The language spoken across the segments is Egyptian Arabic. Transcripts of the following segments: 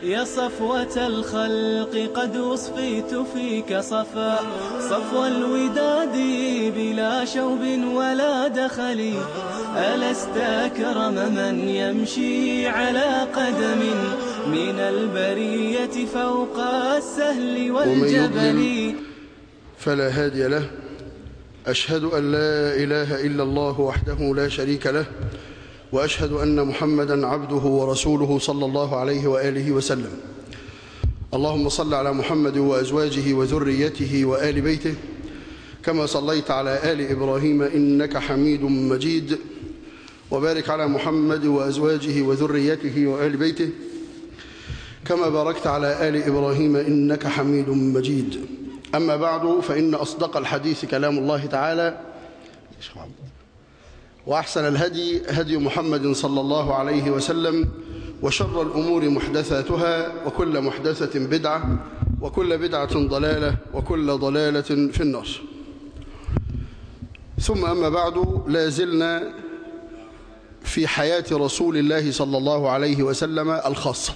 يا صفوة الخلق قد وصفيت فيك صفا صفو الوداد بلا شوب ولا دخل ألست أكرم من يمشي على قدم من البرية فوق السهل والجبل فلا هادي له أشهد أن لا إله إلا الله وحده لا شريك له وأشهد أن محمدا عبده ورسوله صلى الله عليه وآله وسلم اللهم صل على محمد وأزواجه وذريته وآل بيته كما صليت على آل إبراهيم إنك حميد مجيد وبارك على محمد وأزواجه وذريته وآل بيته كما باركت على آل إبراهيم إنك حميد مجيد أما بعد فإن أصدق الحديث كلام الله تعالى وأحسن الهدي هدي محمد صلى الله عليه وسلم وشر الأمور محدثاتها وكل محدثة بدعة وكل بدعة ضلالة وكل ضلالة في النار ثم أما بعد لا زلنا في حياة رسول الله صلى الله عليه وسلم الخاصة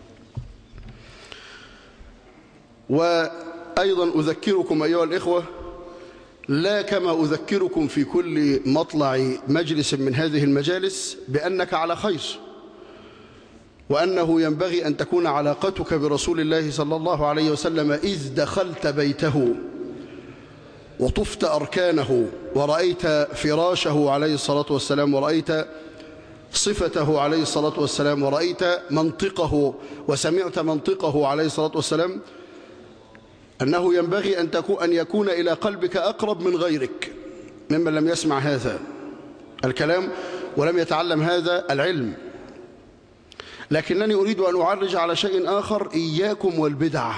وأيضا أذكركم أيها الإخوة لا كما أذكركم في كل مطلع مجلس من هذه المجالس بأنك على خير وأنه ينبغي أن تكون علاقتك برسول الله صلى الله عليه وسلم إذ دخلت بيته وطفت أركانه ورأيت فراشه عليه الصلاة والسلام ورأيت صفته عليه الصلاة والسلام ورأيت منطقه وسمعت منطقه عليه الصلاة والسلام أنه ينبغي أن, تكون أن يكون إلى قلبك أقرب من غيرك ممن لم يسمع هذا الكلام ولم يتعلم هذا العلم لكنني أريد أن أعرج على شيء آخر إياكم والبدع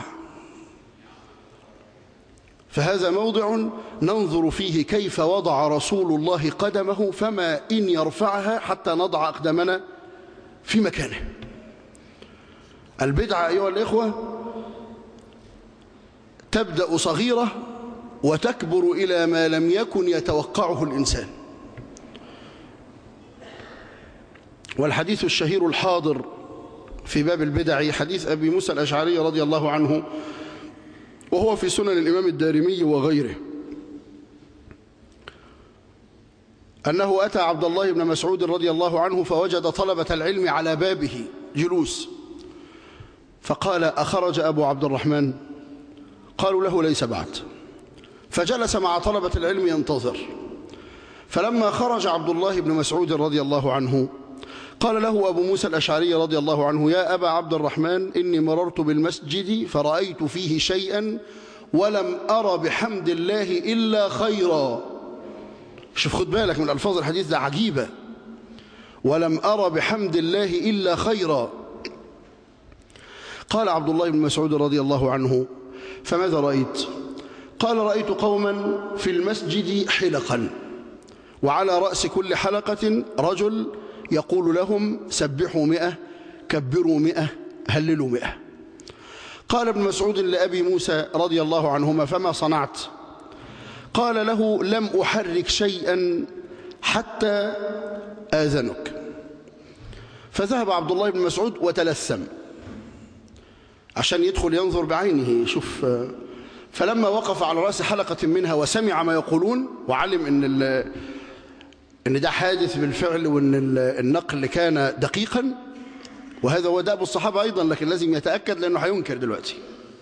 فهذا موضع ننظر فيه كيف وضع رسول الله قدمه فما إن يرفعها حتى نضع أقدمنا في مكانه البدعة أيها الإخوة تبدأ صغيرة وتكبر إلى ما لم يكن يتوقعه الإنسان والحديث الشهير الحاضر في باب البدع حديث أبي موسى الأشعري رضي الله عنه وهو في سنن الإمام الدارمي وغيره أنه أتى عبد الله بن مسعود رضي الله عنه فوجد طلبة العلم على بابه جلوس فقال أخرج أبو عبد الرحمن قالوا له ليس بعد فجلس مع طلبة العلم ينتظر فلما خرج عبد الله بن مسعود رضي الله عنه قال له أبو موسى الأشعري رضي الله عنه يا أبا عبد الرحمن إني مررت بالمسجد فرأيت فيه شيئا ولم أرى بحمد الله إلا خيرا شوف خد بالك من ألفاظ الحديث ده عجيبة ولم أرى بحمد الله إلا خيرا قال عبد الله بن مسعود رضي الله عنه فماذا رأيت قال رأيت قوما في المسجد حلقا وعلى رأس كل حلقة رجل يقول لهم سبحوا مئة كبروا مئة هللوا مئة قال ابن مسعود لأبي موسى رضي الله عنهما فما صنعت قال له لم أحرك شيئا حتى آذنك فذهب عبد الله بن مسعود وتلثم عشان يدخل ينظر بعينه يشوف فلما وقف على رأس حلقة منها وسمع ما يقولون وعلم ان ان ده حادث بالفعل وان النقل كان دقيقا وهذا هو دأب الصحابة أيضا لكن لازم يتأكد لأنه هينكر دلوقتي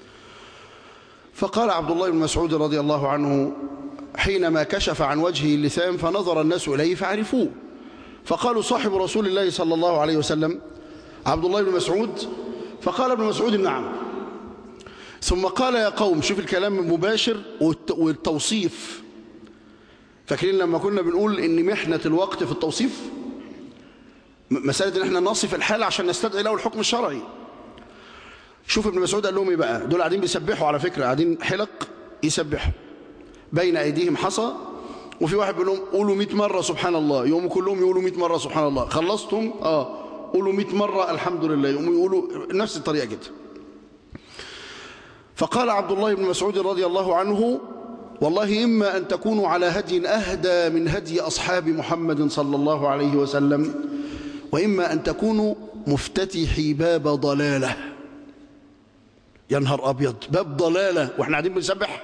فقال عبد الله بن مسعود رضي الله عنه حينما كشف عن وجهه اللثام فنظر الناس إليه فعرفوه فقالوا صاحب رسول الله صلى الله عليه وسلم عبد الله بن مسعود فقال ابن مسعود نعم ثم قال يا قوم شوف الكلام مباشر والتوصيف فاكرين لما كنا بنقول ان محنة الوقت في التوصيف مسألة ان احنا نصف الحال عشان نستدعي له الحكم الشرعي شوف ابن مسعود قال لهم ايه بقى دول قاعدين بيسبحوا على فكرة قاعدين حلق يسبحوا بين ايديهم حصى وفي واحد بيقول لهم قولوا 100 مرة سبحان الله يقوموا كلهم يقولوا 100 مرة سبحان الله خلصتم اه قولوا 100 مرة الحمد لله يقوموا يقولوا نفس الطريقة كده فقال عبد الله بن مسعود رضي الله عنه والله إما أن تكونوا على هدي أهدى من هدي أصحاب محمد صلى الله عليه وسلم وإما أن تكونوا مفتتحي باب ضلالة يا نهار ابيض باب ضلاله واحنا قاعدين بنسبح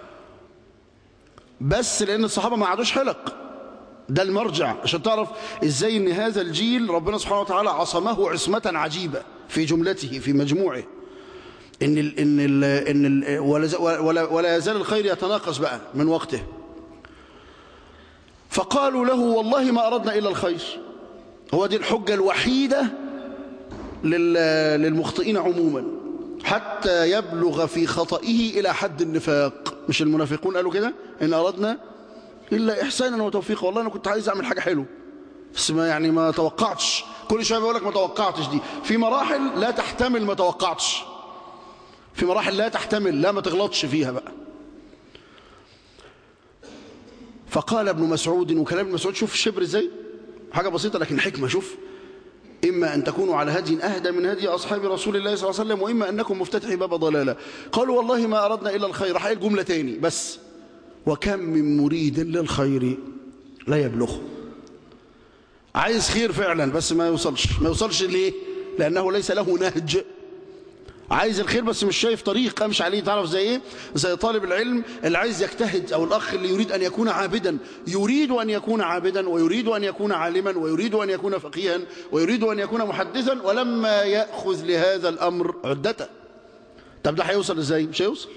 بس لان الصحابه ما عادوش حلق ده المرجع عشان تعرف ازاي ان هذا الجيل ربنا سبحانه وتعالى عصمه عصمه عجيبه في جملته في مجموعه ان ال ان ال ان ال ولا, ولا, ولا يزال الخير يتناقص بقى من وقته فقالوا له والله ما اردنا الا الخير هو دي الحجه الوحيده للمخطئين عموما حتى يبلغ في خطئه الى حد النفاق مش المنافقون قالوا كده ان اردنا الا احسانا وتوفيقا والله انا كنت عايز اعمل حاجه حلوه بس ما يعني ما توقعتش كل شويه بيقول لك ما توقعتش دي في مراحل لا تحتمل ما توقعتش في مراحل لا تحتمل لا ما تغلطش فيها بقى فقال ابن مسعود وكلام ابن مسعود شوف الشبر ازاي حاجه بسيطه لكن حكمه شوف إما أن تكونوا على هدي أهدى من هدي أصحاب رسول الله صلى الله عليه وسلم وإما أنكم مفتتحي باب ضلالة قالوا والله ما أردنا إلا الخير راح الجملة تاني بس وكم من مريد للخير لا يبلغه عايز خير فعلا بس ما يوصلش ما يوصلش ليه لأنه ليس له نهج عايز الخير بس مش شايف طريق امشي عليه تعرف زي ايه زي طالب العلم اللي عايز يجتهد او الاخ اللي يريد ان يكون عابدا يريد ان يكون عابدا ويريد ان يكون عالما ويريد ان يكون فقيها ويريد ان يكون محدثا ولما ياخذ لهذا الامر عدته طب ده هيوصل ازاي مش هيوصل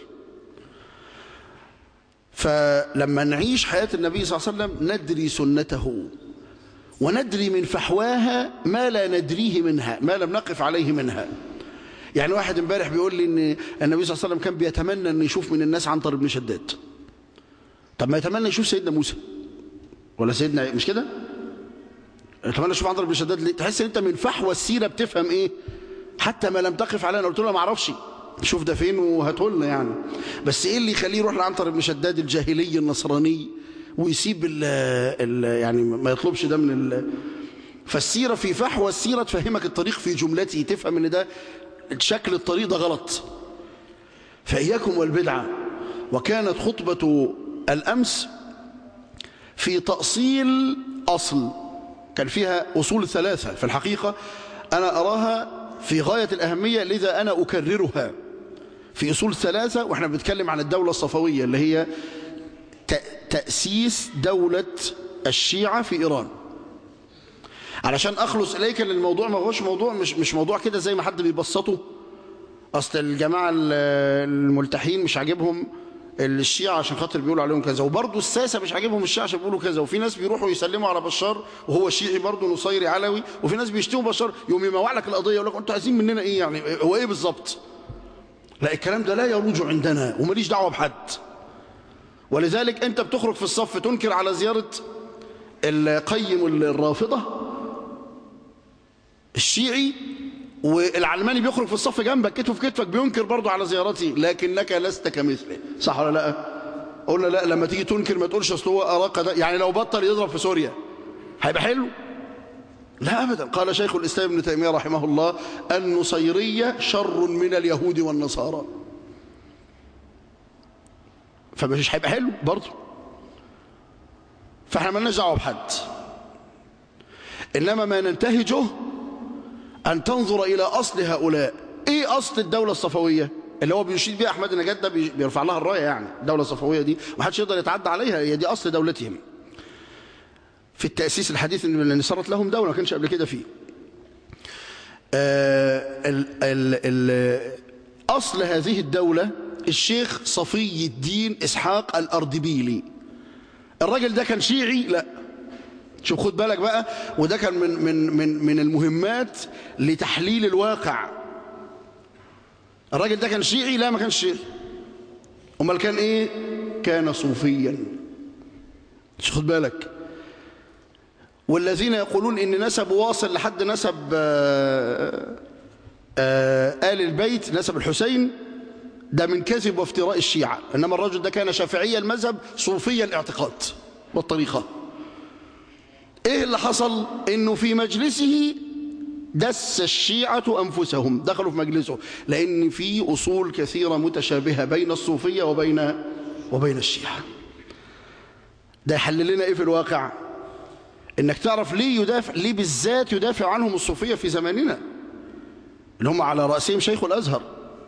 فلما نعيش حياه النبي صلى الله عليه وسلم ندري سنته وندري من فحواها ما لا ندريه منها ما لم نقف عليه منها يعني واحد امبارح بيقول لي ان النبي صلى الله عليه وسلم كان بيتمنى ان يشوف من الناس عنتر بن شداد طب ما يتمنى يشوف سيدنا موسى ولا سيدنا مش كده يتمنى يشوف عنتر بن شداد ليه تحس ان انت من فحوى السيره بتفهم ايه حتى ما لم تقف علينا قلت له ما اعرفش شوف ده فين وهاته لنا يعني بس ايه اللي يخليه يروح لعنتر بن شداد الجاهلي النصراني ويسيب ال ال يعني ما يطلبش ده من ال فالسيره في فحوى السيره تفهمك الطريق في جملته تفهم ان ده شكل الطريق ده غلط فإياكم والبدعة وكانت خطبة الأمس في تأصيل أصل كان فيها أصول ثلاثة في الحقيقة أنا أراها في غاية الأهمية لذا أنا أكررها في أصول ثلاثة وإحنا بنتكلم عن الدولة الصفوية اللي هي تأسيس دولة الشيعة في إيران علشان اخلص اليك ان الموضوع ما هوش موضوع مش مش موضوع كده زي ما حد بيبسطه اصل الجماعه الملتحين مش عاجبهم الشيعة عشان خاطر بيقولوا عليهم كذا وبرضه الساسة مش عاجبهم الشيعة عشان بيقولوا كذا وفي ناس بيروحوا يسلموا على بشار وهو شيعي برضه نصيري علوي وفي ناس بيشتموا بشار يوم يموع لك القضية يقول لك انتوا عايزين مننا ايه يعني هو ايه بالظبط لا الكلام ده لا يروج عندنا وماليش دعوة بحد ولذلك انت بتخرج في الصف تنكر على زيارة القيم الرافضة الشيعي والعلماني بيخرج في الصف جنبك كتفه في كتفك بينكر برضه على زيارتي لكنك لست كمثله صح ولا لا قلنا لا لما تيجي تنكر ما تقولش اصل هو اراق ده يعني لو بطل يضرب في سوريا هيبقى حلو لا ابدا قال شيخ الاسلام ابن تيميه رحمه الله النصيريه شر من اليهود والنصارى فمش هيبقى حلو برضه فاحنا مالناش دعوه بحد انما ما ننتهجه أن تنظر إلى أصل هؤلاء إيه أصل الدولة الصفوية اللي هو بيشيد بيها أحمد نجاد ده بيرفع لها الراية يعني الدولة الصفوية دي ما حدش يقدر يتعدى عليها هي دي أصل دولتهم في التأسيس الحديث اللي صارت لهم دولة ما كانش قبل كده فيه آه ال ال ال أصل هذه الدولة الشيخ صفي الدين إسحاق الأردبيلي الراجل ده كان شيعي لا شوف خد بالك بقى وده كان من من من من المهمات لتحليل الواقع الراجل ده كان شيعي لا ما كانش شيعي امال كان ايه كان صوفيا شوف خد بالك والذين يقولون ان نسب واصل لحد نسب آآ آآ آل البيت نسب الحسين ده من كذب وافتراء الشيعة إنما الرجل ده كان شافعي المذهب صوفي الاعتقاد والطريقة ايه اللي حصل انه في مجلسه دس الشيعة أنفسهم دخلوا في مجلسه لأن في أصول كثيرة متشابهة بين الصوفية وبين وبين الشيعة ده يحلل لنا إيه في الواقع إنك تعرف ليه يدافع ليه بالذات يدافع عنهم الصوفية في زماننا اللي هم على رأسهم شيخ الأزهر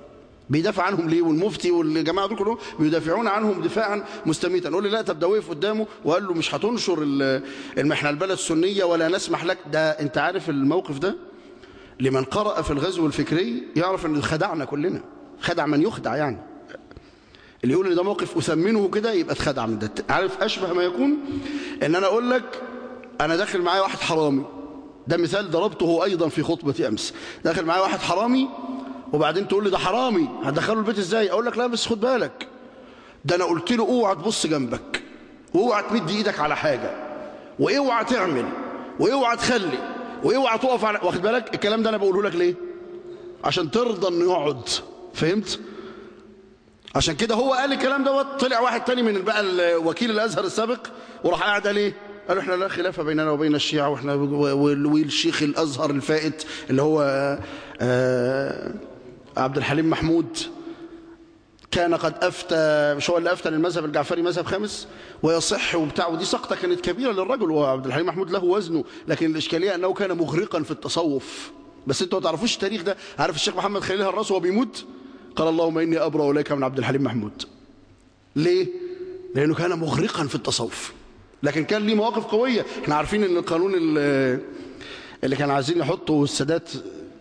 بيدافع عنهم ليه والمفتي والجماعه دول كلهم بيدافعون عنهم دفاعا مستميتا نقول لي لا طب ده وقف قدامه وقال له مش هتنشر ال- احنا البلد سنيه ولا نسمح لك ده انت عارف الموقف ده لمن قرأ في الغزو الفكري يعرف ان خدعنا كلنا خدع من يخدع يعني اللي يقول ان ده موقف اثمنه كده يبقى اتخدع من ده عارف اشبه ما يكون ان انا اقول لك انا داخل معايا واحد حرامي ده مثال ضربته ايضا في خطبه امس داخل معايا واحد حرامي وبعدين تقول لي ده حرامي هتدخله البيت ازاي اقول لك لا بس خد بالك ده انا قلت له اوعى تبص جنبك واوعى تمد ايدك على حاجه واوعى تعمل واوعى تخلي واوعى تقف على واخد بالك الكلام ده انا بقوله لك ليه عشان ترضى انه يقعد فهمت عشان كده هو قال الكلام دوت طلع واحد تاني من بقى ال- وكيل الازهر السابق وراح قاعد عليه قالوا احنا لا خلاف بيننا وبين الشيعة واحنا وال- والشيخ الازهر الفائت اللي هو آه، عبد الحليم محمود كان قد افتى مش هو اللي افتى للمذهب الجعفري مذهب خامس ويصح وبتاع ودي سقطه كانت كبيره للرجل وعبد الحليم محمود له وزنه لكن الاشكاليه انه كان مغرقا في التصوف بس انتوا ما تعرفوش التاريخ ده عارف الشيخ محمد خليل هراس وهو بيموت قال اللهم اني ابرا اليك من عبد الحليم محمود ليه لانه كان مغرقا في التصوف لكن كان ليه مواقف قويه احنا عارفين ان القانون اللي, اللي كان عايزين يحطوا السادات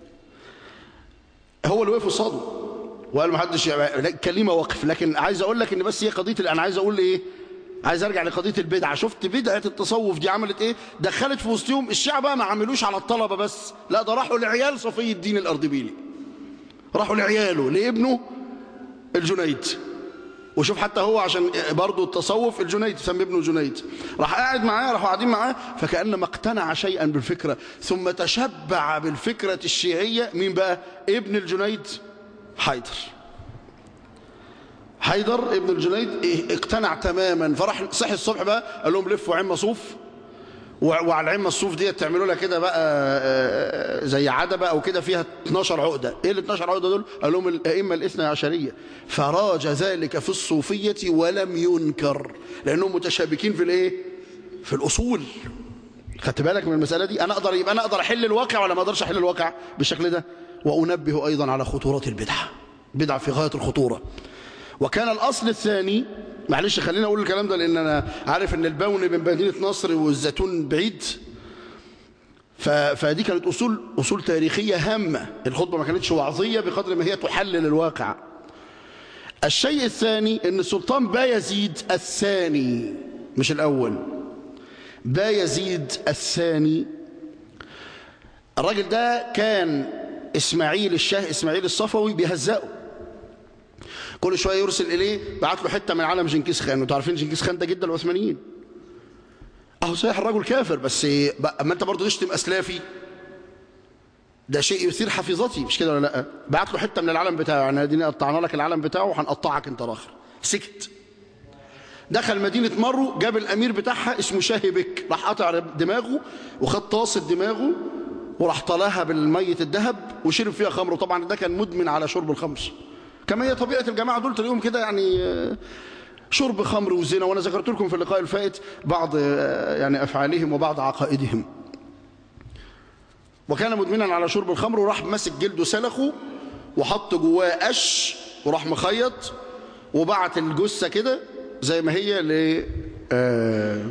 هو اللي وقف قصاده وقال ما حدش يع- كان ليه مواقف لكن عايز اقول لك ان بس هي قضيه انا عايز اقول ايه عايز ارجع لقضيه البدعه شفت بدعه التصوف دي عملت ايه دخلت في وسطهم الشعب بقى ما عملوش على الطلبه بس لا ده راحوا لعيال صفي الدين الاردبيلي راحوا لعياله لابنه الجنيد وشوف حتى هو عشان برضه التصوف الجنيد سمي ابنه جنيد راح قاعد معاه راحوا قاعدين معاه فكأنما اقتنع شيئا بالفكرة ثم تشبع بالفكرة الشيعية مين بقى ابن الجنيد حيدر حيدر ابن الجنيد إيه، اقتنع تماما فراح صحي الصبح بقى قال لهم لفوا عمة صوف و- وعلى العمة الصوف دي تعملوا لها كده بقى آه، زي عدبة أو كده فيها 12 عقدة إيه ال 12 عقدة دول؟ قال لهم الأئمة الاثنى عشرية فراج ذلك في الصوفية ولم ينكر لأنهم متشابكين في الإيه؟ في الأصول خدت بالك من المسألة دي أنا أقدر يبقى أنا أقدر أحل الواقع ولا ما أقدرش أحل الواقع بالشكل ده وأنبه أيضا على خطورة البدعة بدعة في غاية الخطورة وكان الأصل الثاني معلش خلينا أقول الكلام ده لأن أنا عارف أن البون بين مدينة نصر والزيتون بعيد ف... فدي كانت أصول أصول تاريخية هامة الخطبة ما كانتش وعظية بقدر ما هي تحلل الواقع الشيء الثاني أن السلطان بايزيد الثاني مش الأول بايزيد الثاني الراجل ده كان إسماعيل الشاه إسماعيل الصفوي بيهزقه كل شويه يرسل اليه بعت له حته من عالم جنكيز خان انتوا عارفين جنكيز خان ده جد العثمانيين اهو صحيح الرجل كافر بس بقى- اما انت برضه تشتم اسلافي ده شيء يثير حفيظتي مش كده ولا لا بعت له حته من العلم بتاعه يعني ادينا قطعنا لك العلم بتاعه وهنقطعك انت الاخر سكت دخل مدينة مرو جاب الأمير بتاعها اسمه شاهبك راح قطع دماغه وخد طاسة دماغه وراح طلاها بالمية الذهب وشرب فيها خمر وطبعا ده كان مدمن على شرب الخمر كما هي طبيعة الجماعة دول تلاقيهم كده يعني آه، شرب خمر وزنا وأنا ذكرت لكم في اللقاء الفائت بعض آه، يعني أفعالهم وبعض عقائدهم وكان مدمنا على شرب الخمر وراح ماسك جلده سلخه وحط جواه قش وراح مخيط وبعت الجثة كده زي ما هي ل آه،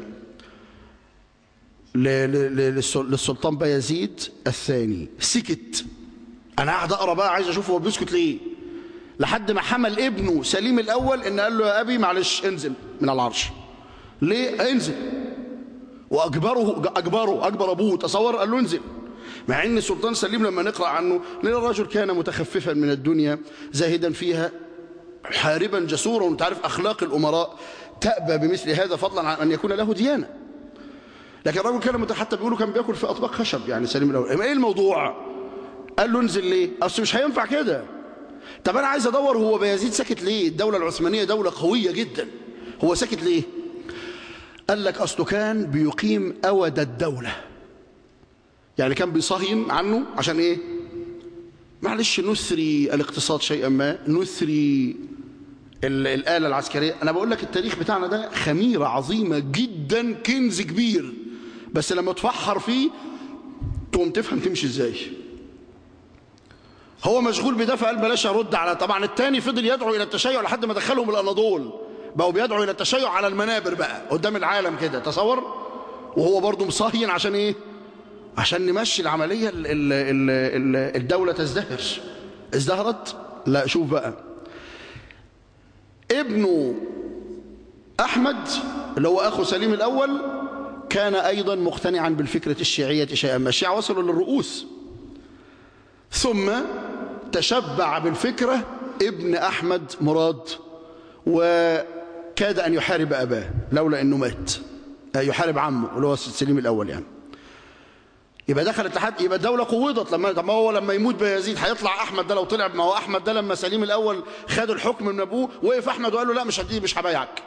ل- ل- ل- للسل- للسلطان بايزيد الثاني سكت انا قاعد اقرا بقى عايز اشوف هو بيسكت ليه لحد ما حمل ابنه سليم الاول ان قال له يا ابي معلش انزل من العرش ليه انزل واجبره اجبره اجبر ابوه تصور قال له انزل مع ان السلطان سليم لما نقرا عنه لان الرجل كان متخففا من الدنيا زاهدا فيها حاربا جسورا وانت عارف اخلاق الامراء تأبى بمثل هذا فضلا عن ان يكون له ديانه لكن الرجل كان مت- حتى بيقولوا كان بياكل في اطباق خشب يعني سليم الاول ايه الموضوع قال له انزل ليه اصل مش هينفع كده طب انا عايز ادور هو بايزيد ساكت ليه الدوله العثمانيه دوله قويه جدا هو ساكت ليه قال لك اصله كان بيقيم اود الدوله يعني كان بيصهين عنه عشان ايه معلش نثري الاقتصاد شيئا ما نثري ال- الآلة العسكرية أنا بقول لك التاريخ بتاعنا ده خميرة عظيمة جدا كنز كبير بس لما تفحر فيه تقوم تفهم تمشي ازاي هو مشغول بده فقال بلاش ارد على طبعا الثاني فضل يدعو الى التشيع لحد ما دخلهم الاناضول بقوا بيدعوا الى التشيع على المنابر بقى قدام العالم كده تصور وهو برضه مصهين عشان ايه عشان نمشي العمليه ال ال ال ال الدوله تزدهر ازدهرت لا شوف بقى ابنه احمد اللي هو اخو سليم الاول كان ايضا مقتنعا بالفكره الشيعيه شيئا ما الشيعه وصلوا للرؤوس ثم تشبع بالفكرة ابن أحمد مراد وكاد أن يحارب أباه لولا أنه مات يحارب عمه اللي هو سليم الأول يعني يبقى دخل الاتحاد يبقى الدولة قوضت لما طب ما هو لما يموت بيزيد هيطلع أحمد ده لو طلع ما هو أحمد ده لما سليم الأول خد الحكم من أبوه وقف أحمد وقال له لا مش هديه مش هبايعك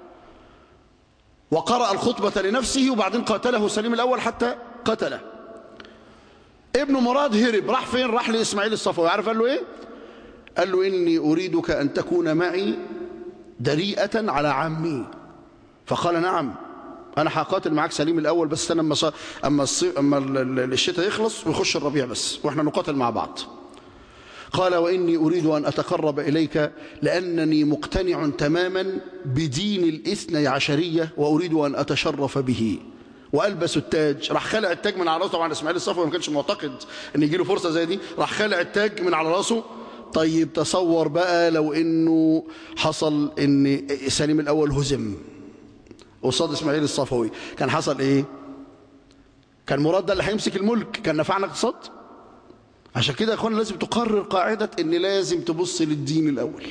وقرأ الخطبة لنفسه وبعدين قاتله سليم الأول حتى قتله ابن مراد هرب راح فين راح لإسماعيل الصفوي عارف قال له ايه قال له إني أريدك أن تكون معي دريئة على عمي فقال نعم أنا هقاتل معاك سليم الأول بس استنى أما صار أما, الصيف أما الشتاء يخلص ويخش الربيع بس وإحنا نقاتل مع بعض قال وإني أريد أن أتقرب إليك لأنني مقتنع تماما بدين الإثني عشرية وأريد أن أتشرف به والبس التاج راح خلع التاج من على راسه طبعا اسماعيل الصفوي ما كانش معتقد ان يجي له فرصه زي دي راح خلع التاج من على راسه طيب تصور بقى لو انه حصل ان سليم الاول هزم قصاد اسماعيل الصفوي كان حصل ايه كان مراد ده اللي هيمسك الملك كان نفعنا اقتصاد عشان كده يا اخوانا لازم تقرر قاعده ان لازم تبص للدين الاول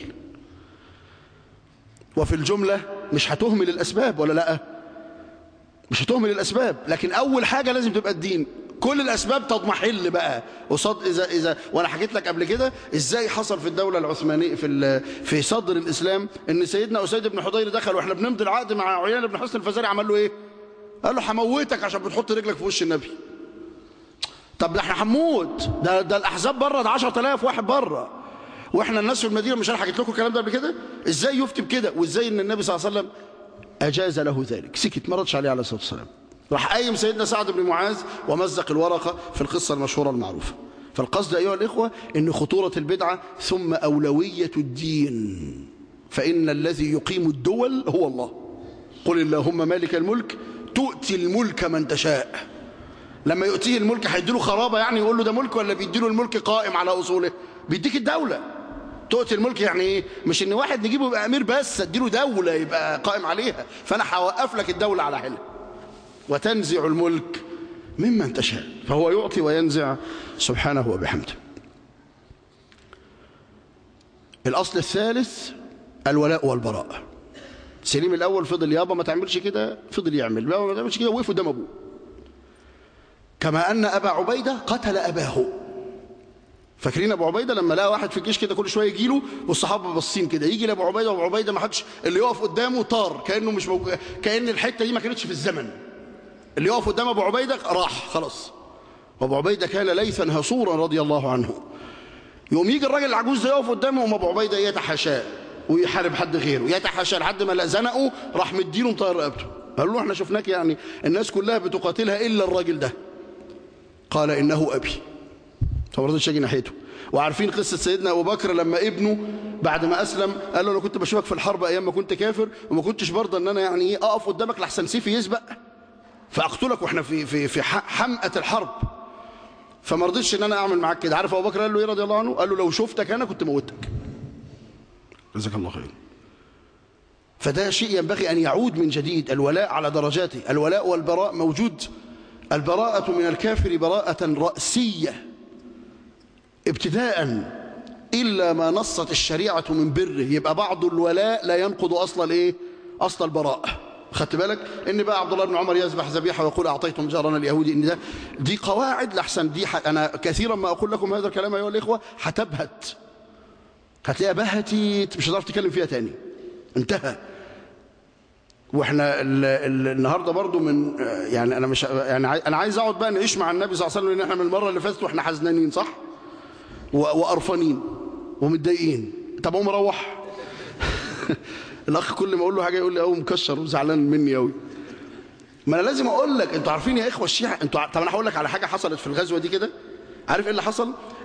وفي الجمله مش هتهمل الاسباب ولا لا مش هتهمل الأسباب لكن أول حاجة لازم تبقى الدين كل الأسباب تضمحل بقى قصاد إذا إذا وأنا حكيت لك قبل كده إزاي حصل في الدولة العثمانية في في صدر الإسلام إن سيدنا أسيد بن حضير دخل وإحنا بنمضي العقد مع عيان بن حسن الفزاري عمل له إيه؟ قال له هموتك عشان بتحط رجلك في وش النبي. طب ده إحنا هنموت ده ده الأحزاب بره ده 10000 واحد بره وإحنا الناس في المدينة مش أنا حكيت لكم الكلام ده قبل كده؟ إزاي يفتي بكده؟ وإزاي إن النبي صلى الله عليه وسلم أجاز له ذلك سكت ما ردش عليه عليه الصلاة والسلام راح قايم سيدنا سعد بن معاذ ومزق الورقة في القصة المشهورة المعروفة فالقصد أيها الإخوة أن خطورة البدعة ثم أولوية الدين فإن الذي يقيم الدول هو الله قل اللهم مالك الملك تؤتي الملك من تشاء لما يؤتيه الملك هيديله خرابة يعني يقول له ده ملك ولا بيديله الملك قائم على أصوله بيديك الدولة تؤتي الملك يعني ايه مش ان واحد نجيبه يبقى امير بس اديله دوله يبقى قائم عليها فانا هوقف لك الدوله على حلها وتنزع الملك ممن تشاء فهو يعطي وينزع سبحانه وبحمده الاصل الثالث الولاء والبراء سليم الاول فضل يابا ما تعملش كده فضل يعمل يابا ما تعملش كده وقف قدام ابوه كما ان ابا عبيده قتل اباه فاكرين ابو عبيده لما لقى واحد في الجيش كده كل شويه يجي له والصحابه باصين كده يجي لابو عبيده وابو عبيده ما حدش اللي يقف قدامه طار كانه مش موجود كان الحته دي ما كانتش في الزمن اللي يقف قدام ابو عبيده راح خلاص وابو عبيده كان ليثا هصورا رضي الله عنه يقوم يجي الراجل العجوز ده يقف قدامه وابو عبيده يتحاشاه ويحارب حد غيره يتحاشاه لحد ما زنقه راح مديله مطير رقبته قال له احنا شفناك يعني الناس كلها بتقاتلها الا الراجل ده قال انه ابي فما رضيتش اجي ناحيته وعارفين قصه سيدنا ابو بكر لما ابنه بعد ما اسلم قال له انا كنت بشوفك في الحرب ايام ما كنت كافر وما كنتش برضه ان انا يعني ايه اقف قدامك لحسن سيفي يسبق فاقتلك واحنا في في في حمقه الحرب فما رضيتش ان انا اعمل معاك كده عارف ابو بكر قال له ايه رضي الله عنه قال له لو شفتك انا كنت موتك جزاك الله خير فده شيء ينبغي ان يعود من جديد الولاء على درجاته الولاء والبراء موجود البراءة من الكافر براءة رأسية ابتداء إلا ما نصت الشريعة من بره يبقى بعض الولاء لا ينقض أصل الإيه؟ أصل البراء خدت بالك ان بقى عبد الله بن عمر يذبح ذبيحه ويقول اعطيتم جارنا اليهودي ان ده دي قواعد لحسن دي انا كثيرا ما اقول لكم هذا الكلام ايها الاخوه هتبهت هتلاقيها بهتت مش هتعرف تتكلم فيها تاني انتهى واحنا ال ال النهارده برضو من يعني انا مش يعني انا عايز اقعد بقى نعيش مع النبي صلى الله عليه وسلم لان احنا من المره اللي فاتت واحنا حزنانين صح وقرفانين ومتضايقين طب اقوم اروح الاخ كل ما اقول له حاجه يقول لي قوي مكشر وزعلان مني قوي ما انا لازم اقول لك انتوا عارفين يا اخوه الشيعه انتوا طب انا هقول لك على حاجه حصلت في الغزوه دي كده عارف ايه اللي حصل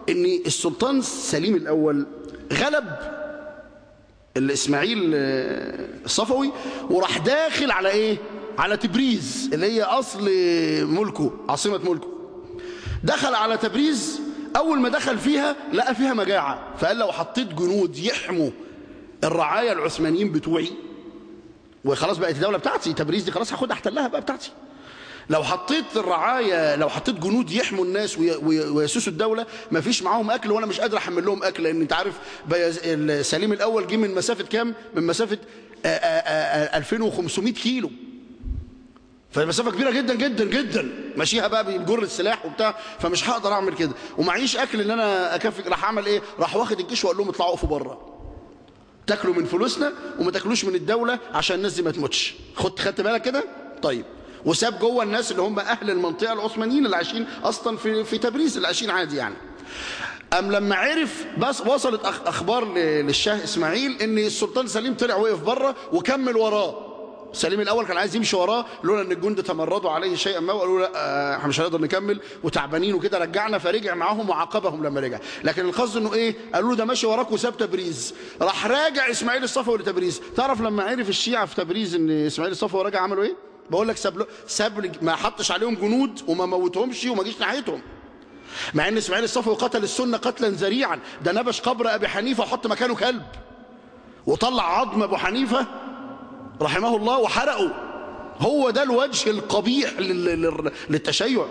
ان السلطان سليم الاول غلب الاسماعيل آه، الصفوي وراح داخل على ايه على تبريز اللي هي اصل ملكه عاصمه ملكه دخل على تبريز اول ما دخل فيها لقى فيها مجاعه فقال لو حطيت جنود يحموا الرعايا العثمانيين بتوعي وخلاص بقت الدوله بتاعتي تبريز دي خلاص هاخدها احتلها بقى بتاعتي لو حطيت الرعاية لو حطيت جنود يحموا الناس وي- وي- ويسوسوا الدولة ما فيش معاهم أكل وأنا مش قادر أحمل لهم أكل لأن أنت عارف بيز- ال- سليم الأول جه من مسافة كام؟ من مسافة آه، آه، آه، 2500 كيلو فمسافة كبيرة جدا جدا جدا ماشيها بقى بيجر السلاح وبتاع فمش هقدر أعمل كده ومعيش أكل إن أنا أكفي راح أعمل إيه؟ راح واخد الجيش وقال لهم اطلعوا اقفوا بره تاكلوا من فلوسنا وما تاكلوش من الدولة عشان الناس دي ما تموتش خدت خدت بالك كده طيب وساب جوه الناس اللي هم اهل المنطقه العثمانيين اللي عايشين اصلا في في تبريز اللي عايشين عادي يعني أم لما عرف بس وصلت أخ- أخبار ل- للشاه إسماعيل إن السلطان سليم طلع وقف بره وكمل وراه سليم الأول كان عايز يمشي وراه لولا إن الجند تمردوا عليه شيئا ما وقالوا لا آه، احنا مش هنقدر نكمل وتعبانين وكده رجعنا فرجع معاهم وعاقبهم لما رجع لكن القصد إنه إيه قالوا له ده ماشي وراك وساب تبريز راح راجع إسماعيل الصفوي لتبريز تعرف لما عرف الشيعة في تبريز إن إسماعيل الصفوي راجع عملوا إيه؟ بقول لك ساب له ساب ما حطش عليهم جنود وما موتهمش وما جيش ناحيتهم مع ان اسماعيل الصفوي قتل السنه قتلا ذريعا ده نبش قبر ابي حنيفه وحط مكانه كلب وطلع عظم ابو حنيفه رحمه الله وحرقه هو ده الوجه القبيح لل- لل- للتشيع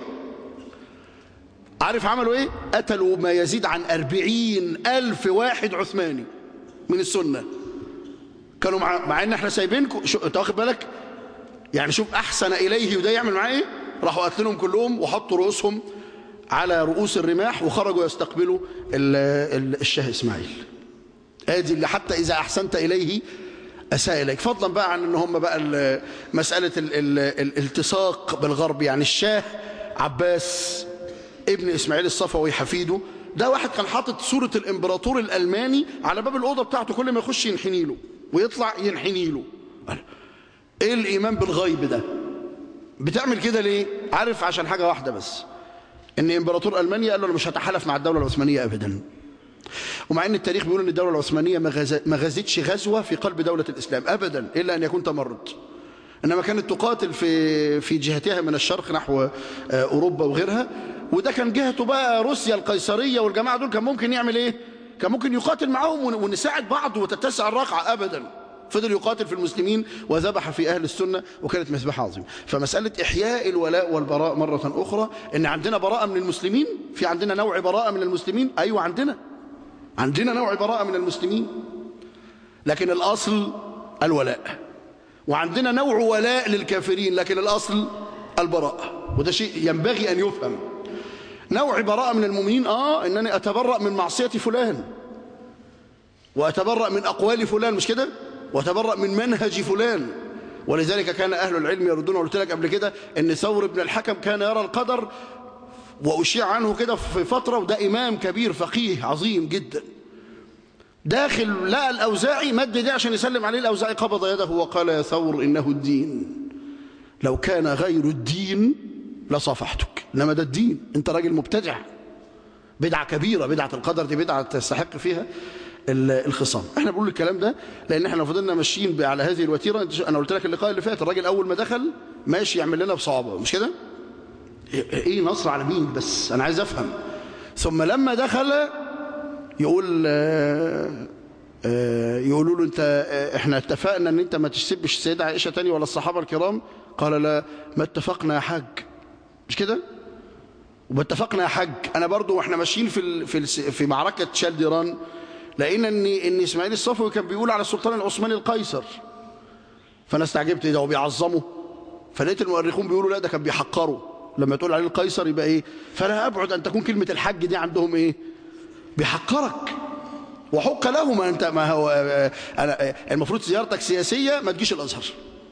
عارف عملوا ايه قتلوا ما يزيد عن أربعين ألف واحد عثماني من السنة كانوا مع, مع ان احنا سايبينكم شو انت واخد بالك يعني شوف احسن اليه وده يعمل معاه ايه راحوا قتلهم كلهم وحطوا رؤوسهم على رؤوس الرماح وخرجوا يستقبلوا ال- ال- الشاه اسماعيل ادي اللي حتى اذا احسنت اليه اساء اليك فضلا بقى عن ان هم بقى ال- مساله ال- ال- الالتصاق بالغرب يعني الشاه عباس ابن اسماعيل الصفوي حفيده ده واحد كان حاطط صوره الامبراطور الالماني على باب الاوضه بتاعته كل ما يخش ينحني له ويطلع ينحني له ايه الايمان بالغيب ده بتعمل كده ليه عارف عشان حاجه واحده بس ان امبراطور المانيا قال له انا مش هتحالف مع الدوله العثمانيه ابدا ومع ان التاريخ بيقول ان الدوله العثمانيه ما غز- ما غزتش غزوه في قلب دوله الاسلام ابدا الا ان يكون تمرد انما كانت تقاتل في في جهتها من الشرق نحو آه، اوروبا وغيرها وده كان جهته بقى روسيا القيصريه والجماعه دول كان ممكن يعمل ايه كان ممكن يقاتل معاهم ون- ونساعد بعض وتتسع الرقعه ابدا فضل يقاتل في المسلمين وذبح في اهل السنه وكانت مذبحه عظيمه فمساله احياء الولاء والبراء مره اخرى ان عندنا براءه من المسلمين في عندنا نوع براءه من المسلمين ايوه عندنا عندنا نوع براءه من المسلمين لكن الاصل الولاء وعندنا نوع ولاء للكافرين لكن الأصل البراءة وده شيء ينبغي أن يفهم نوع براءة من المؤمنين آه أنني أتبرأ من معصية فلان وأتبرأ من أقوال فلان مش كده وأتبرأ من منهج فلان ولذلك كان أهل العلم يردون قلت لك قبل كده أن ثور بن الحكم كان يرى القدر وأشيع عنه كده في فترة وده إمام كبير فقيه عظيم جدا داخل لقى الأوزاعي مد دي عشان يسلم عليه الأوزاعي قبض يده وقال يا ثور إنه الدين لو كان غير الدين لصفحتك إنما ده الدين أنت راجل مبتدع بدعة كبيرة بدعة القدر دي بدعة تستحق فيها ال- الخصام احنا بنقول الكلام ده لان احنا لو فضلنا ماشيين ب- على هذه الوتيره انت شو- انا قلت لك اللقاء اللي فات الراجل اول ما دخل ماشي يعمل لنا بصعوبه مش كده ايه إيه نصر على مين بس انا عايز افهم ثم لما دخل يقول آه، آه، يقولوا له انت آه، احنا اتفقنا ان انت ما تسبش السيده عائشه تاني ولا الصحابه الكرام قال لا ما اتفقنا يا حاج مش كده وما اتفقنا يا حاج انا برضو واحنا ماشيين في ال- في الس- في معركه شالديران لقينا ان ان اسماعيل الصفوي كان بيقول على السلطان العثماني القيصر فانا استعجبت ايه ده هو بيعظمه فلقيت المؤرخون بيقولوا لا ده كان بيحقره لما تقول عليه القيصر يبقى ايه فلا ابعد ان تكون كلمه الحج دي عندهم ايه بيحقرك وحق له ما انت ما هو آه، انا آه، المفروض زيارتك سياسيه ما تجيش الازهر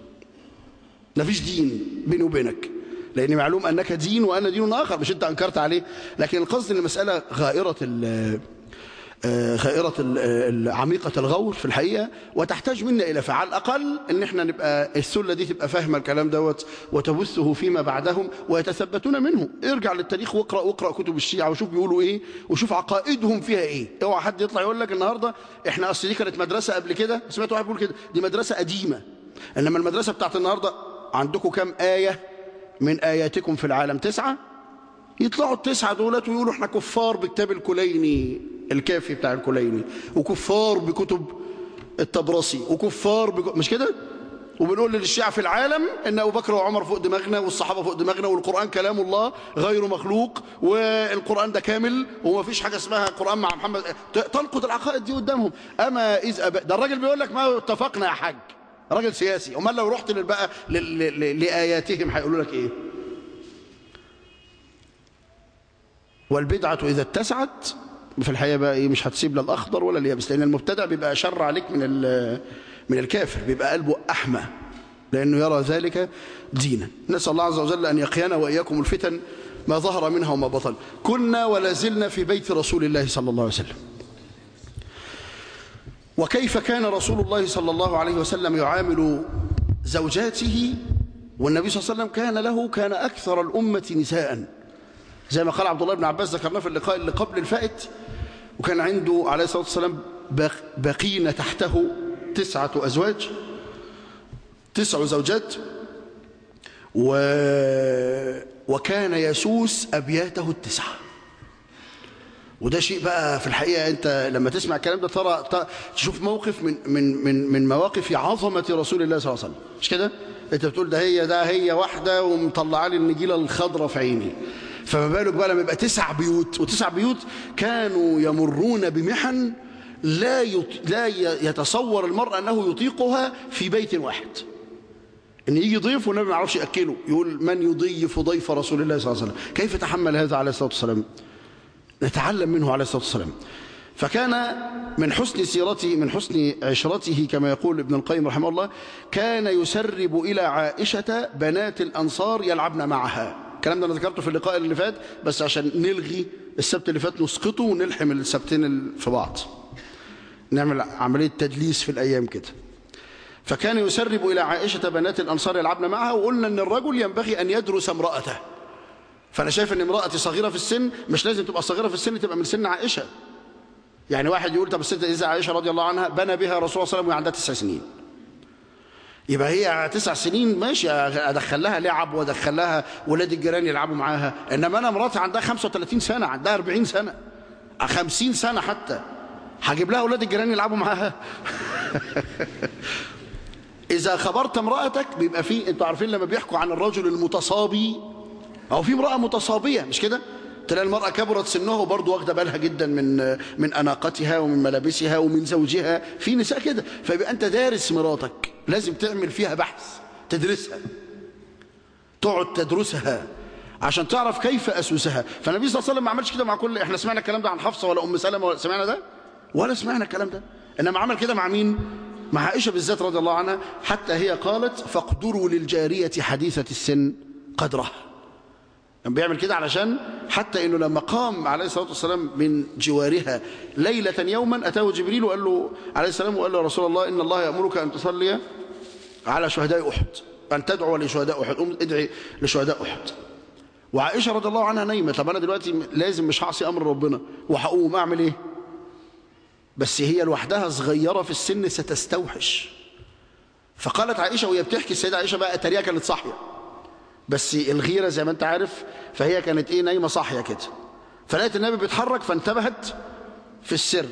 ما فيش دين بيني وبينك لان معلوم انك دين وانا دين اخر مش انت انكرت عليه لكن القصد ان المساله غائره ال- آه، غائرة ال- ال- عميقة الغور في الحقيقة وتحتاج منا إلى فعل الأقل إن احنا نبقى السلة دي تبقى فاهمة الكلام دوت وتبثه فيما بعدهم ويتثبتون منه ارجع للتاريخ واقرأ واقرأ كتب الشيعة وشوف بيقولوا إيه وشوف عقائدهم فيها إيه اوعى حد يطلع يقول لك النهاردة احنا أصل دي كانت مدرسة قبل كده سمعت واحد بيقول كده دي مدرسة قديمة إنما المدرسة بتاعت النهاردة عندكم كم آية من آياتكم في العالم تسعة يطلعوا التسعة دولت ويقولوا احنا كفار بكتاب الكليني الكافي بتاع الكليني وكفار بكتب الطبرسي وكفار بك... مش كده وبنقول للشيعة في العالم ان ابو بكر وعمر فوق دماغنا والصحابة فوق دماغنا والقرآن كلام الله غير مخلوق والقرآن ده كامل وما فيش حاجة اسمها قرآن مع محمد ت- تنقض العقائد دي قدامهم اما اذ أب... ده الراجل بيقول لك ما اتفقنا يا حاج راجل سياسي امال لو رحت للبقى ل... ل... ل... لاياتهم هيقولوا لك ايه والبدعة إذا اتسعت في الحقيقة بقى إيه مش هتسيب لا الأخضر ولا اليابس لأن المبتدع بيبقى شر عليك من ال- من الكافر بيبقى قلبه أحمى لأنه يرى ذلك دينا نسأل الله عز وجل أن يقينا وإياكم الفتن ما ظهر منها وما بطن كنا ولا زلنا في بيت رسول الله صلى الله عليه وسلم وكيف كان رسول الله صلى الله عليه وسلم يعامل زوجاته والنبي صلى الله عليه وسلم كان له كان أكثر الأمة نساءً زي ما قال عبد الله بن عباس ذكرناه في اللقاء اللي قبل الفائت وكان عنده عليه الصلاة والسلام باق- باقين تحته تسعة أزواج تسع زوجات و... وكان يسوس أبياته التسعة وده شيء بقى في الحقيقة أنت لما تسمع الكلام ده ترى ت- تشوف موقف من من من من مواقف عظمة رسول الله صلى الله عليه وسلم مش كده؟ أنت بتقول ده هي ده هي واحدة ومطلعة لي النجيلة الخضراء في عيني فما بالك بقى لما يبقى تسع بيوت وتسع بيوت كانوا يمرون بمحن لا يط... لا ي- يتصور المرء أنه يطيقها في بيت واحد ان يجي ضيف والنبي ما يعرفش ياكله يقول من يضيف ضيف رسول الله صلى الله عليه وسلم كيف تحمل هذا عليه الصلاه والسلام نتعلم منه عليه الصلاه والسلام فكان من حسن سيرته من حسن عشرته كما يقول ابن القيم رحمه الله كان يسرب الى عائشه بنات الانصار يلعبن معها الكلام ده انا ذكرته في اللقاء اللي فات بس عشان نلغي السبت اللي فات نسقطه ونلحم السبتين ال- في بعض نعمل عمليه تدليس في الايام كده فكان يسرب إلى عائشة بنات الأنصار يلعبن معها وقلنا أن الرجل ينبغي أن يدرس امرأته فأنا شايف أن امرأتي صغيرة في السن مش لازم تبقى صغيرة في السن تبقى من سن عائشة يعني واحد يقول طب الست إذا عائشة رضي الله عنها بنى بها رسول الله صلى الله عليه وسلم وهي عندها تسع سنين يبقى هي تسع سنين ماشي أدخل لها لعب وأدخل لها ولاد الجيران يلعبوا معاها إنما أنا مراتي عندها 35 سنة عندها 40 سنة 50 سنة حتى هجيب لها ولاد الجيران يلعبوا معاها إذا خبرت امرأتك بيبقى فيه أنتوا عارفين لما بيحكوا عن الرجل المتصابي أو في امرأة متصابية مش كده؟ تلاقي المرأة كبرت سنها وبرضه واخدة بالها جدا من من أناقتها ومن ملابسها ومن زوجها في نساء كده فيبقى أنت دارس مراتك لازم تعمل فيها بحث تدرسها تقعد تدرسها عشان تعرف كيف أسوسها فالنبي صلى الله عليه وسلم ما عملش كده مع كل احنا سمعنا الكلام ده عن حفصة ولا أم سلمة ولا سمعنا ده ولا سمعنا الكلام ده إنما عمل كده مع مين مع عائشة بالذات رضي الله عنها حتى هي قالت فاقدروا للجارية حديثة السن قدرها كان بيعمل كده علشان حتى انه لما قام عليه الصلاه والسلام من جوارها ليله يوما اتاه جبريل وقال له عليه السلام وقال له يا رسول الله ان الله يامرك ان تصلي على شهداء احد ان تدعو لشهداء احد قوم ادعي لشهداء احد وعائشه رضي الله عنها نايمه طب انا دلوقتي لازم مش هعصي امر ربنا وهقوم اعمل ايه بس هي لوحدها صغيره في السن ستستوحش فقالت عائشه وهي بتحكي السيده عائشه بقى تريها كانت صاحيه بس الغيرة زي ما انت عارف فهي كانت ايه نايمة صاحية كده فلقيت النبي بيتحرك فانتبهت في السر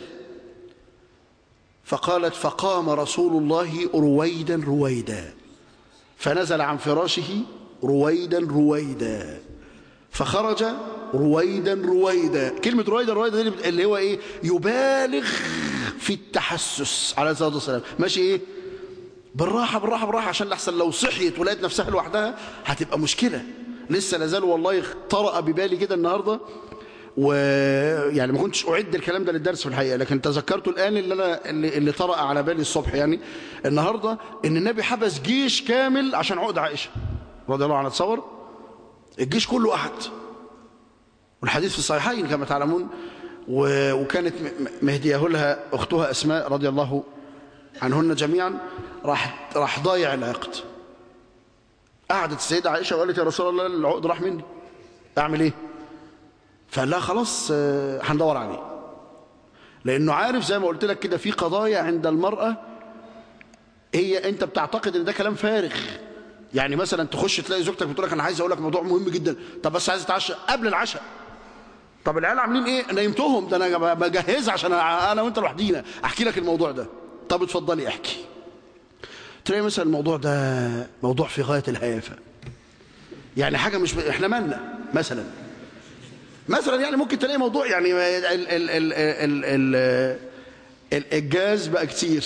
فقالت فقام رسول الله رويدا رويدا فنزل عن فراشه رويدا رويدا فخرج رويدا رويدا كلمة رويدا رويدا دي اللي هو ايه يبالغ في التحسس عليه الصلاة والسلام ماشي ايه بالراحة بالراحة بالراحة عشان لحسن لو صحيت ولقيت نفسها لوحدها هتبقى مشكلة لسه لازال والله طرأ ببالي كده النهاردة ويعني ما كنتش أعد الكلام ده للدرس في الحقيقة لكن تذكرته الآن اللي, أنا اللي, اللي طرأ على بالي الصبح يعني النهاردة إن النبي حبس جيش كامل عشان عقد عائشة رضي الله عنها تصور الجيش كله قعد والحديث في الصحيحين كما تعلمون و- وكانت م- م- مهديه لها اختها اسماء رضي الله عنهن جميعا راح راح ضايع العقد قعدت السيده عائشه وقالت يا رسول الله العقد راح مني اعمل ايه فقال لها خلاص آه، هندور عليه لانه عارف زي ما قلت لك كده في قضايا عند المراه هي انت بتعتقد ان ده كلام فارغ يعني مثلا تخش تلاقي زوجتك بتقول لك انا عايز اقول لك موضوع مهم جدا طب بس عايز اتعشى قبل العشاء طب العيال عاملين ايه نيمتهم ده انا بجهز عشان انا وانت لوحدينا احكي لك الموضوع ده طب اتفضلي احكي تلاقي مثلا الموضوع ده موضوع في غايه الهيافه يعني حاجه مش احنا مالنا مثلا مثلا يعني ممكن تلاقي موضوع يعني ال ال ال ال ال ال ال الجاز بقى كتير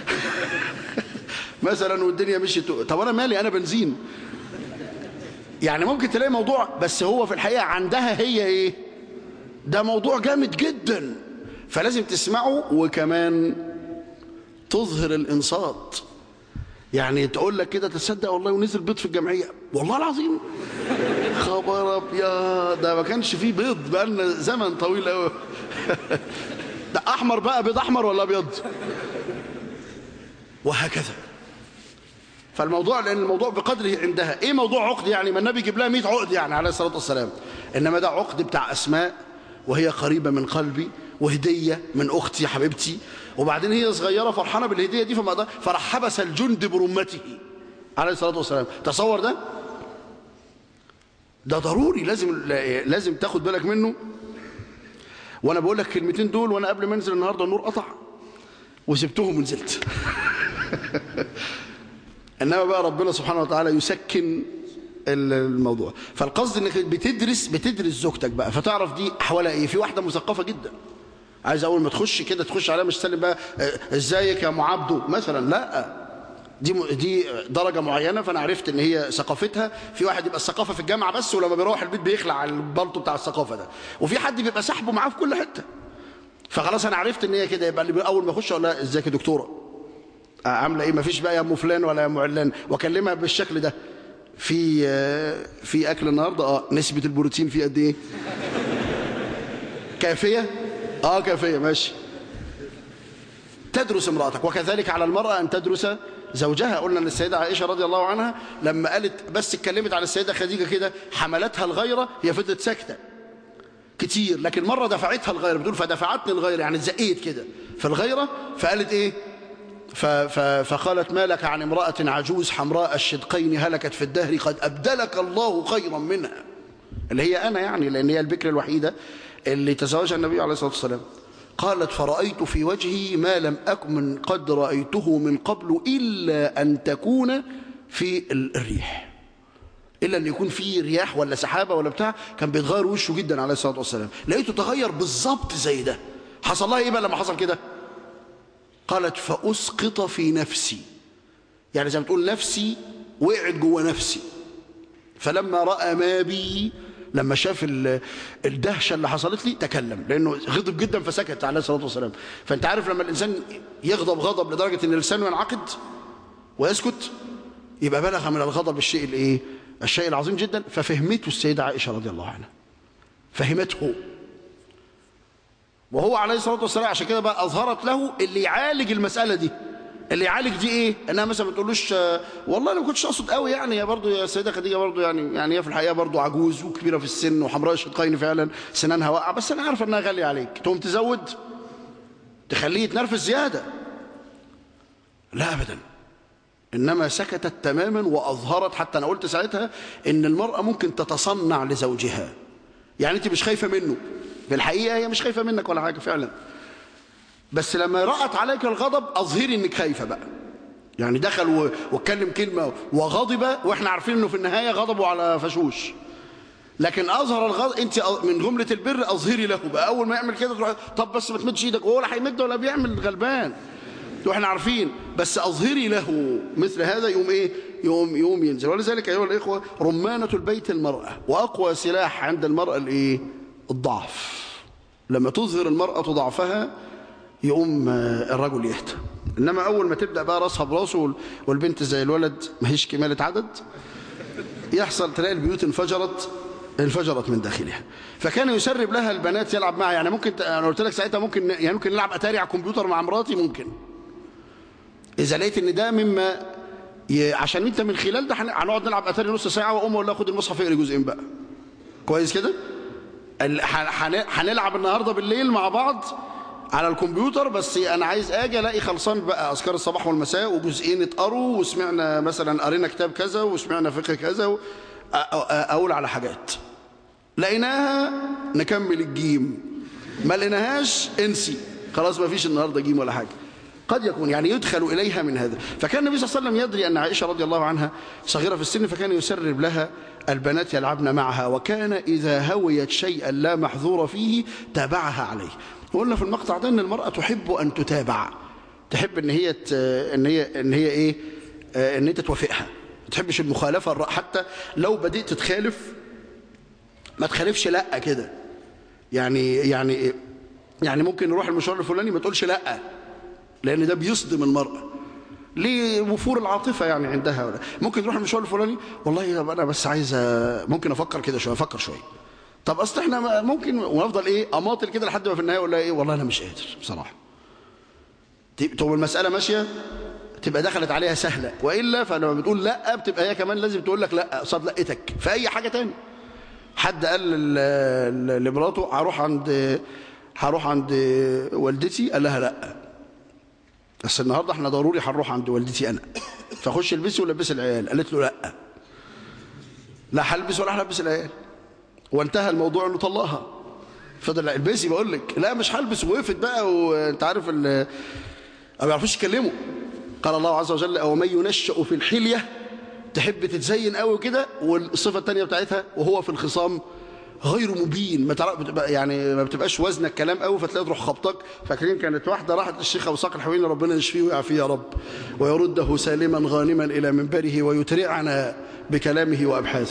مثلا والدنيا مشيت طب انا مالي انا بنزين يعني ممكن تلاقي موضوع بس هو في الحقيقه عندها هي ايه ده موضوع جامد جدا فلازم تسمعه وكمان تظهر الانصات يعني تقول لك كده تصدق والله ونزل بيض في الجمعيه والله العظيم خبر ابيض ده ما كانش فيه بيض بقى لنا زمن طويل قوي ده احمر بقى بيض احمر ولا ابيض وهكذا فالموضوع لان الموضوع بقدره عندها ايه موضوع عقد يعني ما النبي يجيب لها 100 عقد يعني عليه الصلاه والسلام انما ده عقد بتاع اسماء وهي قريبه من قلبي وهديه من اختي حبيبتي وبعدين هي صغيره فرحانه بالهديه دي فما فراح حبس الجند برمته عليه الصلاه والسلام تصور ده ده ضروري لازم لازم تاخد بالك منه وانا بقول لك الكلمتين دول وانا قبل ما انزل النهارده النور قطع وسبتهم ونزلت انما بقى ربنا سبحانه وتعالى يسكن الموضوع فالقصد انك بتدرس بتدرس زوجتك بقى فتعرف دي احوالها ايه في واحده مثقفه جدا عايز اول ما تخش كده تخش عليها مش تسلم بقى ازيك يا ام عبده مثلا لا دي دي درجه معينه فانا عرفت ان هي ثقافتها في واحد يبقى الثقافه في الجامعه بس ولما بيروح البيت بيخلع البلطو بتاع الثقافه ده وفي حد بيبقى سحبه معاه في كل حته فخلاص انا عرفت ان هي كده يبقى اللي اول ما اخش اقول لها ازيك يا دكتوره عامله ايه مفيش بقى يا ام فلان ولا يا ام علان واكلمها بالشكل ده في في اكل النهارده اه نسبه البروتين فيه قد ايه كافيه اه كافيه ماشي تدرس امرأتك وكذلك على المرأة أن تدرس زوجها قلنا أن السيدة عائشة رضي الله عنها لما قالت بس اتكلمت على السيدة خديجة كده حملتها الغيرة هي فضلت ساكتة كتير لكن مرة دفعتها الغيرة بتقول فدفعتني الغيرة يعني زقيت كده في الغيرة فقالت ايه ف ف فقالت ما لك عن امرأة عجوز حمراء الشدقين هلكت في الدهر قد أبدلك الله خيرا منها اللي هي أنا يعني لأن هي البكر الوحيدة اللي تزوجها النبي عليه الصلاة والسلام قالت فرأيت في وجهي ما لم أكن قد رأيته من قبل إلا أن تكون في الريح إلا أن يكون في رياح ولا سحابة ولا بتاع كان بيتغير وشه جدا عليه الصلاة والسلام لقيته تغير بالظبط زي ده حصل لها إيه بقى لما حصل كده قالت فأسقط في نفسي يعني زي ما تقول نفسي وقعت جوه نفسي فلما رأى ما بي لما شاف الدهشة اللي حصلت لي تكلم لأنه غضب جدا فسكت عليه الصلاة والسلام فأنت عارف لما الإنسان يغضب غضب لدرجة أن لسانه ينعقد ويسكت يبقى بلغ من الغضب الشيء الايه الشيء العظيم جدا ففهمته السيدة عائشة رضي الله عنها فهمته وهو عليه الصلاة والسلام عشان كده بقى أظهرت له اللي يعالج المسألة دي اللي يعالج دي ايه انها مثلا ما تقولوش والله انا ما كنتش اقصد قوي يعني يا برضه يا السيده خديجه برضه يعني يعني هي في الحقيقه برضه عجوز وكبيره في السن وحمراء الشدقين فعلا سنانها واقعه بس انا عارف انها غاليه عليك تقوم تزود تخليه يتنرفز زياده لا ابدا انما سكتت تماما واظهرت حتى انا قلت ساعتها ان المراه ممكن تتصنع لزوجها يعني انت مش خايفه منه في الحقيقه هي مش خايفه منك ولا حاجه فعلا بس لما رأت عليك الغضب أظهري إنك خايفة بقى يعني دخل واتكلم كلمة وغضب وإحنا عارفين إنه في النهاية غضبوا على فشوش لكن أظهر الغضب أنت من جملة البر أظهري له بقى أول ما يعمل كده تروح طب بس ما تمدش إيدك وهو لا هيمد ولا بيعمل غلبان وإحنا عارفين بس أظهري له مثل هذا يوم إيه يوم يوم ينزل ولذلك أيها الإخوة رمانة البيت المرأة وأقوى سلاح عند المرأة الإيه الضعف لما تظهر المرأة ضعفها يقوم الرجل يهدى انما اول ما تبدا بقى راسها براسه والبنت زي الولد ما هيش كماله عدد يحصل تلاقي البيوت انفجرت انفجرت من داخلها فكان يسرب لها البنات يلعب معها يعني ممكن انا قلت لك ساعتها ممكن يعني ممكن نلعب اتاري على الكمبيوتر مع مراتي ممكن اذا لقيت ان ده مما ي... عشان انت من خلال ده هنقعد نلعب اتاري نص ساعه واقوم اقول لها خد المصحف اقري جزئين بقى كويس كده هنلعب النهارده بالليل مع بعض على الكمبيوتر بس انا عايز اجي الاقي خلصان بقى اذكار الصباح والمساء وجزئين اتقروا وسمعنا مثلا قرينا كتاب كذا وسمعنا فقه كذا و... اقول على حاجات لقيناها نكمل الجيم ما لقيناهاش انسي خلاص ما فيش النهارده جيم ولا حاجه قد يكون يعني يدخل إليها من هذا فكان النبي صلى الله عليه وسلم يدري أن عائشة رضي الله عنها صغيرة في السن فكان يسرب لها البنات يلعبن معها وكان إذا هويت شيئا لا محظور فيه تابعها عليه وقلنا في المقطع ده أن المرأة تحب أن تتابع تحب أن هي أن هي أن هي إيه أن أنت توافقها ما تحبش المخالفة حتى لو بديت تخالف ما تخالفش لا كده يعني يعني يعني ممكن نروح المشوار الفلاني ما تقولش لا لأن ده بيصدم المرأة لوفور العاطفة يعني عندها ممكن تروح المشوار الفلاني والله أنا بس عايز ممكن أفكر كده شوية أفكر شوية طب أصل إحنا ممكن ونفضل إيه أماطل كده لحد ما في النهاية أقول لها إيه والله أنا مش قادر بصراحة طب المسألة ماشية تبقى دخلت عليها سهلة وإلا فلما بتقول لا بتبقى هي كمان لازم تقول لك لا قصاد لقيتك في أي حاجة تاني حد قال لمراته هروح عند هروح عند والدتي قال لها لا بس النهارده احنا ضروري هنروح عند والدتي انا فخش البسي ولبس العيال قالت له لا لا هلبس ولا هلبس العيال وانتهى الموضوع انه طلقها فضل لا البسي بقول لك لا مش هلبس وقفت بقى وانت عارف ما بيعرفوش يتكلموا قال الله عز وجل او من ينشأ في الحليه تحب تتزين قوي كده والصفه الثانيه بتاعتها وهو في الخصام غير مبين ما تعرف بتبقى يعني ما بتبقاش وزنك كلام قوي فتلاقي تروح خبطك فاكرين كانت واحده راحت للشيخ ابو صقر الحويني ربنا يشفيه ويعافيه يا رب ويرده سالما غانما الى منبره ويترعنا بكلامه وابحاثه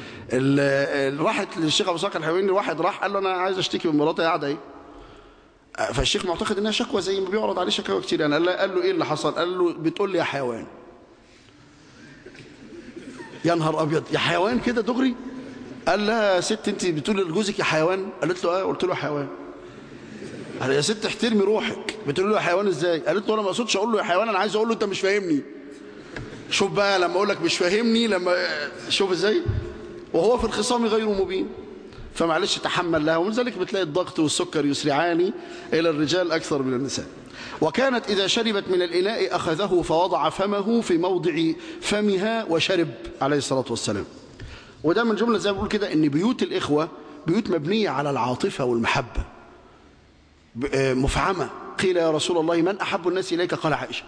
راحت للشيخ ابو صقر الحويني واحد راح قال له انا عايز اشتكي من مراتي قاعده ايه فالشيخ معتقد انها شكوى زي ما بيعرض عليه شكاوى كتير يعني قال له, قال له ايه اللي حصل قال له بتقول لي يا حيوان يا نهار ابيض يا حيوان كده دغري قال لها يا ست انت بتقولي لجوزك يا حيوان قالت له اه قلت له حيوان قال يا ست احترمي روحك بتقول له يا حيوان ازاي قالت له انا ما اقصدش اقول له يا حيوان انا عايز اقول له انت مش فاهمني شوف بقى لما اقول لك مش فاهمني لما شوف ازاي وهو في الخصام غير مبين فمعلش تحمل لها ومن ذلك بتلاقي الضغط والسكر يسرعان الى الرجال اكثر من النساء وكانت إذا شربت من الإناء أخذه فوضع فمه في موضع فمها وشرب عليه الصلاة والسلام وده من جملة زي ما بقول كده ان بيوت الإخوة بيوت مبنية على العاطفة والمحبة مفعمة قيل يا رسول الله من أحب الناس إليك قال عائشة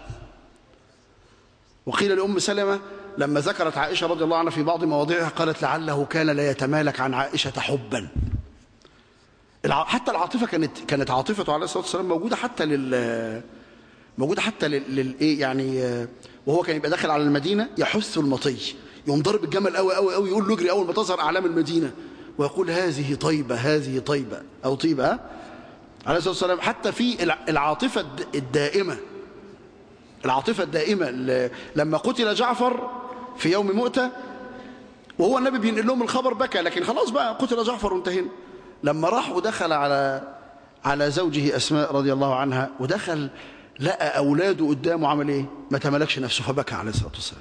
وقيل لأم سلمة لما ذكرت عائشة رضي الله عنها في بعض مواضيعها قالت لعله كان لا يتمالك عن عائشة حبا حتى العاطفة كانت كانت عاطفته عليه الصلاة والسلام موجودة حتى لل موجودة حتى لل ايه يعني وهو كان يبقى داخل على المدينة يحث المطي يقوم ضرب الجمل قوي قوي قوي يقول له اجري اول ما تظهر اعلام المدينه ويقول هذه طيبه هذه طيبه او طيبه عليه الصلاه والسلام حتى في العاطفه الدائمه العاطفه الدائمه لما قتل جعفر في يوم مؤته وهو النبي بينقل لهم الخبر بكى لكن خلاص بقى قتل جعفر وانتهينا لما راح ودخل على على زوجه اسماء رضي الله عنها ودخل لقى اولاده قدامه عمل ايه ما تملكش نفسه فبكى عليه الصلاه والسلام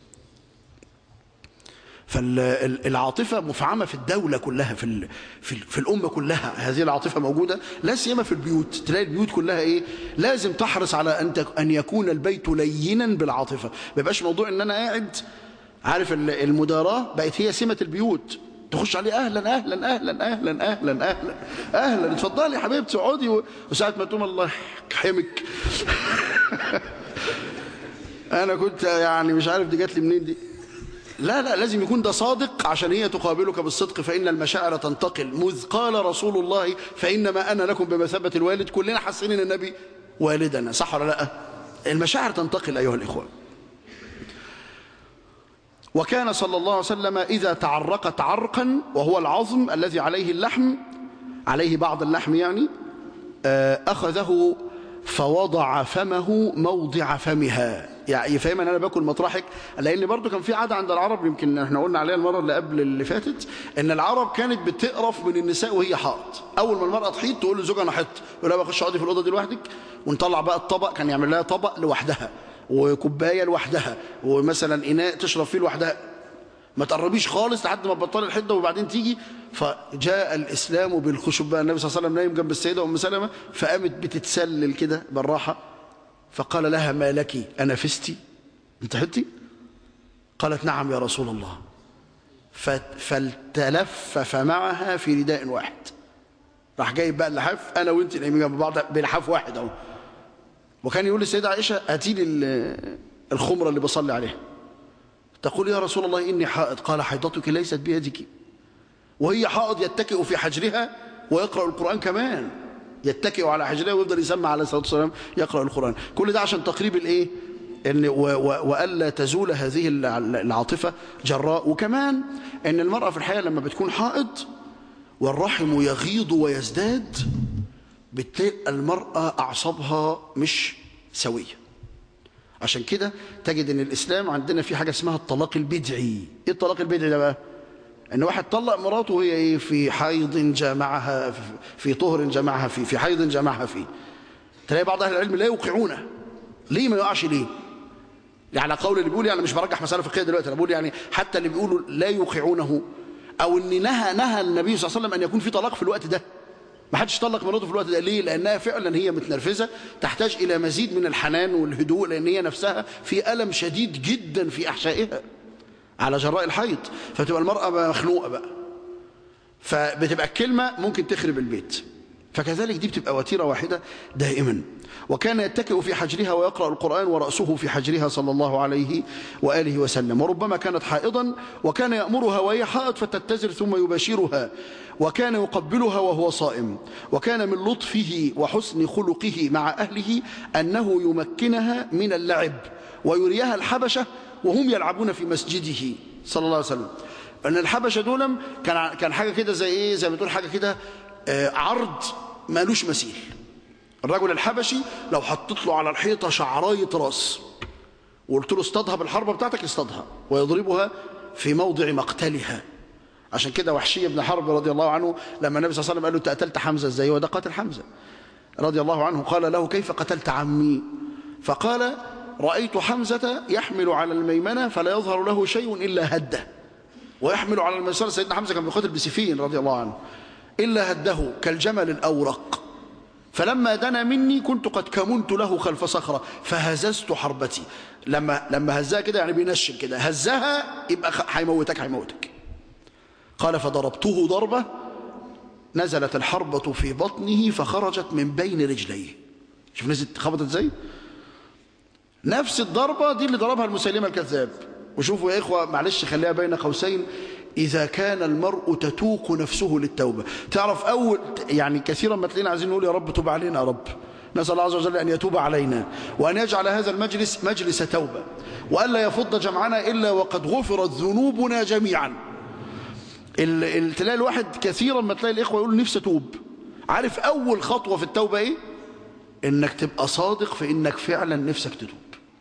فالعاطفة مفعمة في الدولة كلها في, ال... في, ال... في الأمة كلها هذه العاطفة موجودة لا سيما في البيوت تلاقي البيوت كلها إيه لازم تحرص على أن, ت... أن يكون البيت لينا بالعاطفة ما يبقاش موضوع أن أنا قاعد عارف المداراة بقت هي سمة البيوت تخش عليه أهلا أهلا أهلا أهلا أهلا أهلا أهلا اتفضلي يا حبيبتي اقعدي و... وساعة ما تقوم الله يحمك أنا كنت يعني مش عارف دي جات لي منين دي لا لا لازم يكون ده صادق عشان هي تقابلك بالصدق فإن المشاعر تنتقل مذ قال رسول الله فإنما أنا لكم بمثابة الوالد كلنا حاسين ان النبي والدنا صح ولا لا المشاعر تنتقل أيها الإخوة وكان صلى الله عليه وسلم إذا تعرقت عرقا وهو العظم الذي عليه اللحم عليه بعض اللحم يعني أخذه فوضع فمه موضع فمها يعني يفهم ان انا باكل مطرحك لان برضو كان في عاده عند العرب يمكن احنا قلنا عليها المره اللي قبل اللي فاتت ان العرب كانت بتقرف من النساء وهي حائط اول ما المراه تحيط تقول لزوجها انا حط يقول لها بخش اقعدي في الاوضه دي لوحدك ونطلع بقى الطبق كان يعمل لها طبق لوحدها وكوبايه لوحدها ومثلا اناء تشرب فيه لوحدها ما تقربيش خالص لحد ما تبطلي الحده وبعدين تيجي فجاء الاسلام بالخشب بقى النبي صلى الله عليه وسلم نايم جنب السيده ام سلمه فقامت بتتسلل كده بالراحه فقال لها ما لك انا فستي انت حتي قالت نعم يا رسول الله فالتلفف معها في رداء واحد راح جايب بقى اللحاف انا وانت نايمين جنب بعض بلحاف واحد اهو وكان يقول للسيده عائشه هاتي لي الخمره اللي بصلي عليها تقول يا رسول الله إني حائض قال حيضتك ليست بيدك وهي حائض يتكئ في حجرها ويقرأ القرآن كمان يتكئ على حجرها ويفضل يسمع عليه الصلاة والسلام يقرأ القرآن كل ده عشان تقريب الإيه إن و و وألا تزول هذه العاطفة جراء وكمان إن المرأة في الحياة لما بتكون حائض والرحم يغيض ويزداد بتلاقي المرأة أعصابها مش سوية عشان كده تجد ان الاسلام عندنا في حاجه اسمها الطلاق البدعي ايه الطلاق البدعي ده بقى ان واحد طلق مراته وهي ايه في حيض جامعها في طهر جامعها فيه في حيض جامعها فيه تلاقي بعض اهل العلم لا يوقعونه ليه ما يقعش ليه يعني قول اللي بيقول يعني مش برجح مساله فقهيه دلوقتي انا بقول يعني حتى اللي بيقولوا لا يوقعونه او ان نهى نهى النبي صلى الله عليه وسلم ان يكون في طلاق في الوقت ده ما حدش طلق مراته في الوقت ده ليه لانها فعلا هي متنرفزه تحتاج الى مزيد من الحنان والهدوء لان هي نفسها في الم شديد جدا في احشائها على جراء الحيض فتبقى المراه مخنوقه بقى فبتبقى الكلمه ممكن تخرب البيت فكذلك دي بتبقى وتيره واحده دائما وكان يتكئ في حجرها ويقرأ القرآن ورأسه في حجرها صلى الله عليه وآله وسلم وربما كانت حائضا وكان يأمرها وهي حائض فتتزر ثم يباشرها وكان يقبلها وهو صائم وكان من لطفه وحسن خلقه مع أهله أنه يمكنها من اللعب ويريها الحبشة وهم يلعبون في مسجده صلى الله عليه وسلم أن الحبشة دول كان كان حاجة كده زي إيه زي ما تقول حاجة كده عرض مالوش مثيل الرجل الحبشي لو حطيت له على الحيطة شعراية راس وقلت له اصطادها بالحربة بتاعتك اصطادها ويضربها في موضع مقتلها عشان كده وحشي بن حرب رضي الله عنه لما النبي صلى الله عليه وسلم قال له انت قتلت حمزة ازاي وده قاتل حمزة رضي الله عنه قال له كيف قتلت عمي فقال رأيت حمزة يحمل على الميمنة فلا يظهر له شيء إلا هده ويحمل على الميسرة سيدنا حمزة كان بيقاتل بسفين رضي الله عنه إلا هده كالجمل الأورق فلما دنا مني كنت قد كمنت له خلف صخرة فهززت حربتي لما لما هزها كده يعني بينشن كده هزها يبقى هيموتك هيموتك قال فضربته ضربة نزلت الحربة في بطنه فخرجت من بين رجليه شوف نزلت خبطت ازاي نفس الضربة دي اللي ضربها المسيلمة الكذاب وشوفوا يا إخوة معلش خليها بين قوسين إذا كان المرء تتوق نفسه للتوبة تعرف أول يعني كثيرا ما تلاقينا عايزين نقول يا رب توب علينا يا رب نسأل الله عز وجل أن يتوب علينا وأن يجعل هذا المجلس مجلس توبة وألا يفض جمعنا إلا وقد غفرت ذنوبنا جميعا تلاقي الواحد كثيرا ما تلاقي الإخوة يقول نفسي أتوب عارف أول خطوة في التوبة إيه إنك تبقى صادق في إنك فعلا نفسك تتوب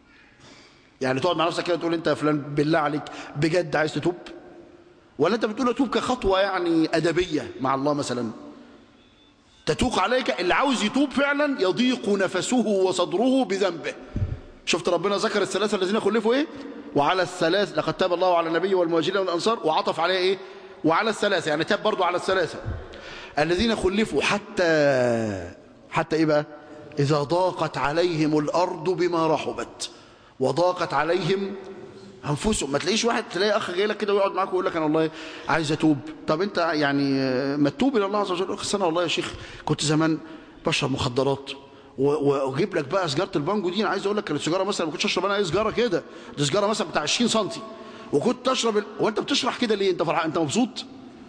يعني تقعد مع نفسك كده تقول أنت يا فلان بالله عليك بجد عايز تتوب ولا أنت بتقول أتوب كخطوة يعني أدبية مع الله مثلا تتوق عليك اللي عاوز يتوب فعلا يضيق نفسه وصدره بذنبه شفت ربنا ذكر الثلاثة الذين خلفوا ايه وعلى الثلاث لقد تاب الله على النبي والمهاجرين والأنصار وعطف عليه ايه وعلى الثلاثة يعني تاب برضو على الثلاثة الذين خلفوا حتى حتى ايه بقى إذا ضاقت عليهم الأرض بما رحبت وضاقت عليهم انفسهم ما تلاقيش واحد تلاقي اخ جاي لك كده ويقعد معاك ويقول لك انا والله عايز اتوب طب انت يعني ما تتوب الى الله عز وجل اخ انا والله يا شيخ كنت زمان بشرب مخدرات واجيب لك بقى سجاره البانجو دي انا عايز اقول لك السيجاره مثلا ما كنتش اشرب انا اي سيجاره كده دي سيجاره مثلا بتاع 20 سم وكنت اشرب ال... وانت بتشرح كده ليه انت فرح انت مبسوط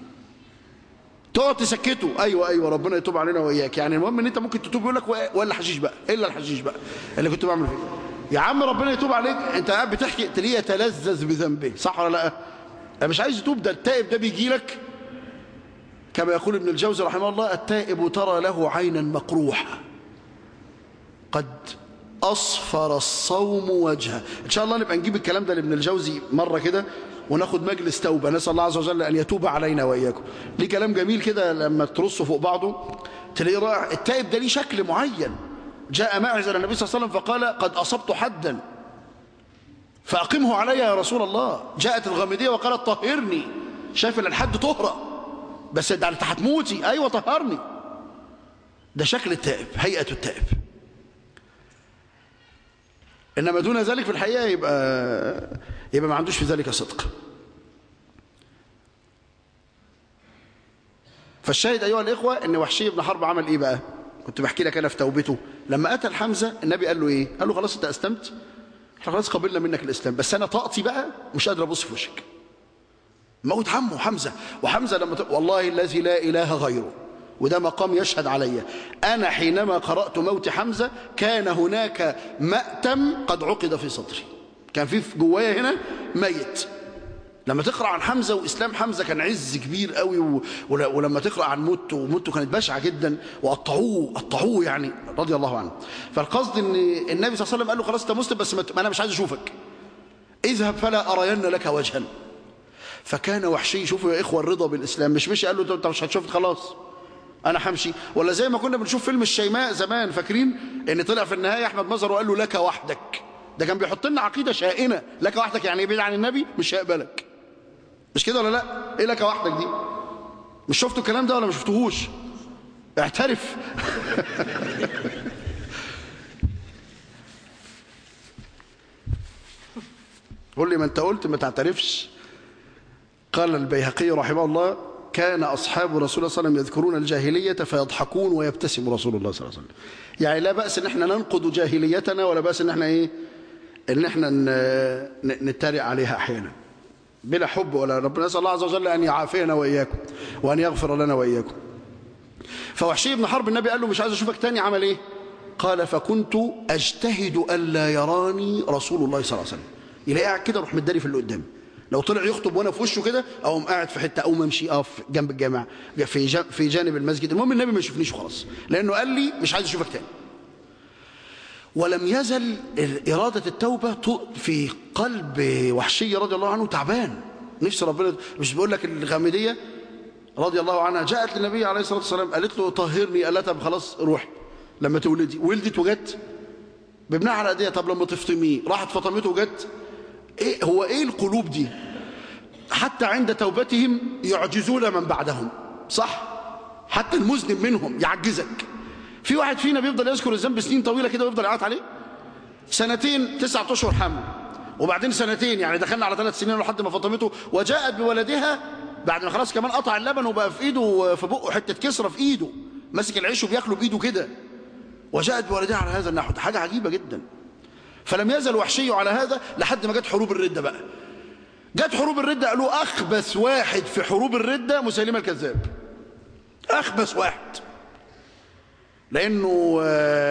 تقعد تسكته ايوه ايوه ربنا يتوب علينا واياك يعني المهم ان انت ممكن تتوب يقول لك ولا حشيش بقى الا الحشيش بقى اللي كنت بعمل فيه يا عم ربنا يتوب عليك انت قاعد بتحكي تلاقيه يتلذذ بذنبه صح ولا لا انا مش عايز يتوب ده التائب ده بيجي لك كما يقول ابن الجوزي رحمه الله التائب ترى له عينا مقروحه قد أصفر الصوم وجهه إن شاء الله نبقى نجيب الكلام ده لابن الجوزي مرة كده وناخد مجلس توبة نسأل الله عز وجل أن يتوب علينا وإياكم ليه كلام جميل كده لما ترصه فوق بعضه تلاقيه رائع التائب ده ليه شكل معين جاء معز إلى النبي صلى الله عليه وسلم فقال قد أصبت حدا فأقمه علي يا رسول الله جاءت الغامدية وقالت طهرني شايف ان الحد طهرة بس ده انت هتموتي ايوه طهرني ده شكل التائب هيئة التائب انما دون ذلك في الحقيقة يبقى يبقى ما عندوش في ذلك صدق فالشاهد ايها الاخوة ان وحشي بن حرب عمل ايه بقى كنت بحكي لك انا في توبته لما قتل حمزة النبي قال له ايه قال له خلاص انت اسلمت احنا خلاص قبلنا منك الاسلام بس انا طاقتي بقى مش قادر ابص في وشك موت عمه حمزة وحمزة لما ت... والله الذي لا إله غيره وده مقام يشهد علي أنا حينما قرأت موت حمزة كان هناك مأتم قد عقد في صدري كان في جوايا هنا ميت لما تقرأ عن حمزة وإسلام حمزة كان عز كبير قوي و... ولما تقرأ عن موته وموته كانت بشعة جدا وقطعوه قطعوه يعني رضي الله عنه فالقصد ان النبي صلى الله عليه وسلم قال له خلاص انت مسلم بس ما انا مش عايز اشوفك اذهب فلا ارين لك وجها فكان وحشي شوفوا يا إخوة الرضا بالإسلام مش مشي قال له أنت مش هتشوف خلاص أنا همشي ولا زي ما كنا بنشوف فيلم الشيماء زمان فاكرين إن طلع في النهاية أحمد مظهر وقال له لك وحدك ده كان بيحط لنا عقيدة شائنة لك وحدك يعني بعيد عن النبي مش هيقبلك مش كده ولا لا إيه لك وحدك دي مش شفتوا الكلام ده ولا ما شفتوهوش اعترف قول لي ما انت قلت ما تعترفش قال البيهقي رحمه الله كان أصحاب رسول الله صلى الله عليه وسلم يذكرون الجاهلية فيضحكون ويبتسم رسول الله صلى الله عليه وسلم يعني لا بأس ان احنا ننقض جاهليتنا ولا بأس ان احنا ايه ان احنا نتريق عليها احيانا بلا حب ولا ربنا نسأل الله عز وجل أن يعافينا وإياكم وأن يغفر لنا وإياكم فوحشي بن حرب النبي قال له مش عايز أشوفك تاني عمل إيه قال فكنت أجتهد ألا يراني رسول الله صلى الله عليه وسلم يلاقي قاعد كده روح متداري في اللي قدامي لو طلع يخطب وانا في وشه كده اقوم قاعد في حته او امشي اقف جنب الجامع في في جانب المسجد المهم النبي ما يشوفنيش وخلاص لانه قال لي مش عايز اشوفك تاني ولم يزل إرادة التوبة في قلب وحشي رضي الله عنه تعبان نفس ربنا مش بيقول لك الغامدية رضي الله عنها جاءت للنبي عليه الصلاة والسلام قالت له طهرني قال لها طب خلاص روح لما تولدي ولدت وجت بابنها على ايديها طب لما تفطميه راحت فطمته وجت إيه هو ايه القلوب دي حتى عند توبتهم يعجزون من بعدهم صح حتى المذنب منهم يعجزك في واحد فينا بيفضل يذكر الذنب سنين طويلة كده ويفضل يعيط عليه سنتين تسعة أشهر حمل وبعدين سنتين يعني دخلنا على ثلاث سنين لحد ما فطمته وجاءت بولدها بعد ما خلاص كمان قطع اللبن وبقى في ايده في بقه حتة كسرة في ايده ماسك العيش وبياكله بايده كده وجاءت بولدها على هذا النحو حاجة عجيبة جدا فلم يزل وحشي على هذا لحد ما جت حروب الردة بقى جت حروب الردة قالوا أخبث واحد في حروب الردة مسيلمة الكذاب أخبث واحد لأنه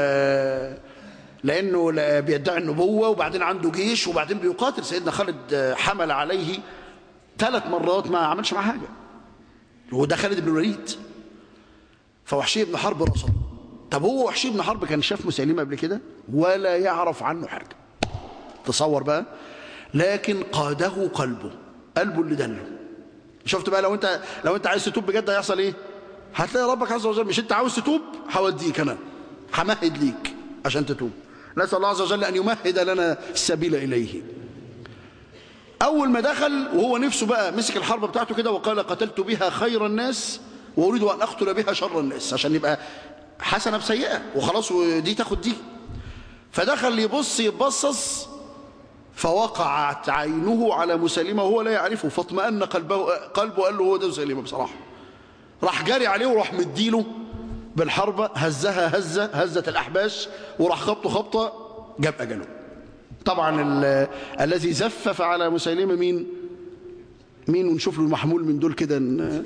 لأنه بيدعي النبوة وبعدين عنده جيش وبعدين بيقاتل سيدنا خالد حمل عليه ثلاث مرات ما عملش معاه حاجة وده خالد بن الوليد فوحشي بن حرب رصد طب هو وحشي بن حرب كان شاف مسيلمة قبل كده ولا يعرف عنه حاجة تصور بقى لكن قاده قلبه قلبه اللي دله شفت بقى لو انت لو انت عايز تتوب بجد هيحصل ايه هتلاقي ربك عز وجل مش انت عاوز تتوب هوديك انا همهد ليك عشان تتوب نسال الله عز وجل ان يمهد لنا السبيل اليه اول ما دخل وهو نفسه بقى مسك الحرب بتاعته كده وقال قتلت بها خير الناس واريد ان اقتل بها شر الناس عشان يبقى حسنه بسيئه وخلاص ودي تاخد دي فدخل يبص يتبصص فوقعت عينه على مسلمة وهو لا يعرفه فاطمأن قلبه قلبه قال له هو ده مسلمة بصراحة راح جاري عليه وراح مديله بالحربة هزها هزة هزة الأحباش وراح خبطه خبطة جاب أجله طبعا الذي زفف على مسيلمة مين مين ونشوف له المحمول من دول كده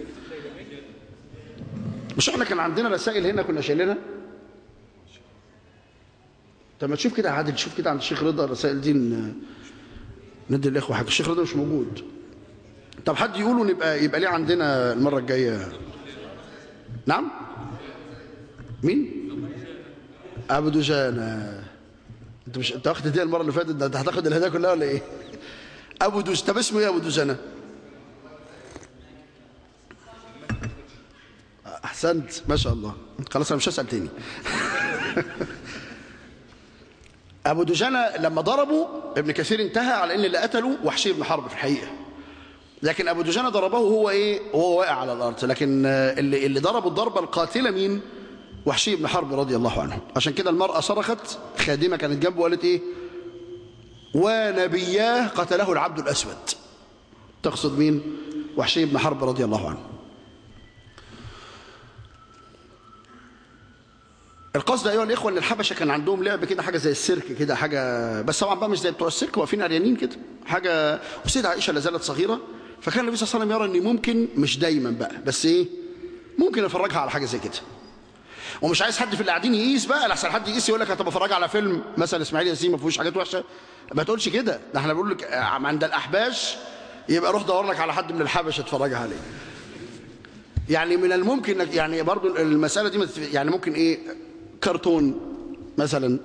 مش احنا كان عندنا رسائل هنا كنا شايلينها طب ما تشوف كده عادل شوف كده عند الشيخ رضا الرسائل دي ندي الاخوه حاجه الشيخ رضا مش موجود طب حد يقولوا نبقى يبقى ليه عندنا المره الجايه نعم مين ابو دجانه انت مش انت واخد هديه المره اللي فاتت ده انت هتاخد الهدايا كلها ولا ايه ابو دوز طب اسمه ايه ابو دوزنه احسنت ما شاء الله خلاص انا مش هسال تاني ابو دجانه لما ضربه ابن كثير انتهى على ان اللي قتله وحشي بن حرب في الحقيقه لكن ابو دجانه ضربه وهو ايه وهو واقع على الارض لكن اللي اللي ضربه الضربه القاتله مين وحشي بن حرب رضي الله عنه عشان كده المراه صرخت خادمه كانت جنبه وقالت ايه ونبياه قتله العبد الاسود تقصد مين وحشي بن حرب رضي الله عنه القصد ايها الاخوه ان الحبشه كان عندهم لعب كده حاجه زي السيرك كده حاجه بس طبعا بقى مش زي بتوع السيرك واقفين عريانين كده حاجه وسيدة عائشه لا زالت صغيره فكان النبي صلى الله عليه وسلم يرى ان ممكن مش دايما بقى بس ايه ممكن افرجها على حاجه زي كده ومش عايز حد في اللي قاعدين يقيس بقى لحسن حد يقيس يقول لك طب افرجها على فيلم مثلا اسماعيل ياسين ما فيهوش حاجات وحشه ما تقولش كده ده احنا بنقول لك عند الاحباش يبقى روح دور لك على حد من الحبشه اتفرجها عليه يعني من الممكن انك يعني برضو المساله دي يعني ممكن ايه كرتون مثلا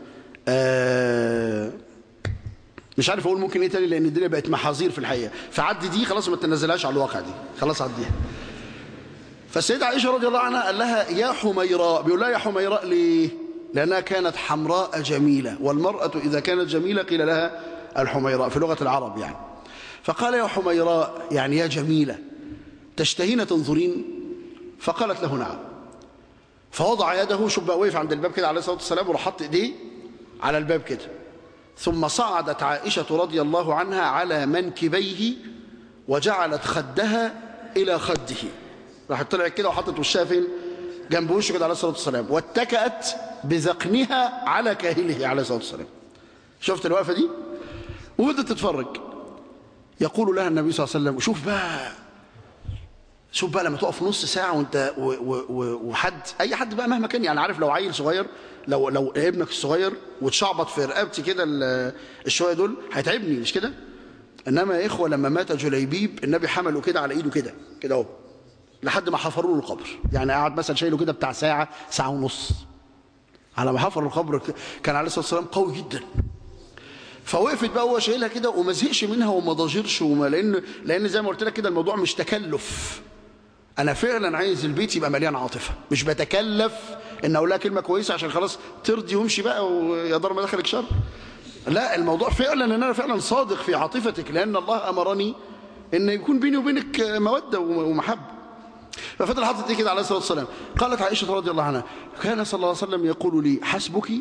آه مش عارف اقول ممكن ايه تاني لان الدنيا بقت محاذير في الحقيقه فعدي دي خلاص ما تنزلهاش على الواقع دي خلاص عديها فالسيدة عائشة رضي الله عنها قال لها يا حميراء بيقول لها يا حميراء ليه لأنها كانت حمراء جميلة والمرأة إذا كانت جميلة قيل لها الحميراء في لغة العرب يعني فقال يا حميراء يعني يا جميلة تشتهين تنظرين فقالت له نعم فوضع يده شوف بقى وقف عند الباب كده عليه الصلاه والسلام وراح حط ايديه على الباب كده ثم صعدت عائشه رضي الله عنها على منكبيه وجعلت خدها الى خده راحت طلعت كده وحطت وشها فين جنب وشه كده عليه الصلاه والسلام واتكأت بذقنها على كاهله عليه الصلاه والسلام شفت الوقفه دي وبدت تتفرج يقول لها النبي صلى الله عليه وسلم شوف بقى شوف بقى لما تقف نص ساعة وانت و و و وحد اي حد بقى مهما كان يعني عارف لو عيل صغير لو لو ابنك الصغير وتشعبط في رقبتي كده الشويه دول هيتعبني مش كده انما يا اخوه لما مات جليبيب النبي حمله كده على ايده كده كده اهو لحد ما حفروا له القبر يعني قعد مثلا شايله كده بتاع ساعه ساعه ونص على ما حفروا القبر كان عليه الصلاه والسلام قوي جدا فوقفت بقى هو شايلها كده وما زهقش منها وما ضجرش وما لان لان زي ما قلت لك كده الموضوع مش تكلف انا فعلا عايز البيت يبقى مليان عاطفه مش بتكلف ان اقول لها كلمه كويسه عشان خلاص ترضي وامشي بقى ويا دار ما دخلك شر لا الموضوع فعلا ان انا فعلا صادق في عاطفتك لان الله امرني ان يكون بيني وبينك موده ومحبه ففضل حاطط ايه كده عليه الصلاه والسلام قالت عائشه رضي الله عنها كان صلى الله عليه وسلم يقول لي حسبك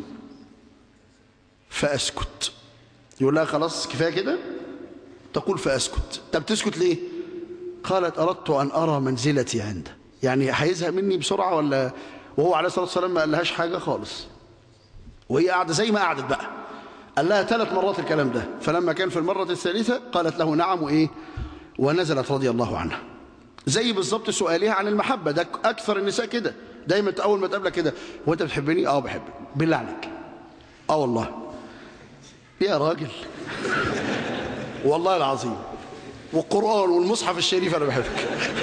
فاسكت يقول لها خلاص كفايه كده تقول فاسكت طب تسكت ليه قالت اردت ان ارى منزلتي عنده يعني هيزهق مني بسرعه ولا وهو عليه الصلاه والسلام ما قالهاش حاجه خالص وهي قاعده زي ما قعدت بقى قال لها ثلاث مرات الكلام ده فلما كان في المره الثالثه قالت له نعم وايه ونزلت رضي الله عنها زي بالظبط سؤالها عن المحبه ده اكثر النساء كده دايما اول ما تقابلك كده هو انت بتحبني اه بحبك بالله عليك اه والله يا راجل والله العظيم والقرآن والمصحف الشريف أنا بحبك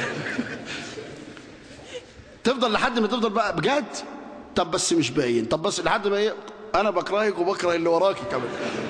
تفضل لحد ما تفضل بقى بجد طب بس مش باين طب بس لحد ما ايه أنا بكرهك وبكره اللي وراكي كمان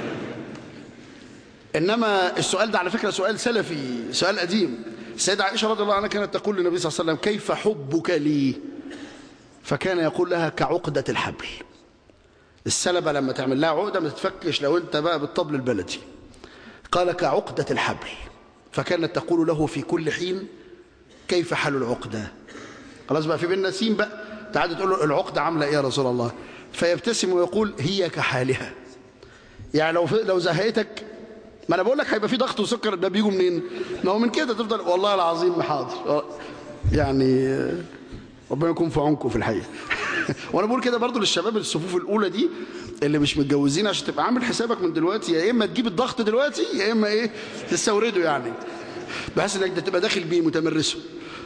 إنما السؤال ده على فكرة سؤال سلفي سؤال قديم السيدة عائشة رضي الله عنها كانت تقول للنبي صلى الله عليه وسلم كيف حبك لي فكان يقول لها كعقدة الحبل السلبة لما تعمل لها عقدة ما تتفكش لو انت بقى بالطبل البلدي قال كعقدة الحبل فكانت تقول له في كل حين كيف حل العقدة خلاص بقى في بيننا سين بقى تعالى تقول له العقدة عاملة ايه يا رسول الله فيبتسم ويقول هي كحالها يعني لو لو زهقتك ما انا بقول لك هيبقى في ضغط وسكر ده بيجوا منين ما هو من كده تفضل والله العظيم حاضر يعني ربنا يكون في عونكم في الحقيقه وانا بقول كده برضو للشباب الصفوف الاولى دي اللي مش متجوزين عشان تبقى عامل حسابك من دلوقتي يا اما تجيب الضغط دلوقتي يا اما ايه تستورده يعني بحيث انك تبقى داخل بيه متمرسه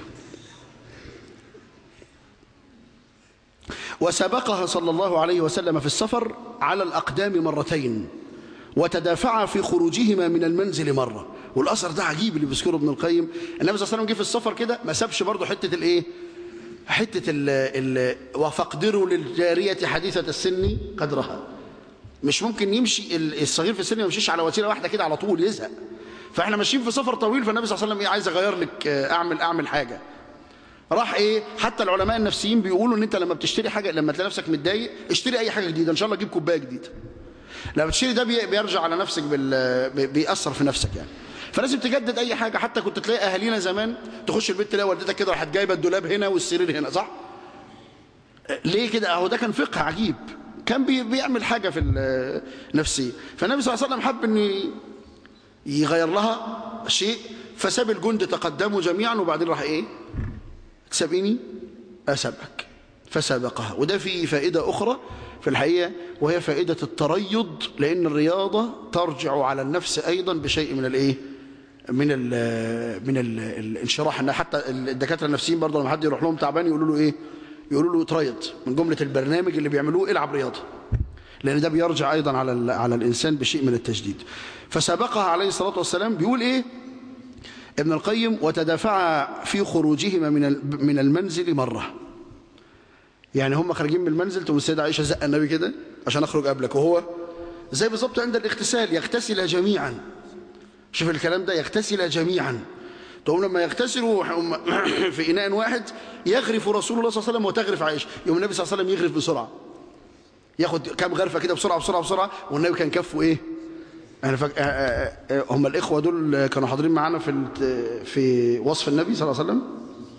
وسبقها صلى الله عليه وسلم في السفر على الأقدام مرتين وتدافعا في خروجهما من المنزل مرة والأثر ده عجيب اللي بيذكره ابن القيم النبي صلى الله عليه وسلم جه في السفر كده ما سابش برضه حتة الايه حتة ال ال وفقدروا للجارية حديثة السن قدرها مش ممكن يمشي الصغير في السن ما يمشيش على وتيره واحده كده على طول يزهق فاحنا ماشيين في سفر طويل فالنبي صلى الله عليه وسلم ايه عايز اغير لك اعمل اعمل حاجه راح ايه حتى العلماء النفسيين بيقولوا ان انت لما بتشتري حاجه لما تلاقي نفسك متضايق اشتري اي حاجه جديده ان شاء الله جيب كوبايه جديده لما تشتري ده بيرجع على نفسك بال... بيأثر في نفسك يعني فلازم تجدد اي حاجه حتى كنت تلاقي اهالينا زمان تخش البيت تلاقي والدتك كده راحت جايبه الدولاب هنا والسرير هنا صح ليه كده اهو ده كان فقه عجيب كان بي... بيعمل حاجه في النفسيه فالنبي صلى الله عليه وسلم حب ان يغير لها شيء فساب الجند تقدموا جميعا وبعدين راح ايه تسابيني اسبقك فسابقها وده فيه فائده اخرى في الحقيقة وهي فائدة التريض لأن الرياضة ترجع على النفس أيضا بشيء من الإيه من ال من ال الانشراح ان حتى الدكاتره النفسيين برضه لما حد يروح لهم تعبان يقولوا له ايه يقولوا له تريض من جمله البرنامج اللي بيعملوه العب رياضه لان ده بيرجع ايضا على على الانسان بشيء من التجديد فسابقها عليه الصلاه والسلام بيقول ايه ابن القيم وتدافعا في خروجهما من من المنزل مره يعني هم خارجين من المنزل تقوم السيدة عائشة زق النبي كده عشان أخرج قبلك وهو زي بالظبط عند الاغتسال يغتسل جميعا شوف الكلام ده يغتسل جميعا تقوم لما يغتسلوا في إناء واحد يغرف رسول الله صلى الله عليه وسلم وتغرف عائشة يوم النبي صلى الله عليه وسلم يغرف بسرعة ياخد كام غرفة كده بسرعة بسرعة بسرعة والنبي كان كفه إيه يعني فك... هم الإخوة دول كانوا حاضرين معانا في في وصف النبي صلى الله عليه وسلم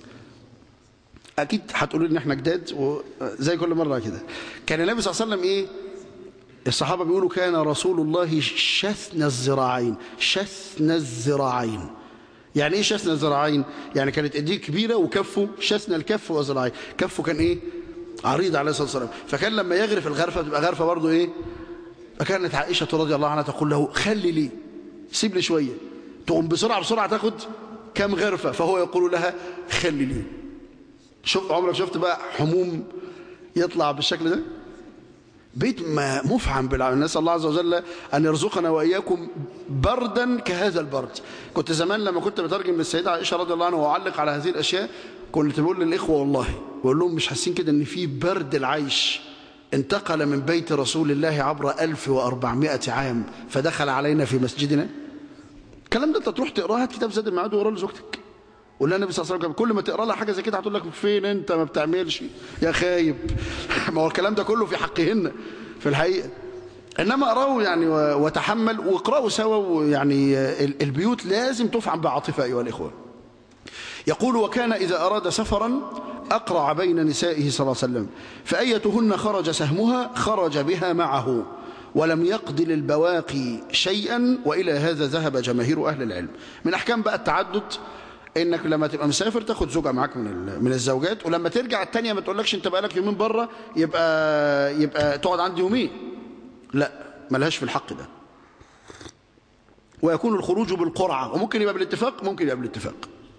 اكيد هتقولوا ان احنا جداد وزي كل مره كده كان النبي صلى الله عليه وسلم ايه الصحابه بيقولوا كان رسول الله شثن الذراعين شثن الذراعين يعني ايه شثن الذراعين يعني كانت ايديه كبيره وكفه شثن الكف والذراعين كفه كان ايه عريض عليه الصلاه والسلام فكان لما يغرف الغرفه تبقى غرفه برضه ايه فكانت عائشه رضي الله عنها تقول له خلي لي سيب لي شويه تقوم بسرعه بسرعه تاخد كم غرفه فهو يقول لها خلي لي شوف عمرك شفت بقى حموم يطلع بالشكل ده بيت ما مفعم بالعمل نسأل الله عز وجل أن يرزقنا وإياكم بردا كهذا البرد كنت زمان لما كنت بترجم للسيدة عائشة رضي الله عنها وأعلق على هذه الأشياء كنت بقول للإخوة والله بقول لهم مش حاسين كده أن في برد العيش انتقل من بيت رسول الله عبر 1400 عام فدخل علينا في مسجدنا الكلام ده انت تروح تقراه هات كتاب زاد المعاد وقراه لزوجتك ولا النبي صلى الله عليه وسلم كل ما تقرا لها حاجه زي كده هتقول لك فين انت ما بتعملش يا خايب ما هو الكلام ده كله في حقهن في الحقيقه انما اقراه يعني وتحمل واقراوا سوا يعني البيوت لازم تفعم بعاطفه ايها الاخوه يقول وكان اذا اراد سفرا اقرع بين نسائه صلى الله عليه وسلم فايتهن خرج سهمها خرج بها معه ولم يقض للبواقي شيئا والى هذا ذهب جماهير اهل العلم من احكام بقى التعدد انك لما تبقى مسافر تاخد زوجة معاك من من الزوجات ولما ترجع التانية ما تقولكش انت بقالك يومين بره يبقى يبقى تقعد عندي يومين لا ملهاش في الحق ده ويكون الخروج بالقرعة وممكن يبقى بالاتفاق ممكن يبقى بالاتفاق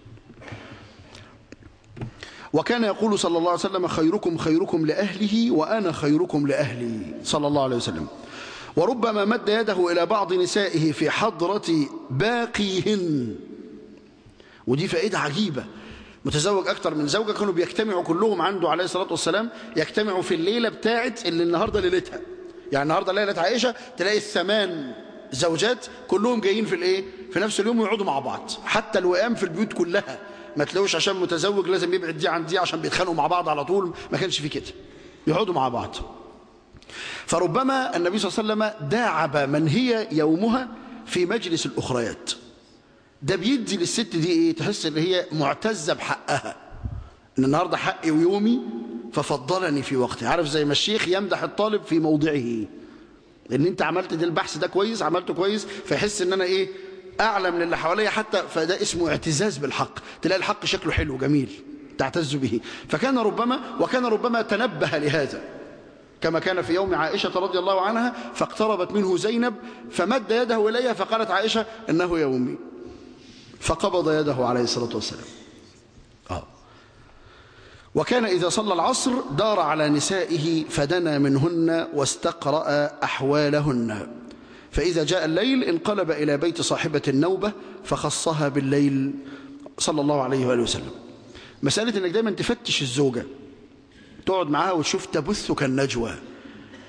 وكان يقول صلى الله عليه وسلم خيركم خيركم لأهله وأنا خيركم لأهلي صلى الله عليه وسلم وربما مد يده إلى بعض نسائه في حضرة باقيهن ودي فائدة عجيبة متزوج أكتر من زوجة كانوا بيجتمعوا كلهم عنده عليه الصلاة والسلام يجتمعوا في الليلة بتاعت اللي النهاردة ليلتها يعني النهاردة ليلة عائشة تلاقي الثمان زوجات كلهم جايين في الايه في نفس اليوم ويقعدوا مع بعض حتى الوئام في البيوت كلها ما تلاقوش عشان متزوج لازم يبعد دي عن دي عشان بيتخانقوا مع بعض على طول ما كانش في كده يقعدوا مع بعض فربما النبي صلى الله عليه وسلم داعب من هي يومها في مجلس الأخريات ده بيدي للست دي ايه تحس ان هي معتزه بحقها ان النهارده حقي ويومي ففضلني في وقتي عارف زي ما الشيخ يمدح الطالب في موضعه ان انت عملت ده البحث ده كويس عملته كويس فيحس ان انا ايه اعلى من اللي حواليا حتى فده اسمه اعتزاز بالحق تلاقي الحق شكله حلو جميل تعتز به فكان ربما وكان ربما تنبه لهذا كما كان في يوم عائشة رضي الله عنها فاقتربت منه زينب فمد يده إليها فقالت عائشة إنه يومي فقبض يده عليه الصلاة والسلام آه. وكان إذا صلى العصر دار على نسائه فدنا منهن واستقرأ أحوالهن فإذا جاء الليل انقلب إلى بيت صاحبة النوبة فخصها بالليل صلى الله عليه وآله وسلم مسألة أنك دايما تفتش الزوجة تقعد معاها وتشوف تبث كالنجوى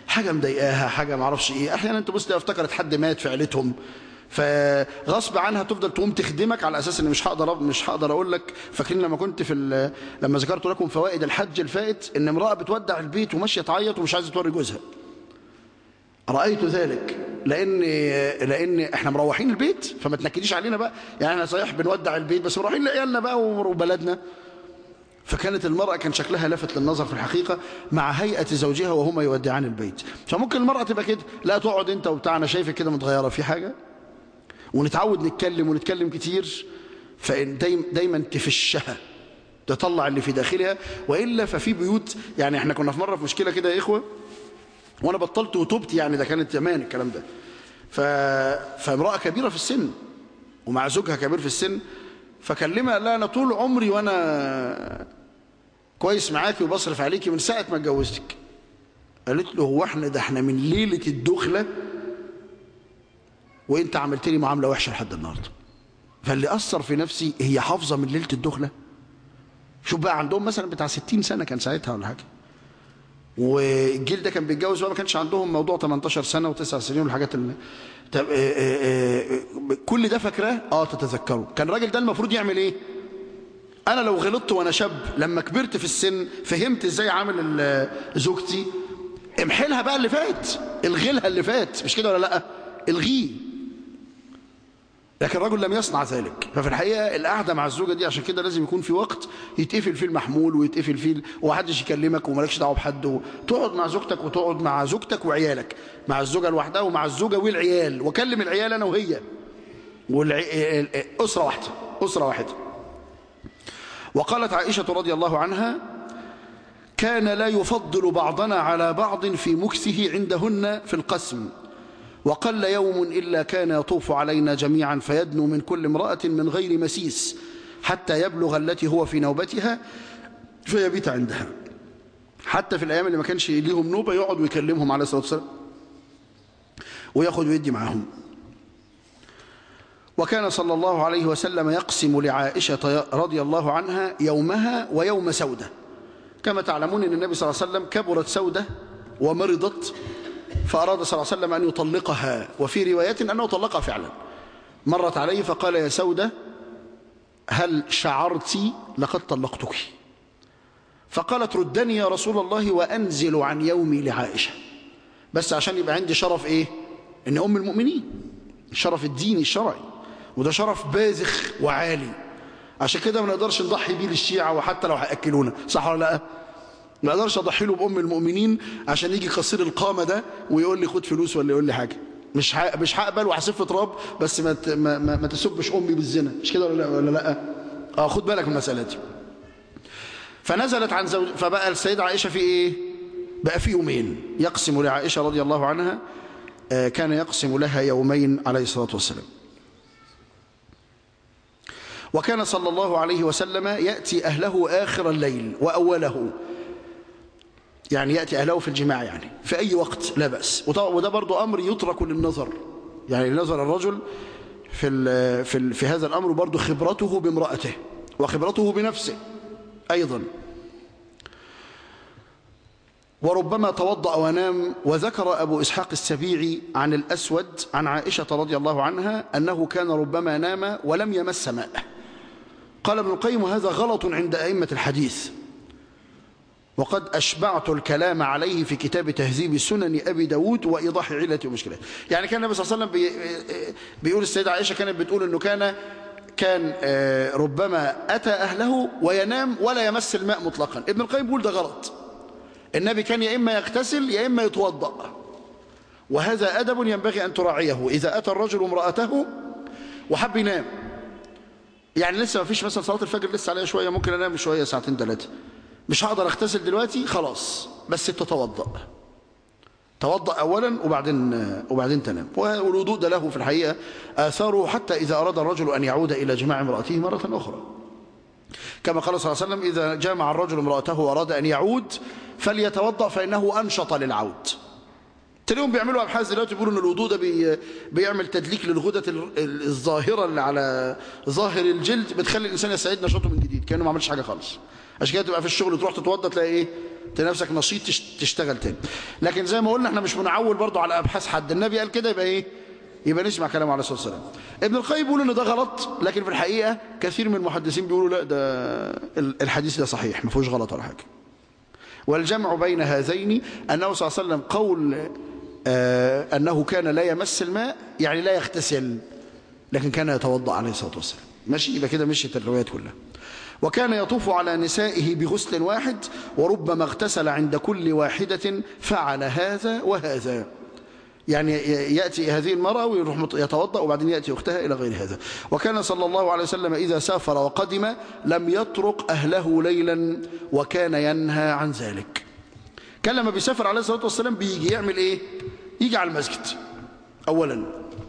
حاجة مضايقاها حاجة معرفش ايه احيانا تبص تلاقيها افتكرت حد مات في عيلتهم فغصب عنها تفضل تقوم تخدمك على اساس ان مش هقدر مش هقدر اقول لك فاكرين لما كنت في لما ذكرت لكم فوائد الحج الفائت ان امراه بتودع البيت وماشيه تعيط ومش عايزه توري جوزها رايت ذلك لان لان احنا مروحين البيت فما تنكديش علينا بقى يعني احنا صحيح بنودع البيت بس مروحين لعيالنا بقى وبلدنا فكانت المرأة كان شكلها لافت للنظر في الحقيقة مع هيئة زوجها وهما يودعان البيت فممكن المرأة تبقى كده لا تقعد انت وبتاع انا شايفك كده متغيرة في حاجة ونتعود نتكلم ونتكلم كتير فإن دايما, دايما تفشها تطلع اللي في داخلها وإلا ففي بيوت يعني احنا كنا في مرة في مشكلة كده يا إخوة وأنا بطلت وتوبت يعني ده كانت زمان الكلام ده ف... فامرأة كبيرة في السن ومع زوجها كبير في السن فكلمها لا أنا طول عمري وأنا كويس معاكي وبصرف عليكي من ساعة ما اتجوزتك قالت له هو احنا ده احنا من ليلة الدخلة وانت عملت لي معاملة وحشة لحد النهاردة فاللي أثر في نفسي هي حافظة من ليلة الدخلة شوف بقى عندهم مثلا بتاع 60 سنة كان ساعتها ولا حاجة والجيل ده كان بيتجوز بقى ما كانش عندهم موضوع 18 سنة وتسع سنين والحاجات اللي طب كل ده فاكراه اه تتذكره كان الراجل ده المفروض يعمل ايه انا لو غلطت وانا شاب لما كبرت في السن فهمت ازاي عامل زوجتي امحلها بقى اللي فات الغيلها اللي فات مش كده ولا لا الغيه لكن الرجل لم يصنع ذلك ففي الحقيقة القعدة مع الزوجة دي عشان كده لازم يكون في وقت يتقفل فيه المحمول ويتقفل فيه ومحدش يكلمك ومالكش دعوه بحد تقعد مع زوجتك وتقعد مع زوجتك وعيالك مع الزوجة لوحدها ومع الزوجة والعيال وكلم العيال أنا وهي والعي... أسرة واحدة أسرة واحدة وقالت عائشة رضي الله عنها كان لا يفضل بعضنا على بعض في مكثه عندهن في القسم وقل يوم إلا كان يطوف علينا جميعا فيدنو من كل امرأة من غير مسيس حتى يبلغ التي هو في نوبتها فيبيت عندها حتى في الأيام اللي ما كانش ليهم نوبة يقعد ويكلمهم عليه الصلاة والسلام وياخد ويدي معهم وكان صلى الله عليه وسلم يقسم لعائشة رضي الله عنها يومها ويوم سودة كما تعلمون أن النبي صلى الله عليه وسلم كبرت سودة ومرضت فأراد صلى الله عليه وسلم أن يطلقها وفي رواية أنه طلقها فعلا مرت عليه فقال يا سودة هل شعرت لقد طلقتك فقالت ردني يا رسول الله وأنزل عن يومي لعائشة بس عشان يبقى عندي شرف إيه إن أم المؤمنين الشرف الديني الشرعي وده شرف باذخ وعالي عشان كده ما نقدرش نضحي بيه للشيعة وحتى لو هياكلونا صح ولا لا ما اقدرش اضحي له بام المؤمنين عشان يجي قصير القامه ده ويقول لي خد فلوس ولا يقول لي حاجه مش ح... مش هقبل وهسف تراب بس ما ت... ما, ما, ما تسبش امي بالزنا مش كده ولا لا ولا لا اه خد بالك من المساله دي فنزلت عن زوج فبقى السيده عائشه في ايه بقى في يومين يقسم لعائشه رضي الله عنها آه كان يقسم لها يومين عليه الصلاه والسلام وكان صلى الله عليه وسلم ياتي اهله اخر الليل واوله يعني يأتي أهله في الجماع يعني في أي وقت لا بأس وده برضو أمر يترك للنظر يعني لنظر الرجل في, في, في هذا الأمر برضو خبرته بامرأته وخبرته بنفسه أيضا وربما توضأ ونام وذكر أبو إسحاق السبيعي عن الأسود عن عائشة رضي الله عنها أنه كان ربما نام ولم يمس ماء قال ابن القيم هذا غلط عند أئمة الحديث وقد أشبعت الكلام عليه في كتاب تهذيب سنن أبي داود وإيضاح علة ومشكلة يعني كان النبي صلى الله عليه وسلم بيقول السيدة عائشة كانت بتقول أنه كان كان ربما أتى أهله وينام ولا يمس الماء مطلقا ابن القيم بيقول ده غلط النبي كان يا إما يغتسل يا إما يتوضأ وهذا أدب ينبغي أن تراعيه إذا أتى الرجل امرأته وحب ينام يعني لسه ما فيش مثلا صلاة الفجر لسه عليها شوية ممكن أنام شوية ساعتين ثلاثة مش هقدر اغتسل دلوقتي خلاص بس تتوضأ توضأ أولا وبعدين وبعدين تنام والوضوء ده له في الحقيقة آثاره حتى إذا أراد الرجل أن يعود إلى جماع امرأته مرة أخرى كما قال صلى الله عليه وسلم إذا جامع الرجل امرأته وأراد أن يعود فليتوضأ فإنه أنشط للعود تلاقيهم بيعملوا أبحاث دلوقتي بيقولوا إن الوضوء ده بي بيعمل تدليك للغدة الظاهرة اللي على ظاهر الجلد بتخلي الإنسان يستعيد نشاطه من جديد كأنه ما عملش حاجة خالص عشان كده تبقى في الشغل تروح تتوضى تلاقي ايه تلاقي نفسك نشيط تش- تشتغل تاني لكن زي ما قلنا احنا مش بنعول برضو على ابحاث حد النبي قال كده يبقى ايه يبقى نسمع كلامه عليه الصلاه والسلام ابن القيم بيقول ان ده غلط لكن في الحقيقه كثير من المحدثين بيقولوا لا ده ال- الحديث ده صحيح ما فيهوش غلط ولا حاجه والجمع بين هذين أنه صلى الله عليه وسلم قول آه أنه كان لا يمس الماء يعني لا يغتسل لكن كان يتوضأ عليه الصلاة والسلام ماشي يبقى كده مشيت الروايات كلها وكان يطوف على نسائه بغسل واحد وربما اغتسل عند كل واحدة فعل هذا وهذا يعني يأتي هذه المرأة ويروح مت- يتوضأ وبعدين يأتي أختها إلى غير هذا وكان صلى الله عليه وسلم إذا سافر وقدم لم يترك أهله ليلا وكان ينهى عن ذلك كان لما بيسافر عليه الصلاة والسلام بيجي يعمل إيه يجي على المسجد أولا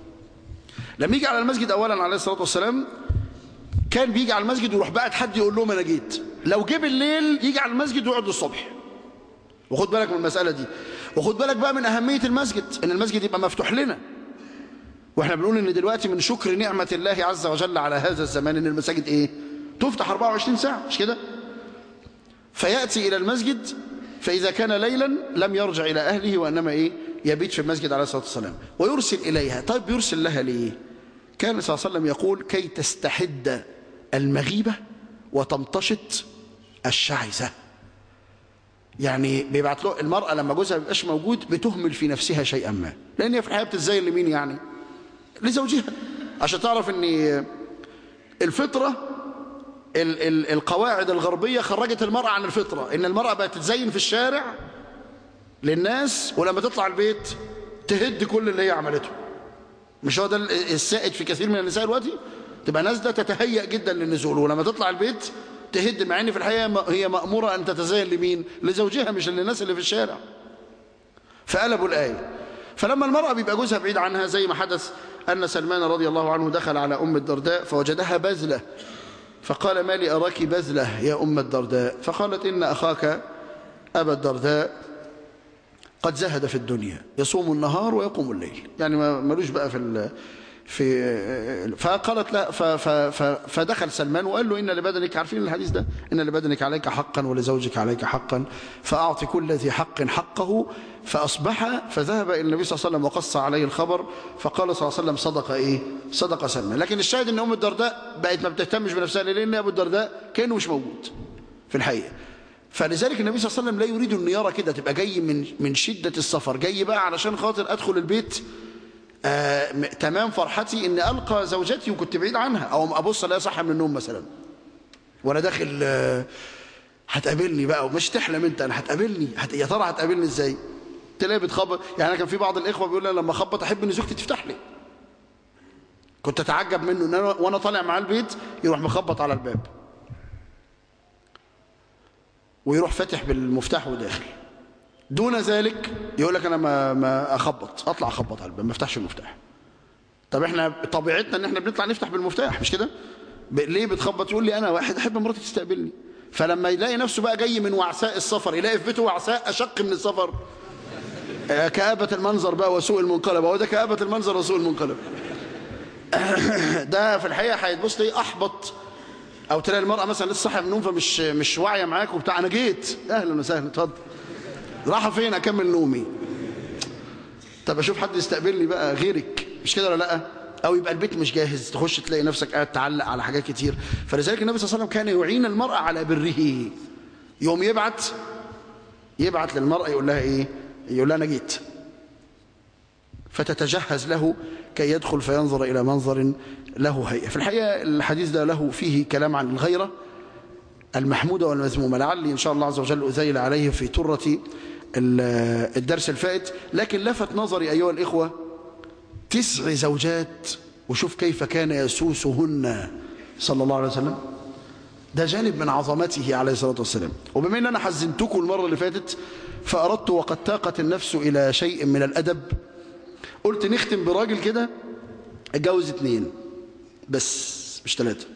لما يجي على المسجد أولا عليه الصلاة والسلام كان بيجي على المسجد ويروح بقى حد يقول لهم أنا جيت لو جه بالليل يجي على المسجد ويقعد للصبح وخد بالك من المسألة دي وخد بالك بقى من أهمية المسجد إن المسجد يبقى مفتوح لنا وإحنا بنقول إن دلوقتي من شكر نعمة الله عز وجل على هذا الزمان إن المساجد إيه تفتح 24 ساعة مش كده فيأتي إلى المسجد فإذا كان ليلا لم يرجع إلى أهله وإنما إيه يبيت في المسجد عليه الصلاة والسلام ويرسل إليها طيب يرسل لها ليه كان صلى الله عليه وسلم يقول كي تستحد المغيبة وتمتشط الشعثة يعني بيبعت له المرأة لما جوزها بيبقاش موجود بتهمل في نفسها شيئا ما لأن هي في الحياة بتتزين لمين يعني لزوجها عشان تعرف ان الفطرة ال ال القواعد الغربية خرجت المرأة عن الفطرة ان المرأة بقت تتزين في الشارع للناس ولما تطلع البيت تهد كل اللي هي عملته مش هو ده السائد في كثير من النساء دلوقتي تبقى نازله تتهيأ جدا للنزول ولما تطلع البيت تهد مع ان في الحقيقه هي مأموره ان تتزين لمين لزوجها مش للناس اللي في الشارع فقلبوا الايه فلما المرأة بيبقى جوزها بعيد عنها زي ما حدث أن سلمان رضي الله عنه دخل على أم الدرداء فوجدها بذلة فقال ما لي أراك بذلة يا أم الدرداء فقالت إن أخاك أبا الدرداء قد زهد في الدنيا يصوم النهار ويقوم الليل يعني ما ملوش بقى في ال في فقالت لا ف ف ف فدخل سلمان وقال له إن لبدنك عارفين الحديث ده إن لبدنك عليك حقا ولزوجك عليك حقا فأعطي كل ذي حق حقه فأصبح فذهب إلى النبي صلى الله عليه وسلم وقص عليه الخبر فقال صلى الله عليه وسلم صدق إيه صدق سلمان لكن الشاهد إن أم الدرداء بقت ما بتهتمش بنفسها ليه؟ لأن أبو الدرداء كأنه مش موجود في الحقيقة فلذلك النبي صلى الله عليه وسلم لا يريد ان يرى كده تبقى جاي من من شدة السفر جاي بقى علشان خاطر أدخل البيت آه تمام فرحتي ان ألقى زوجتي وكنت بعيد عنها أو أبص الاقيها صاحيه من النوم مثلا وأنا داخل آه هتقابلني بقى ومش تحلم أنت أنا هتقابلني هت... يا ترى هتقابلني إزاي تلاقي بتخبط يعني أنا كان في بعض الإخوة بيقول لي لما أخبط أحب إن زوجتي تفتح لي كنت أتعجب منه إن أنا وأنا طالع معاه البيت يروح مخبط على الباب ويروح فاتح بالمفتاح وداخل دون ذلك يقول لك انا ما ما اخبط اطلع اخبط على الباب ما افتحش المفتاح طب احنا طبيعتنا ان احنا بنطلع نفتح بالمفتاح مش كده ليه بتخبط يقول لي انا واحد احب مراتي تستقبلني فلما يلاقي نفسه بقى جاي من وعساء السفر يلاقي في بيته وعساء اشق من السفر كآبة المنظر بقى وسوء المنقلب هو ده كآبة المنظر وسوء المنقلب ده في الحقيقه هيتبص ليه احبط او تلاقي المرأة مثلا لسه صاحيه من النوم فمش مش واعيه معاك وبتاع انا جيت اهلا وسهلا اتفضل رايحه فين اكمل نومي طب اشوف حد يستقبلني بقى غيرك مش كده ولا لا او يبقى البيت مش جاهز تخش تلاقي نفسك قاعد تعلق على حاجات كتير فلذلك النبي صلى الله عليه وسلم كان يعين المرأة على بره يوم يبعت يبعت للمرأة يقول لها ايه يقول لها انا جيت فتتجهز له كي يدخل فينظر إلى منظر له هيئة في الحقيقة الحديث ده له فيه كلام عن الغيرة المحمودة والمذمومة لعلي إن شاء الله عز وجل أذيل عليه في ترة الدرس الفائت لكن لفت نظري أيها الإخوة تسع زوجات وشوف كيف كان يسوسهن صلى الله عليه وسلم ده جانب من عظمته عليه الصلاة والسلام وبما أن أنا حزنتكم المرة اللي فاتت فأردت وقد تاقت النفس إلى شيء من الأدب قلت نختم براجل كده اتجوز اتنين بس مش ثلاثة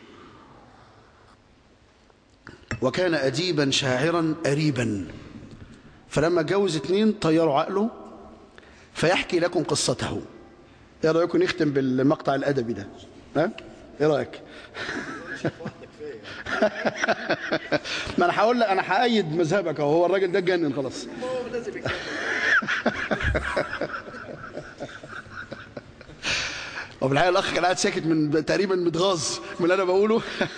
وكان أديبا شاعرا أريبا فلما اتجوز اتنين طيروا عقله فيحكي لكم قصته ايه رأيكم نختم بالمقطع الأدبي ده ها ايه رأيك ما انا هقول لك انا هأيد مذهبك اهو هو الراجل ده اتجنن خلاص وفي الحقيقه الاخ كان قاعد ساكت من تقريبا متغاظ من اللي انا بقوله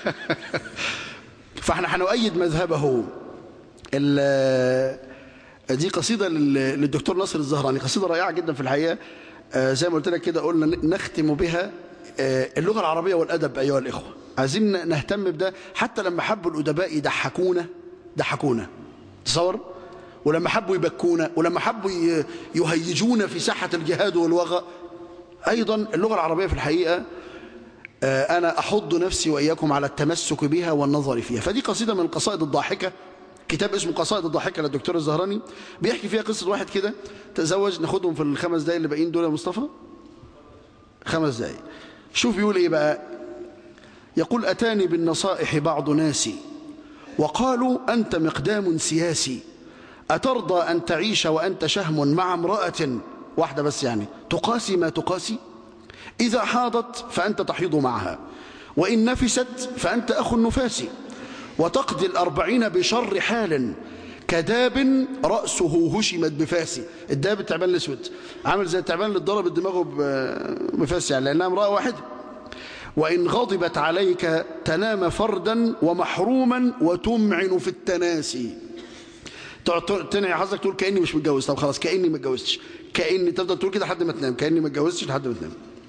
فاحنا هنؤيد مذهبه ال- دي قصيده لل- للدكتور ناصر الزهراني قصيده رائعه جدا في الحقيقه آه، زي ما قلت لك كده قلنا ن- نختم بها آه، اللغه العربيه والادب ايها الاخوه عايزين ن- نهتم بده حتى لما حبوا الادباء يضحكونا ضحكونا تصور ولما حبوا يبكونا ولما حبوا ي- يهيجونا في ساحه الجهاد والوغى ايضا اللغه العربيه في الحقيقه آه، أنا أحض نفسي وإياكم على التمسك بها والنظر فيها فدي قصيدة من القصائد الضاحكة كتاب اسمه قصائد الضاحكة للدكتور الزهراني بيحكي فيها قصة واحد كده تزوج ناخدهم في الخمس دقايق اللي باقيين دول يا مصطفى خمس دقايق شوف بيقول إيه بقى يقول أتاني بالنصائح بعض ناسي وقالوا أنت مقدام سياسي أترضى أن تعيش وأنت شهم مع امرأة واحدة بس يعني تقاسي ما تقاسي إذا حاضت فأنت تحيض معها وإن نفست فأنت أخو النفاس وتقضي الأربعين بشر حال كداب رأسه هشمت بفاس الداب التعبان الأسود عامل زي التعبان اللي اتضرب دماغه ب- بفاس يعني لأنها امرأة واحدة وإن غضبت عليك تنام فردا ومحروما وتمعن في التناسي تقعد تنعي حظك تقول كأني مش متجوز طب خلاص كأني ما اتجوزتش كأني تفضل تقول كده لحد ما تنام كأني ما اتجوزتش لحد ما تنام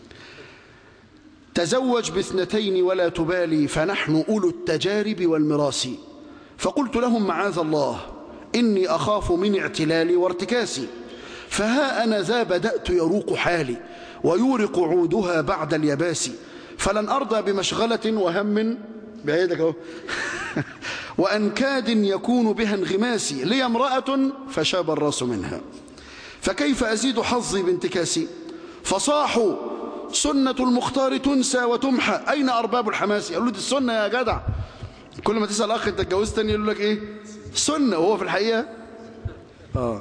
تزوج باثنتين ولا تبالي فنحن أولو التجارب والمراس فقلت لهم معاذ الله إني أخاف من اعتلالي وارتكاسي فها أنا ذا بدأت يروق حالي ويورق عودها بعد اليباس فلن أرضى بمشغلة وهم بعيدك أهو وأنكاد يكون بها انغماسي لي امرأة فشاب الراس منها فكيف أزيد حظي بانتكاسي فصاحوا سنة المختار تنسى وتمحى أين أرباب الحماس يقولوا دي السنة يا جدع كل ما تسأل أخ أنت اتجوزت تاني يقول لك إيه سنة وهو في الحقيقة آه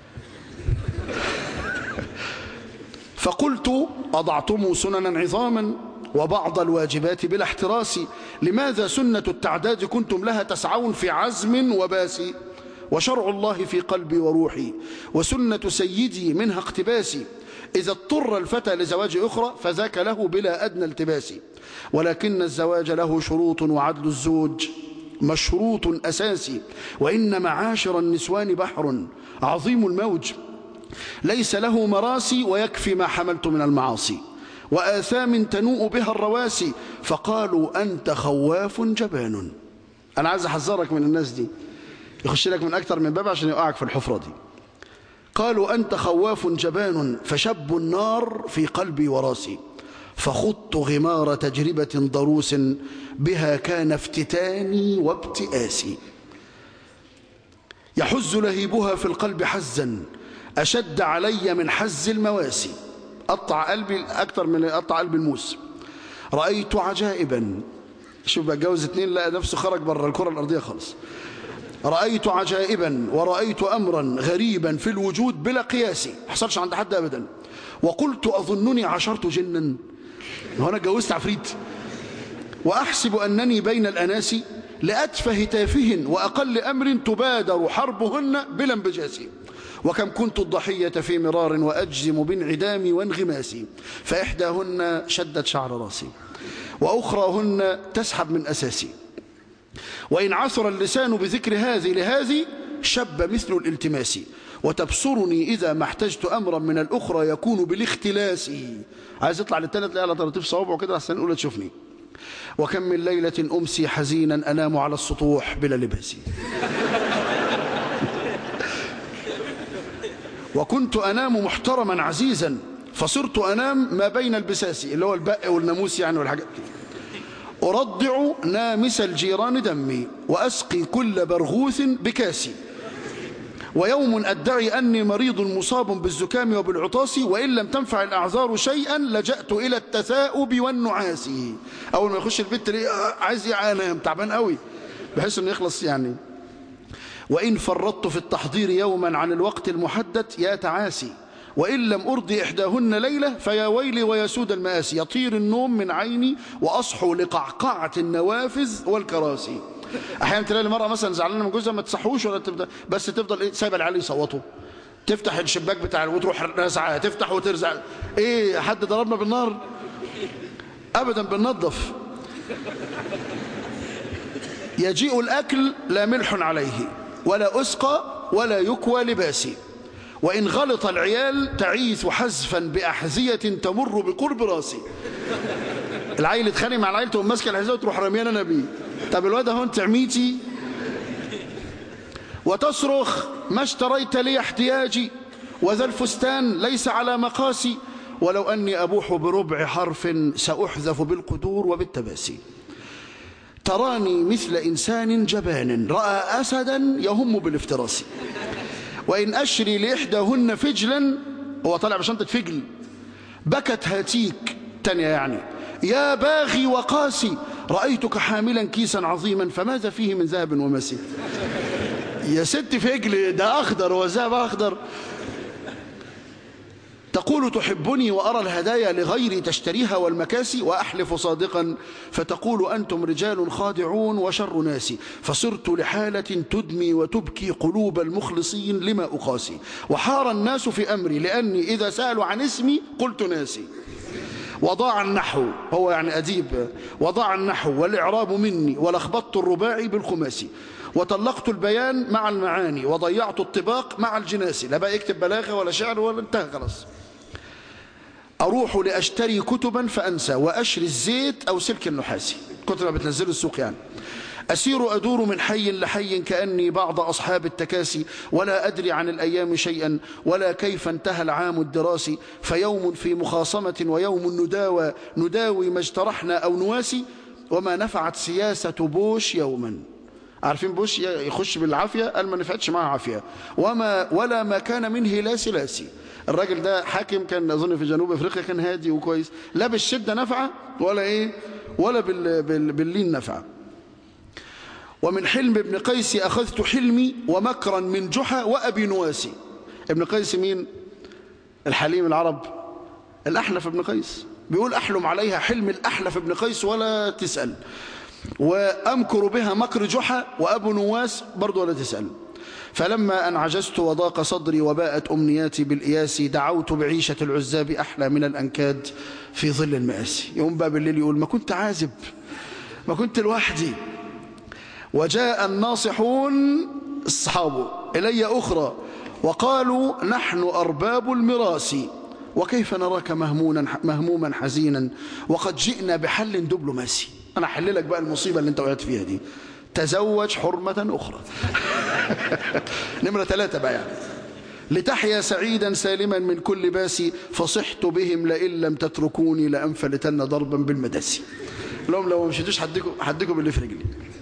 فقلت أضعتم سننا عظاما وبعض الواجبات بلا احتراس لماذا سنة التعداد كنتم لها تسعون في عزم وباس وشرع الله في قلبي وروحي وسنة سيدي منها اقتباسي إذا اضطر الفتى لزواج أخرى فذاك له بلا أدنى التباس ولكن الزواج له شروط وعدل الزوج مشروط أساسي وإن معاشر النسوان بحر عظيم الموج ليس له مراسي ويكفي ما حملت من المعاصي وآثام تنوء بها الرواسي فقالوا أنت خواف جبان أنا عايز أحذرك من الناس دي يخش لك من أكتر من باب عشان يوقعك في الحفرة دي قالوا أنت خواف جبان فشب النار في قلبي وراسي فخضت غمار تجربة ضروس بها كان افتتاني وابتئاسي يحز لهيبها في القلب حزا أشد علي من حز المواسي قطع قلبي أكتر من قطع قلب الموس رأيت عجائبا شوف بقى جوز اتنين لقى نفسه خرج بره الكرة الأرضية خالص رأيت عجائبا ورأيت أمرا غريبا في الوجود بلا قياس ما حصلش عند حد أبدا وقلت أظنني عشرت جنا هو أنا اتجوزت عفريت وأحسب أنني بين الأناس لأتفه تافه وأقل أمر تبادر حربهن بلا انبجاس وكم كنت الضحية في مرار وأجزم بانعدامي وانغماسي فإحداهن شدت شعر راسي وأخراهن تسحب من أساسي وإن عثر اللسان بذكر هذه لهذه شب مثل الالتماس وتبصرني إذا ما احتجت أمرا من الأخرى يكون بالاختلاس عايز يطلع للتالت تلاقي على طراطيف صوابعه كده عشان الأولى تشوفني وكم من ليلة أمسي حزينا أنام على السطوح بلا لباس وكنت أنام محترما عزيزا فصرت أنام ما بين البساس اللي هو البق والناموس يعني والحاجات دي أرضع نامس الجيران دمي وأسقي كل برغوث بكاسي ويوم أدعي أني مريض مصاب بالزكام وبالعطاس وإن لم تنفع الأعذار شيئا لجأت إلى التثاؤب والنعاس أول ما يخش البيت تلاقيه عايز ينام تعبان قوي بحيث أنه يخلص يعني وإن فرطت في التحضير يوما عن الوقت المحدد يا تعاسي وإن لم أرضي إحداهن ليلة فيا ويلي ويسود المآسي يطير النوم من عيني وأصحو لقعقعة النوافذ والكراسي أحيانا تلاقي المرأة مثلا زعلانة من جوزها ما تصحوش ولا تبدأ بس تفضل إيه سايبة العيال يصوتوا تفتح الشباك بتاع وتروح رازعة تفتح وترزع إيه حد ضربنا بالنار أبدا بننظف يجيء الأكل لا ملح عليه ولا أسقى ولا يكوى لباسي وإن غلط العيال تعيث حزفا بأحذية تمر بقرب راسي العيل اتخانق مع العيل تقوم ماسكه الحذاء وتروح رميان انا بيه طب الواد اهو انت عميتي وتصرخ ما اشتريت لي احتياجي وذا الفستان ليس على مقاسي ولو أني أبوح بربع حرف سأحذف بالقدور وبالتباسي تراني مثل إنسان جبان رأى أسدا يهم بالافتراس وإن أشري لإحداهن فجلا هو طالع بشنطة فجل بكت هاتيك تانية يعني يا باغي وقاسي رأيتك حاملا كيسا عظيما فماذا فيه من ذهب ومسي يا ست فجل ده أخضر وذهب أخضر تقول تحبني وأرى الهدايا لغيري تشتريها والمكاسي وأحلف صادقا فتقول أنتم رجال خادعون وشر ناسي فصرت لحالة تدمي وتبكي قلوب المخلصين لما أقاسي وحار الناس في أمري لأني إذا سألوا عن اسمي قلت ناسي وضاع النحو هو يعني أديب وضاع النحو والإعراب مني ولخبطت الرباعي بالخماسي وطلقت البيان مع المعاني وضيعت الطباق مع الجناسي لا بقى يكتب بلاغة ولا شعر ولا انتهى خلاص أروح لأشتري كتبا فأنسى وأشري الزيت أو سلك النحاسي كتب بتنزل السوق يعني أسير أدور من حي لحي كأني بعض أصحاب التكاسي ولا أدري عن الأيام شيئا ولا كيف انتهى العام الدراسي فيوم في مخاصمة ويوم نداوى نداوي ما اجترحنا أو نواسي وما نفعت سياسة بوش يوما عارفين بوش يخش بالعافية قال ما نفعتش معه عافية وما ولا ما كان منه لا سلاسي الراجل ده حاكم كان أظن في جنوب أفريقيا كان هادي وكويس لا بالشدة نفعه ولا إيه ولا بال بال باللين نفعه ومن حلم ابن قيس أخذت حلمي ومكرا من جحا وأبي نواسي ابن قيس مين الحليم العرب الأحنف ابن قيس بيقول أحلم عليها حلم الأحنف ابن قيس ولا تسأل وأمكر بها مكر جحا وأبو نواس برضو ولا تسأل فلما أن عجزت وضاق صدري وباءت أمنياتي بالإياس دعوت بعيشة العزاب أحلى من الأنكاد في ظل المآسي يوم بقى بالليل يقول ما كنت عازب ما كنت لوحدي وجاء الناصحون الصحاب إلي أخرى وقالوا نحن أرباب المراس وكيف نراك مهمونا مهموما حزينا وقد جئنا بحل دبلوماسي أنا أحللك بقى المصيبة اللي أنت وقعت فيها دي تزوج حرمة أخرى نمرة ثلاثة بقى يعني لتحيا سعيدا سالما من كل باس فصحت بهم لئن لم تتركوني لأنفلتن ضربا بالمداسي لهم لو مشيتوش حدكم حدكم اللي في رجلي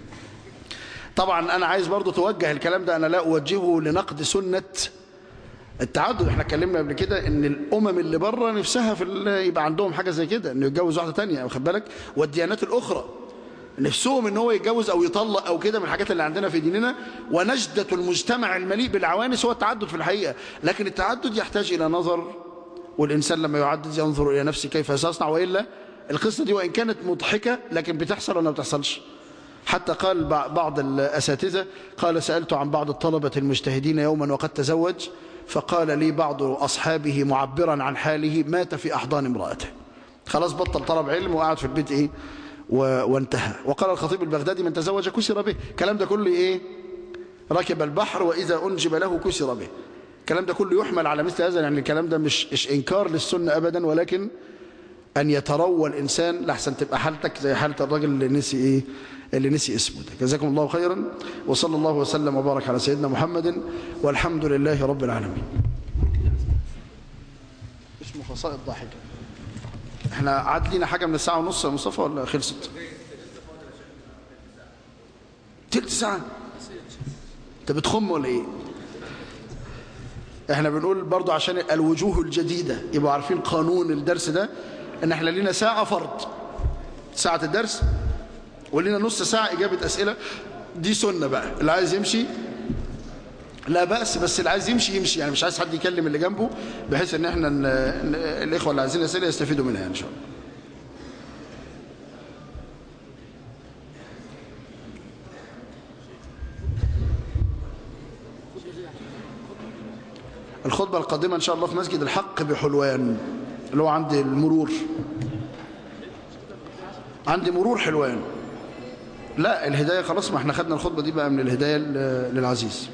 طبعا أنا عايز برضو توجه الكلام ده أنا لا أوجهه لنقد سنة التعدد احنا اتكلمنا قبل كده ان الامم اللي بره نفسها في يبقى عندهم حاجه زي كده انه يتجوز واحده ثانيه واخد بالك والديانات الاخرى نفسهم ان هو يتجوز او يطلق او كده من الحاجات اللي عندنا في ديننا ونجدة المجتمع المليء بالعوانس هو التعدد في الحقيقه لكن التعدد يحتاج الى نظر والانسان لما يعدد ينظر الى نفسه كيف سيصنع والا القصه دي وان كانت مضحكه لكن بتحصل ولا ما بتحصلش حتى قال بعض الاساتذه قال سالت عن بعض الطلبه المجتهدين يوما وقد تزوج فقال لي بعض أصحابه معبرا عن حاله مات في أحضان امرأته خلاص بطل طلب علم وقعد في البيت إيه و... وانتهى وقال الخطيب البغدادي من تزوج كسر به الكلام ده كله إيه ركب البحر وإذا أنجب له كسر به الكلام ده كله يحمل على مثل هذا يعني الكلام ده مش, مش إنكار للسنة أبدا ولكن أن يتروى الإنسان لحسن تبقى حالتك زي حالة الراجل اللي نسي إيه اللي نسي اسمه ده جزاكم الله خيرا وصلى الله وسلم وبارك على سيدنا محمد والحمد لله رب العالمين اسمه خصائص ضاحكة احنا عاد لينا حاجة من الساعة ونص يا مصطفى ولا خلصت تلت ساعة انت بتخم ولا ايه احنا بنقول برضو عشان الوجوه الجديدة يبقوا عارفين قانون الدرس ده ان احنا لينا ساعة فرض ساعة الدرس ولينا نص ساعة إجابة أسئلة دي سنة بقى اللي عايز يمشي لا بأس بس اللي عايز يمشي يمشي يعني مش عايز حد يكلم اللي جنبه بحيث ان احنا ن... ن... الاخوه اللي عايزين اسئله يستفيدوا منها ان شاء الله الخطبة القادمة إن شاء الله في مسجد الحق بحلوان اللي هو عند المرور عند مرور حلوان لا الهداية خلاص ما احنا خدنا الخطبة دي بقى من الهداية للعزيز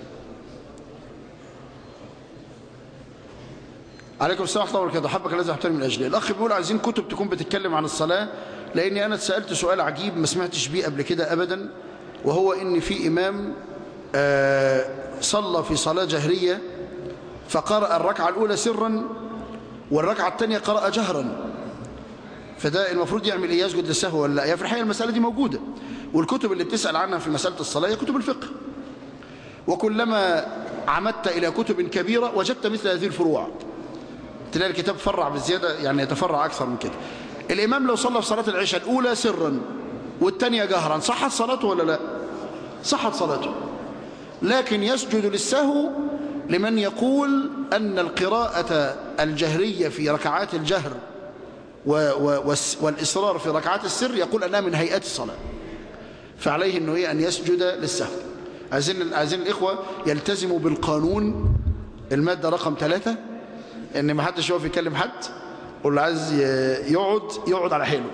عليكم السلام ورحمة الله وبركاته حبك الذي احترم من أجلي الأخ بيقول عايزين كتب تكون بتتكلم عن الصلاة لأني أنا اتسألت سؤال عجيب ما سمعتش بيه قبل كده أبدا وهو إن في إمام آه صلى في صلاة جهرية فقرأ الركعة الأولى سرا والركعة الثانية قرأ جهرا فده المفروض يعمل إيه يسجد للسهو ولا لا هي في الحقيقة المسألة دي موجودة والكتب اللي بتسأل عنها في مسألة الصلاة هي كتب الفقه وكلما عمدت إلى كتب كبيرة وجدت مثل هذه الفروع تلاقي الكتاب فرع بالزيادة يعني يتفرع أكثر من كده الإمام لو صلى في صلاة العشاء الأولى سرا والثانية جهرا صحت صلاته ولا لا صحت صلاته لكن يسجد للسهو لمن يقول أن القراءة الجهرية في ركعات الجهر والإصرار في ركعات السر يقول أنها من هيئات الصلاة فعليه أنه إيه أن يسجد للسهو عايزين عايزين الإخوة يلتزموا بالقانون المادة رقم ثلاثة ان ما حدش يقف يكلم حد واللي عايز يقعد يقعد على حيله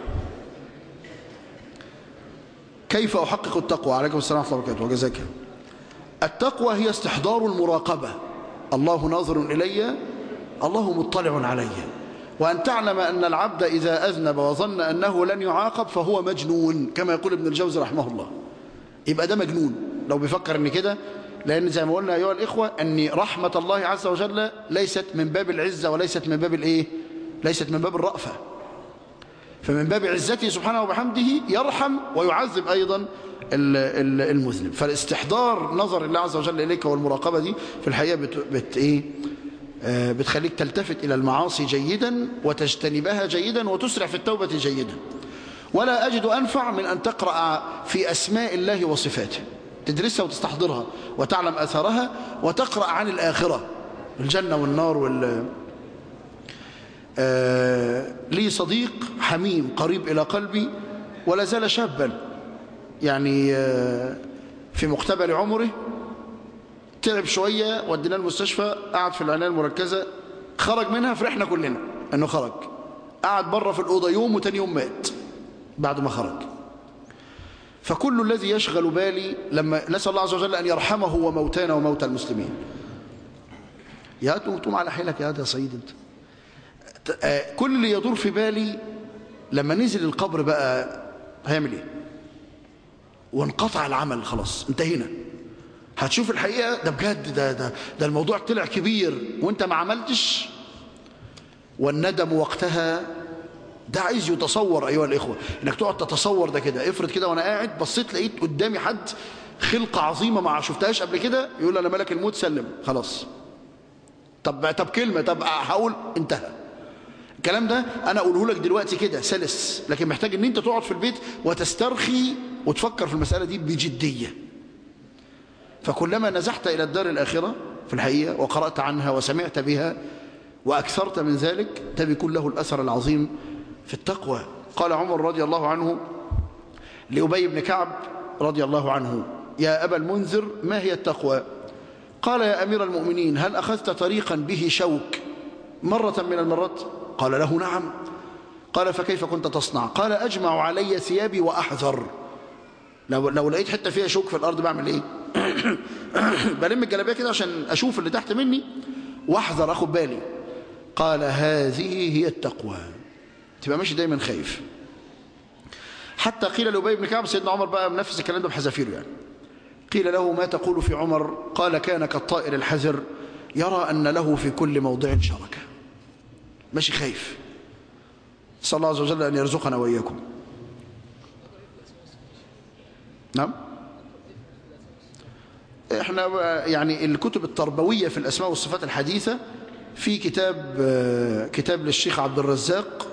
كيف أحقق التقوى عليكم السلام ورحمة الله وبركاته وجزاك التقوى هي استحضار المراقبة الله ناظر إلي الله مطلع علي وأن تعلم أن العبد إذا أذنب وظن أنه لن يعاقب فهو مجنون كما يقول ابن الجوزي رحمه الله يبقى ده مجنون لو بيفكر ان كده لأن زي ما قلنا أيها الإخوة أن رحمة الله عز وجل ليست من باب العزة وليست من باب الإيه؟ ليست من باب الرأفة فمن باب عزته سبحانه وبحمده يرحم ويعذب أيضا المذنب فالاستحضار نظر الله عز وجل إليك والمراقبة دي في الحقيقة بت بت إيه؟ بتخليك تلتفت إلى المعاصي جيدا وتجتنبها جيدا وتسرع في التوبة جيدا ولا أجد أنفع من أن تقرأ في أسماء الله وصفاته تدرسها وتستحضرها وتعلم أثرها وتقرأ عن الآخرة الجنة والنار وال آه لي صديق حميم قريب إلى قلبي ولا زال شابا يعني آه في مقتبل عمره تعب شوية وديناه المستشفى قعد في العناية المركزة خرج منها فرحنا كلنا أنه خرج قعد بره في الأوضة يوم وتاني يوم مات بعد ما خرج فكل الذي يشغل بالي لما نسأل الله عز وجل أن يرحمه وموتانا وموتى المسلمين يا تقوم على حيلك يا هذا يا سيد انت كل اللي يدور في بالي لما نزل القبر بقى هيعمل ايه وانقطع العمل خلاص انتهينا هتشوف الحقيقة ده بجد ده, ده, ده الموضوع طلع كبير وانت ما عملتش والندم وقتها ده عايز يتصور أيها الإخوة إنك تقعد تتصور ده كده افرض كده وأنا قاعد بصيت لقيت قدامي حد خلقة عظيمة ما شفتهاش قبل كده يقول أنا ملك الموت سلم خلاص طب طب كلمة طب هقول انتهى الكلام ده أنا أقوله لك دلوقتي كده سلس لكن محتاج إن أنت تقعد في البيت وتسترخي وتفكر في المسألة دي بجدية فكلما نزحت إلى الدار الآخرة في الحقيقة وقرأت عنها وسمعت بها وأكثرت من ذلك ده بيكون له الأثر العظيم في التقوى قال عمر رضي الله عنه لأبي بن كعب رضي الله عنه يا أبا المنذر ما هي التقوى قال يا أمير المؤمنين هل أخذت طريقا به شوك مرة من المرات قال له نعم قال فكيف كنت تصنع قال أجمع علي ثيابي وأحذر لو, لو لقيت حتة فيها شوك في الأرض بعمل إيه بلم الجلابية كده عشان أشوف اللي تحت مني وأحذر أخد بالي قال هذه هي التقوى تبقى ماشي دايما خايف حتى قيل لأبي بن كعب سيدنا عمر بقى منفذ الكلام ده بحذافيره يعني قيل له ما تقول في عمر قال كان كالطائر الحذر يرى أن له في كل موضع شركة ماشي خايف صلى الله عز وجل أن يرزقنا وإياكم نعم احنا يعني الكتب التربوية في الأسماء والصفات الحديثة في كتاب كتاب للشيخ عبد الرزاق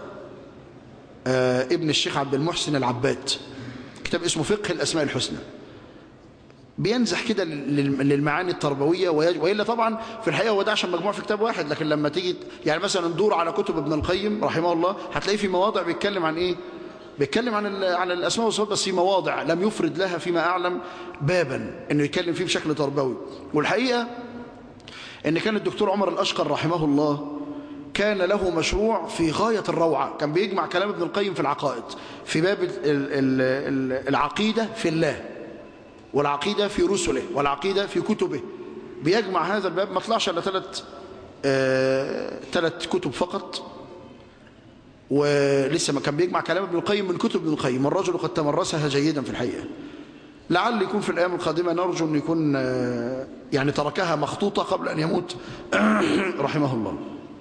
ابن الشيخ عبد المحسن العباد كتاب اسمه فقه الأسماء الحسنى بينزح كده لل- للمعاني التربوية وي- وإلا طبعا في الحقيقة هو ده عشان مجموع في كتاب واحد لكن لما تيجي يعني مثلا ندور على كتب ابن القيم رحمه الله هتلاقيه في مواضع بيتكلم عن إيه بيتكلم عن ال- عن الأسماء والصفات بس في مواضع لم يفرد لها فيما أعلم بابا إنه يتكلم فيه بشكل تربوي والحقيقة إن كان الدكتور عمر الأشقر رحمه الله كان له مشروع في غاية الروعة كان بيجمع كلام ابن القيم في العقائد في باب ال- ال- ال- العقيدة في الله والعقيدة في رسله والعقيدة في كتبه بيجمع هذا الباب ما طلعش الا ثلاث آه ثلاث كتب فقط ولسه ما كان بيجمع كلام ابن القيم من كتب ابن القيم والرجل قد تمرسها جيدا في الحقيقة لعل يكون في الأيام القادمة نرجو أن يكون آه يعني تركها مخطوطة قبل أن يموت رحمه الله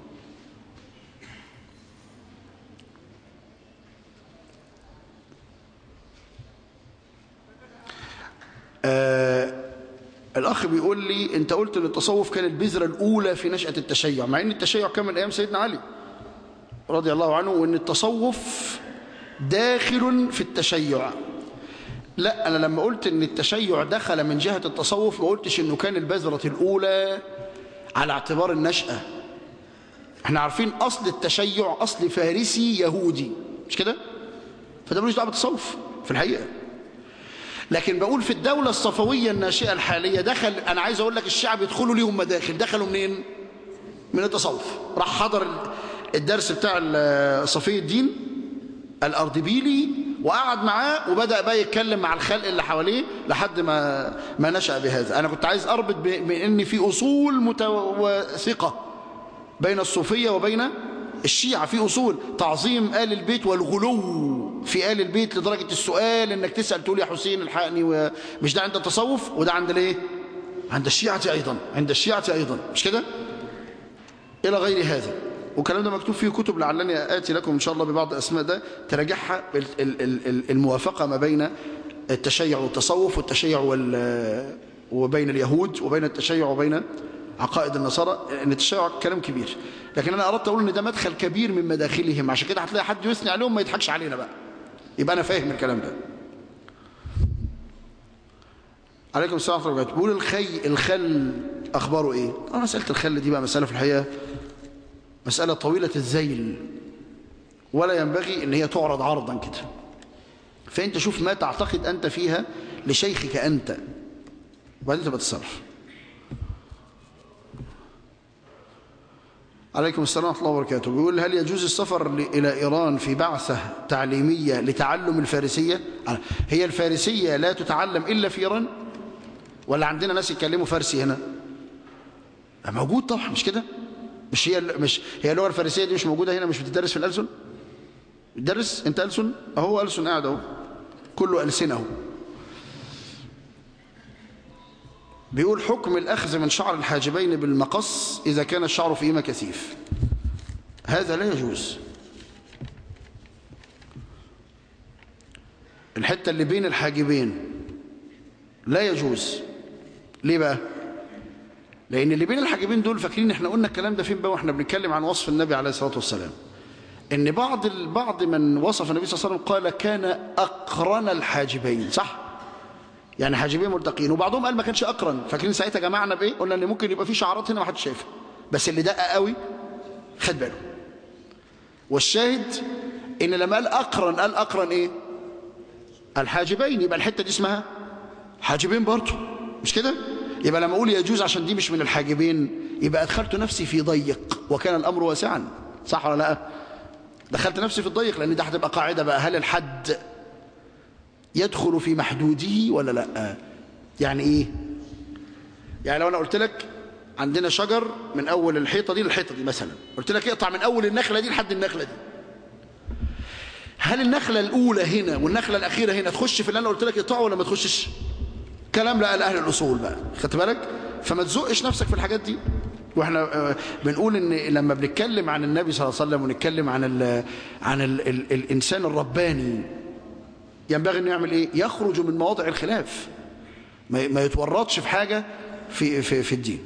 آه الأخ بيقول لي أنت قلت أن التصوف كان البذرة الأولى في نشأة التشيع مع أن التشيع كان من أيام سيدنا علي رضي الله عنه وأن التصوف داخل في التشيع لا أنا لما قلت أن التشيع دخل من جهة التصوف ما قلتش أنه كان البذرة الأولى على اعتبار النشأة احنا عارفين أصل التشيع أصل فارسي يهودي مش كده فده ملوش دعوه بالتصوف في الحقيقة لكن بقول في الدولة الصفوية الناشئة الحالية دخل أنا عايز أقول لك الشعب يدخلوا ليهم مداخل دخلوا منين من التصوف راح حضر الدرس بتاع صفي الدين الأردبيلي وقعد معاه وبدأ بقى يتكلم مع الخلق اللي حواليه لحد ما ما نشأ بهذا أنا كنت عايز أربط بأن في أصول متوثقة بين الصوفية وبين الشيعة في أصول تعظيم آل البيت والغلو في آل البيت لدرجة السؤال إنك تسأل تقول يا حسين الحقني ومش ده عند التصوف وده عند الايه عند الشيعة أيضا عند الشيعة أيضا مش كده إلى غير هذا والكلام ده مكتوب فيه كتب لعلني آتي لكم إن شاء الله ببعض الأسماء ده تراجعها الموافقة ما بين التشيع والتصوف والتشيع وبين اليهود وبين التشيع وبين عقائد النصارى ان التشيع كلام كبير لكن انا اردت اقول ان ده مدخل كبير من مداخلهم عشان كده هتلاقي حد يثني عليهم ما يضحكش علينا بقى يبقى انا فاهم الكلام ده عليكم السلام ورحمه الله بيقول الخي الخل اخباره ايه اه مساله الخل دي بقى مساله في الحقيقه مساله طويله الذيل ولا ينبغي ان هي تعرض عرضا كده فانت شوف ما تعتقد انت فيها لشيخك انت وبعدين تبقى تتصرف عليكم السلام ورحمة الله وبركاته بيقول هل يجوز السفر إلى إيران في بعثة تعليمية لتعلم الفارسية هي الفارسية لا تتعلم إلا في إيران ولا عندنا ناس يتكلموا فارسي هنا موجود طبعا مش كده مش هي مش هي اللغة الفارسية دي مش موجودة هنا مش بتدرس في الألسن بتدرس انت ألسن اهو ألسن قاعد اهو كله ألسنه بيقول حكم الأخذ من شعر الحاجبين بالمقص إذا كان الشعر فيهما كثيف هذا لا يجوز الحتة اللي بين الحاجبين لا يجوز ليه بقى لأن اللي بين الحاجبين دول فاكرين احنا قلنا الكلام ده فين بقى واحنا بنتكلم عن وصف النبي عليه الصلاة والسلام ان بعض بعض من وصف النبي صلى الله عليه وسلم قال كان أقرن الحاجبين صح يعني حاجبين ملتقين وبعضهم قال ما كانش أقرن فاكرين ساعتها جمعنا بإيه قلنا ان ممكن يبقى في شعرات هنا ما حدش شايفها بس اللي دقق قوي خد باله والشاهد ان لما قال أقرن قال أقرن إيه الحاجبين يبقى الحتة دي اسمها حاجبين برضه مش كده يبقى لما أقول يجوز عشان دي مش من الحاجبين يبقى أدخلت نفسي في ضيق وكان الأمر واسعا صح ولا لا دخلت نفسي في الضيق لأن ده هتبقى قاعدة بقى هل الحد يدخل في محدوده ولا لا يعني ايه يعني لو انا قلت لك عندنا شجر من اول الحيطه دي للحيطه دي مثلا قلت لك اقطع من اول النخله دي لحد النخله دي هل النخله الاولى هنا والنخله الاخيره هنا تخش في اللي انا قلت لك اقطعه ولا ما تخشش كلام لا لاهل الاصول بقى خدت بالك فما تزقش نفسك في الحاجات دي واحنا بنقول ان لما بنتكلم عن النبي صلى الله عليه وسلم ونتكلم عن ال عن ال ال الانسان الرباني ينبغي انه يعمل ايه يخرج من مواضع الخلاف ما يتورطش في حاجة في, في, في الدين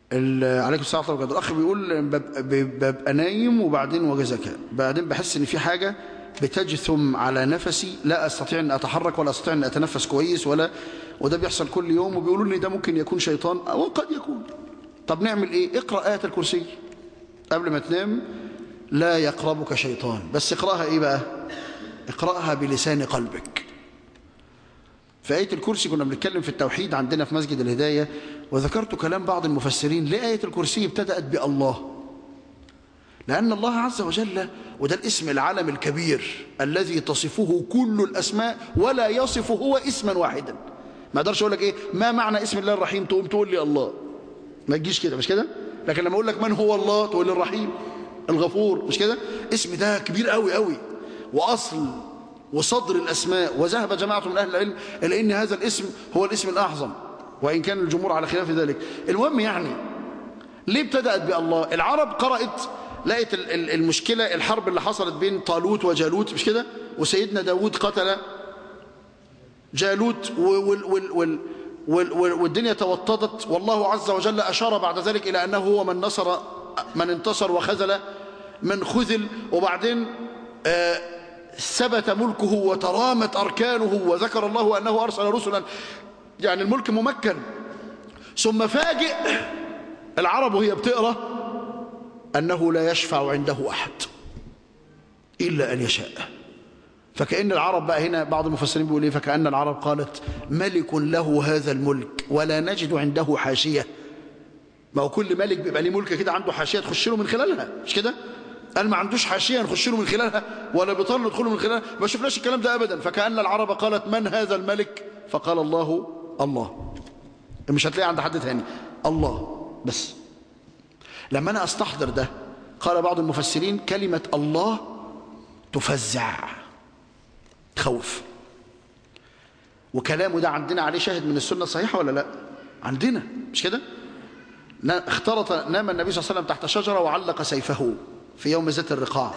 ال- عليكم السلام ورحمه الله وبركاته الاخ بيقول ببقى, ببقى نايم وبعدين وجزك بعدين بحس ان في حاجه بتجثم على نفسي لا استطيع ان اتحرك ولا استطيع ان اتنفس كويس ولا وده بيحصل كل يوم وبيقولوا لي ده ممكن يكون شيطان او قد يكون طب نعمل ايه اقرا ايه الكرسي قبل ما تنام لا يقربك شيطان بس اقراها ايه بقى اقراها بلسان قلبك في آية الكرسي كنا بنتكلم في التوحيد عندنا في مسجد الهداية وذكرت كلام بعض المفسرين ليه آية الكرسي ابتدأت بالله لأن الله عز وجل وده الاسم العالم الكبير الذي تصفه كل الأسماء ولا يصف هو اسما واحدا ما اقدرش اقول لك ايه ما معنى اسم الله الرحيم تقوم تقول لي الله ما تجيش كده مش كده لكن لما اقول لك من هو الله تقول لي الرحيم الغفور مش كده اسم ده كبير قوي قوي واصل وصدر الاسماء وذهب جماعه من اهل العلم الى ان هذا الاسم هو الاسم الاعظم وان كان الجمهور على خلاف ذلك المهم يعني ليه ابتدأت بالله العرب قرأت لقيت ال- ال- المشكلة الحرب اللي حصلت بين طالوت وجالوت مش كده وسيدنا داود قتل جالوت و- وال وال وال وال وال والدنيا توطدت والله عز وجل أشار بعد ذلك إلى أنه هو من نصر من انتصر وخذل من خذل وبعدين آه، ثبت ملكه وترامت أركانه وذكر الله أنه أرسل رسلا يعني الملك ممكن ثم فاجئ العرب وهي بتقرأ أنه لا يشفع عنده أحد إلا أن يشاء فكأن العرب بقى هنا بعض المفسرين بيقول إيه فكأن العرب قالت ملك له هذا الملك ولا نجد عنده حاشية ما هو كل ملك بيبقى ليه ملك كده عنده حاشية تخش له من خلالها مش كده قال ما عندوش حاشية نخش له من خلالها ولا بطار ندخله من خلالها ما شفناش الكلام ده أبدا فكأن العرب قالت من هذا الملك فقال الله الله مش هتلاقي عند حد تاني الله بس لما أنا أستحضر ده قال بعض المفسرين كلمة الله تفزع تخوف وكلامه ده عندنا عليه شاهد من السنة الصحيحة ولا لا عندنا مش كده نا- اختلط نام النبي صلى الله عليه وسلم تحت شجرة وعلق سيفه في يوم ذات الرقاع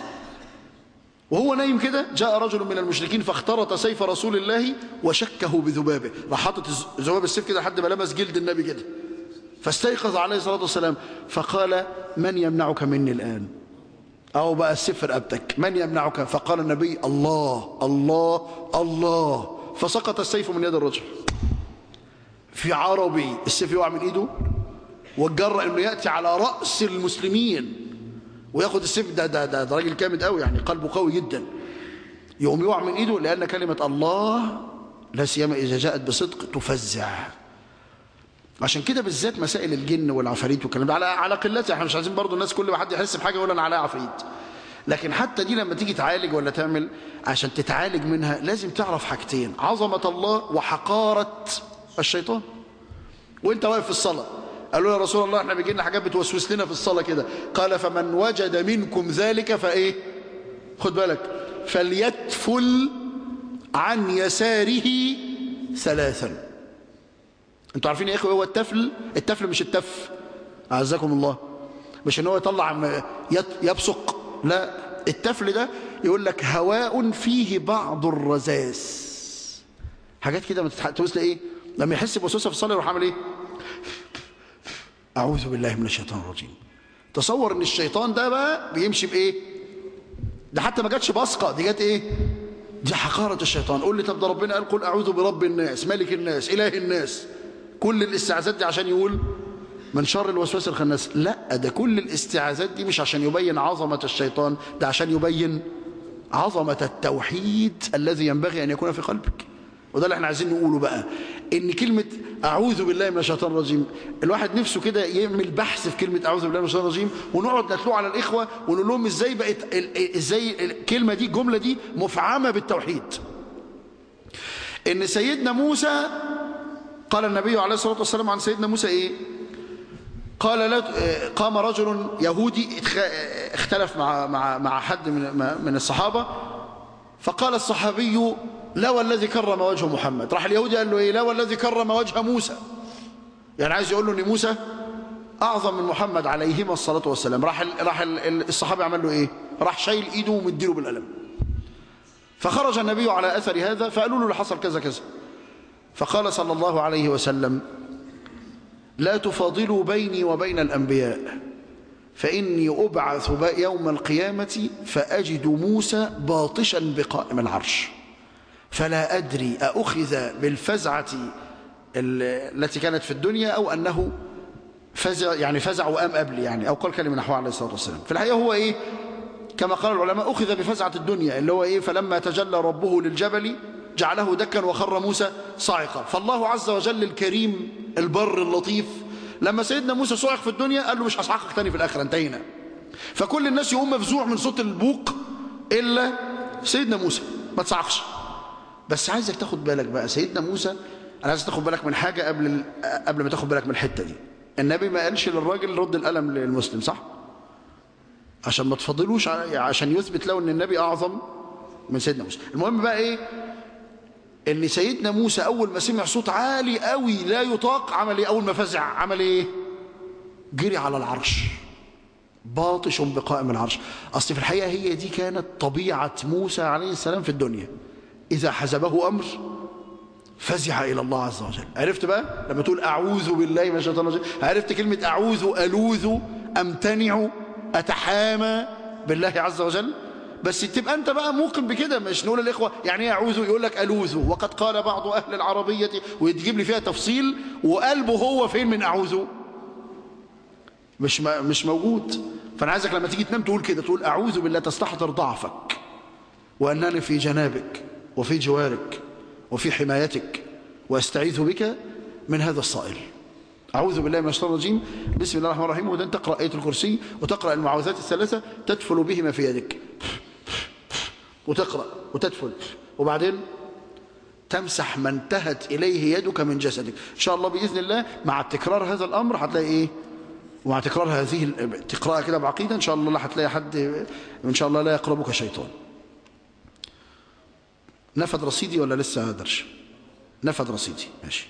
وهو نايم كده جاء رجل من المشركين فاخترط سيف رسول الله وشكه بذبابه راح حاطط الز- ذباب السيف كده لحد ما لمس جلد النبي كده فاستيقظ عليه الصلاة والسلام فقال من يمنعك مني الآن أو بقى السيف في رقبتك من يمنعك فقال النبي الله الله الله فسقط السيف من يد الرجل في عربي السيف يقع من ايده والجرأ انه ياتي على راس المسلمين وياخد السيف ده ده ده, ده راجل جامد قوي يعني قلبه قوي جدا يقوم يقع من ايده لان كلمه الله لا سيما اذا جاءت بصدق تفزع عشان كده بالذات مسائل الجن والعفاريت والكلام ده على على قلتها احنا مش عايزين برضو الناس كل ما حد يحس بحاجه يقول انا عليها عفريت لكن حتى دي لما تيجي تعالج ولا تعمل عشان تتعالج منها لازم تعرف حاجتين عظمه الله وحقاره الشيطان وانت واقف في الصلاه قالوا يا رسول الله احنا بيجي لنا حاجات بتوسوس لنا في الصلاه كده قال فمن وجد منكم ذلك فايه خد بالك فليتفل عن يساره ثلاثا انتوا عارفين يا اخوه هو التفل التفل مش التف اعزكم الله مش ان هو يطلع م- يت- يبصق لا التفل ده يقول لك هواء فيه بعض الرذاذ حاجات كده ما تتح- توصل ايه لما يحس بوسوسه في الصلاه يروح عامل ايه اعوذ بالله من الشيطان الرجيم تصور ان الشيطان ده بقى بيمشي بايه ده حتى ما جاتش بصقه دي جت ايه دي حقارة الشيطان قول لي طب ده ربنا قال قل أعوذ برب الناس ملك الناس إله الناس كل الاستعاذات دي عشان يقول من شر الوسواس الخناس لا ده كل الاستعاذات دي مش عشان يبين عظمة الشيطان ده عشان يبين عظمة التوحيد الذي ينبغي أن يكون في قلبك وده اللي احنا عايزين نقوله بقى ان كلمة اعوذ بالله من الشيطان الرجيم الواحد نفسه كده يعمل بحث في كلمة اعوذ بالله من الشيطان الرجيم ونقعد نتلوه على الاخوة ونقول لهم ازاي بقت ال- ازاي الكلمة دي الجملة دي مفعمة بالتوحيد ان سيدنا موسى قال النبي عليه الصلاة والسلام عن سيدنا موسى ايه قال لا قام رجل يهودي اتخ- اختلف مع مع مع حد من من الصحابة فقال الصحابي لا والذي كرم وجه محمد راح اليهودي قال له ايه لا والذي كرم وجه موسى يعني عايز يقول له ان موسى اعظم من محمد عليهما الصلاه والسلام راح ال- راح ال- الصحابي عمل له ايه راح شايل ايده ومديله بالقلم فخرج النبي على اثر هذا فقالوا له اللي حصل كذا كذا فقال صلى الله عليه وسلم لا تفاضلوا بيني وبين الأنبياء فإني أبعث يوم القيامة فأجد موسى باطشا بقائم العرش فلا أدري أأخذ بالفزعة التي كانت في الدنيا أو أنه فزع يعني فزع وقام قبلي يعني أو قال كلمة نحوه عليه الصلاة والسلام في الحقيقة هو إيه كما قال العلماء أخذ بفزعة الدنيا اللي هو إيه فلما تجلى ربه للجبل جعله دكا وخر موسى صاعقا فالله عز وجل الكريم البر اللطيف لما سيدنا موسى صعق في الدنيا قال له مش هصعقك تاني في الآخرة انتهينا فكل الناس يقوم مفزوع من صوت البوق إلا سيدنا موسى ما تصعقش بس عايزك تاخد بالك بقى سيدنا موسى انا عايزك تاخد بالك من حاجة قبل ال... قبل ما تاخد بالك من الحتة دي النبي ما قالش للراجل رد القلم للمسلم صح عشان ما تفضلوش عشان يثبت له ان النبي اعظم من سيدنا موسى المهم بقى ايه ان سيدنا موسى اول ما سمع صوت عالي قوي لا يطاق عمل ايه اول ما فزع عمل ايه جري على العرش باطش بقائم العرش اصل في الحقيقه هي دي كانت طبيعه موسى عليه السلام في الدنيا اذا حزبه امر فزع الى الله عز وجل عرفت بقى لما تقول اعوذ بالله من الشيطان الرجيم عرفت كلمه اعوذ الوذ امتنع اتحامى بالله عز وجل بس تبقى انت بقى موقن بكده مش نقول الاخوه يعني ايه اعوذ يقول لك الوذ وقد قال بعض اهل العربيه ويجيب لي فيها تفصيل وقلبه هو فين من اعوذ مش مش موجود فانا عايزك لما تيجي تنام تقول كده تقول اعوذ بالله تستحضر ضعفك وانني في جنابك وفي جوارك وفي حمايتك واستعيذ بك من هذا الصائل أعوذ بالله من الشيطان الرجيم بسم الله الرحمن الرحيم وبعدين تقرأ آية الكرسي وتقرأ المعوذات الثلاثة تدفل بهما في يدك وتقرأ وتدفل وبعدين تمسح ما انتهت إليه يدك من جسدك إن شاء الله بإذن الله مع تكرار هذا الأمر هتلاقي إيه ومع تكرار هذه تقرأها كده بعقيدة إن شاء الله هتلاقي حد إن شاء الله لا يقربك شيطان نفد رصيدي ولا لسه درش نفد رصيدي ماشي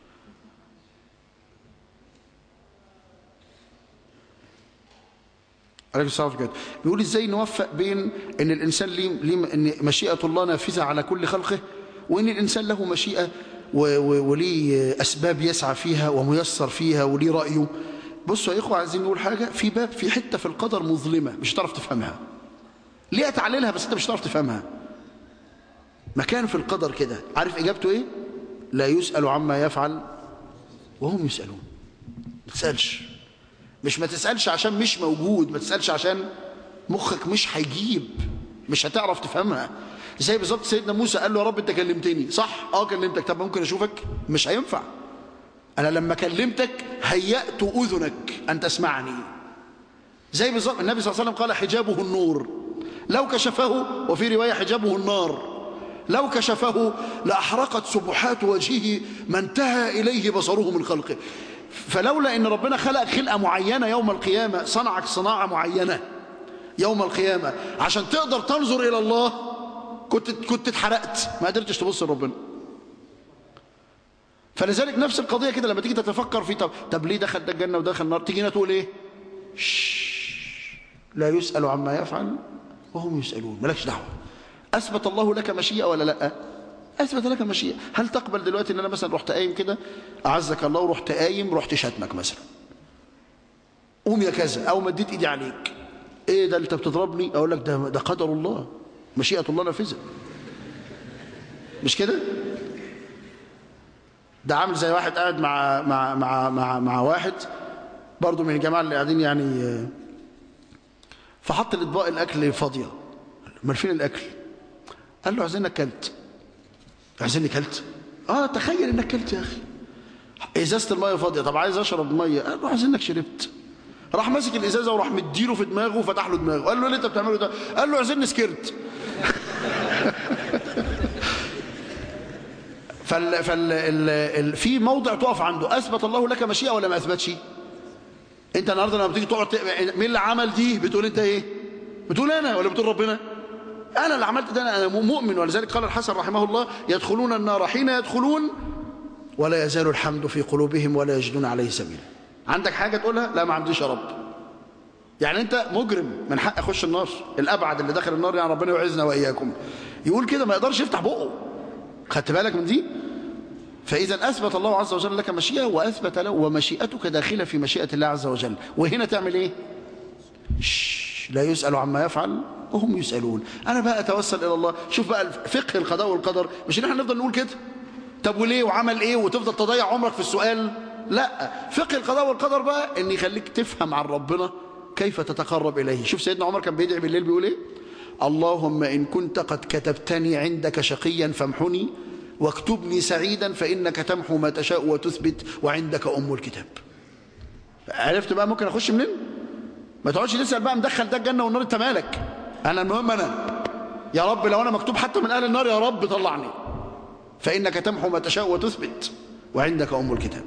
عليكم السلام عليكم بيقول ازاي نوفق بين ان الانسان ليه ليه ان مشيئه الله نافذه على كل خلقه وان الانسان له مشيئه وليه اسباب يسعى فيها وميسر فيها وليه رايه بصوا يا اخوه عايزين نقول حاجه في باب في حته في القدر مظلمه مش هتعرف تفهمها ليه تعللها بس انت مش هتعرف تفهمها مكان في القدر كده عارف اجابته ايه لا يسال عما يفعل وهم يسالون ما تسالش مش ما تسألش عشان مش موجود ما تسألش عشان مخك مش هيجيب مش هتعرف تفهمها زي بالظبط سيدنا موسى قال له يا رب انت كلمتني صح اه كلمتك طب ممكن اشوفك مش هينفع انا لما كلمتك هيأت اذنك ان تسمعني زي بالظبط النبي صلى الله عليه وسلم قال حجابه النور لو كشفه وفي رواية حجابه النار لو كشفه لأحرقت سبحات وجهه ما انتهى إليه بصره من خلقه فلولا ان ربنا خلق خلقه معينه يوم القيامه صنعك صناعه معينه يوم القيامه عشان تقدر تنظر الى الله كنت كنت اتحرقت ما قدرتش تبص لربنا فلذلك نفس القضيه كده لما تيجي تتفكر في طب طب ليه دخل ده الجنه ودخل النار تيجي هنا تقول ايه لا يسال عما يفعل وهم يسالون مالكش دعوه اثبت الله لك مشيئه ولا لا اثبت لك مشيئه هل تقبل دلوقتي ان انا مثلا رحت قايم كده اعزك الله ورحت قايم رحت شتمك مثلا قوم يا كذا او مديت ايدي عليك ايه ده انت بتضربني اقول لك ده ده قدر الله مشيئه الله نافذه مش كده ده عامل زي واحد قاعد مع مع مع مع, مع واحد برضه من الجماعه اللي قاعدين يعني فحط الاطباق الاكل فاضيه امال فين الاكل قال له عايزين اكلت عايزيني كلت اه تخيل انك كلت يا اخي ازازه الميه فاضيه طب عايز اشرب ميه قال له عايزينك شربت راح ماسك الازازه وراح مديله في دماغه وفتح له دماغه قال له ليه انت بتعمله ده قال له عايزيني سكرت فال فال ال... ال... في موضع تقف عنده اثبت الله لك مشيئه ولا ما اثبتش انت النهارده لما بتيجي تقعد مين اللي عمل دي بتقول انت ايه بتقول انا ولا بتقول ربنا أنا اللي عملت ده أنا مؤمن ولذلك قال الحسن رحمه الله يدخلون النار حين يدخلون ولا يزال الحمد في قلوبهم ولا يجدون عليه سبيلا عندك حاجة تقولها لا ما عنديش يا رب يعني أنت مجرم من حق أخش النار الأبعد اللي داخل النار يعني ربنا يعزنا وإياكم يقول كده ما يقدرش يفتح بقه خدت بالك من دي فإذا أثبت الله عز وجل لك مشيئة وأثبت له ومشيئتك داخلة في مشيئة الله عز وجل وهنا تعمل إيه شش لا يسأل عما يفعل وهم يسألون أنا بقى أتوسل إلى الله شوف بقى فقه القضاء والقدر مش إن احنا نفضل نقول كده طب وليه وعمل إيه وتفضل تضيع عمرك في السؤال لا فقه القضاء والقدر بقى إن يخليك تفهم عن ربنا كيف تتقرب إليه شوف سيدنا عمر كان بيدعي بالليل بيقول إيه اللهم إن كنت قد كتبتني عندك شقيا فامحني واكتبني سعيدا فإنك تمحو ما تشاء وتثبت وعندك أم الكتاب عرفت بقى ممكن أخش منين ما تقعدش تسأل بقى مدخل ده الجنة والنار انت مالك انا المهم انا يا رب لو انا مكتوب حتى من اهل النار يا رب طلعني فانك تمحو ما تشاء وتثبت وعندك ام الكتاب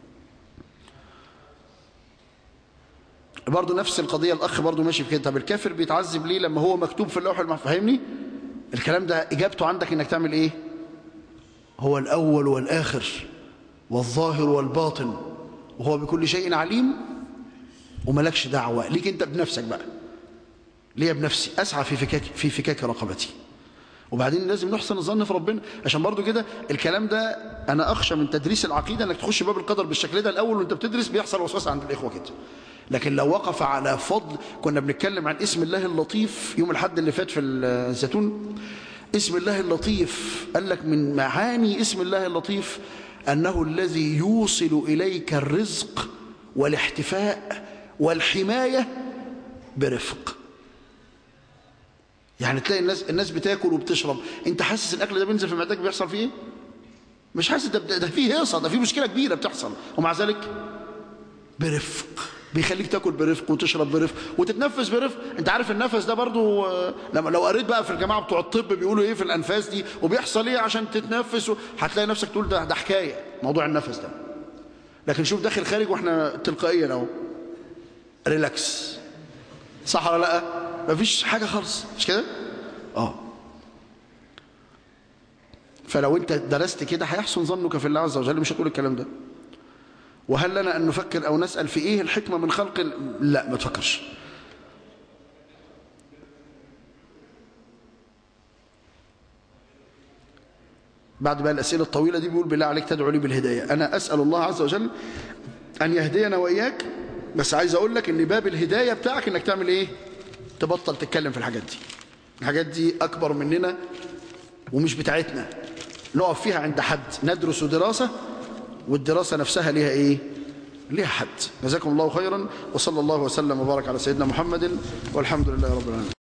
برضه نفس القضيه الاخ برضه ماشي في كده طب الكافر بيتعذب ليه لما هو مكتوب في اللوح المحفوظ فاهمني الكلام ده اجابته عندك انك تعمل ايه هو الاول والاخر والظاهر والباطن وهو بكل شيء عليم وملكش دعوة ليك انت بنفسك بقى ليه بنفسي اسعى في فكاك في فكاك رقبتي وبعدين لازم نحسن الظن في ربنا عشان برضو كده الكلام ده انا اخشى من تدريس العقيده انك تخش باب القدر بالشكل ده الاول وانت بتدرس بيحصل وسوسه عند الاخوه كده لكن لو وقف على فضل كنا بنتكلم عن اسم الله اللطيف يوم الحد اللي فات في الزيتون اسم الله اللطيف قال لك من معاني اسم الله اللطيف انه الذي يوصل اليك الرزق والاحتفاء والحماية برفق يعني تلاقي الناس الناس بتاكل وبتشرب انت حاسس الاكل ده بينزل في معدتك بيحصل فيه ايه مش حاسس ده ده فيه هيصه ده فيه مشكله كبيره بتحصل ومع ذلك برفق بيخليك تاكل برفق وتشرب برفق وتتنفس برفق انت عارف النفس ده برضو لما لو قريت بقى في الجماعه بتوع الطب بيقولوا ايه في الانفاس دي وبيحصل ايه عشان تتنفس هتلاقي نفسك تقول ده ده حكايه موضوع النفس ده لكن شوف داخل خارج واحنا تلقائيا اهو ريلاكس صح ولا لا مفيش حاجه خالص مش كده اه فلو انت درست كده هيحسن ظنك في الله عز وجل مش هتقول الكلام ده وهل لنا ان نفكر او نسال في ايه الحكمه من خلق ال... لا ما تفكرش بعد بقى الاسئله الطويله دي بيقول بالله عليك تدعو لي بالهدايه انا اسال الله عز وجل ان يهدينا واياك بس عايز اقول لك ان باب الهدايه بتاعك انك تعمل ايه تبطل تتكلم في الحاجات دي الحاجات دي اكبر مننا ومش بتاعتنا نقف فيها عند حد ندرس دراسه والدراسه نفسها ليها ايه ليها حد جزاكم الله خيرا وصلى الله وسلم وبارك على سيدنا محمد والحمد لله رب العالمين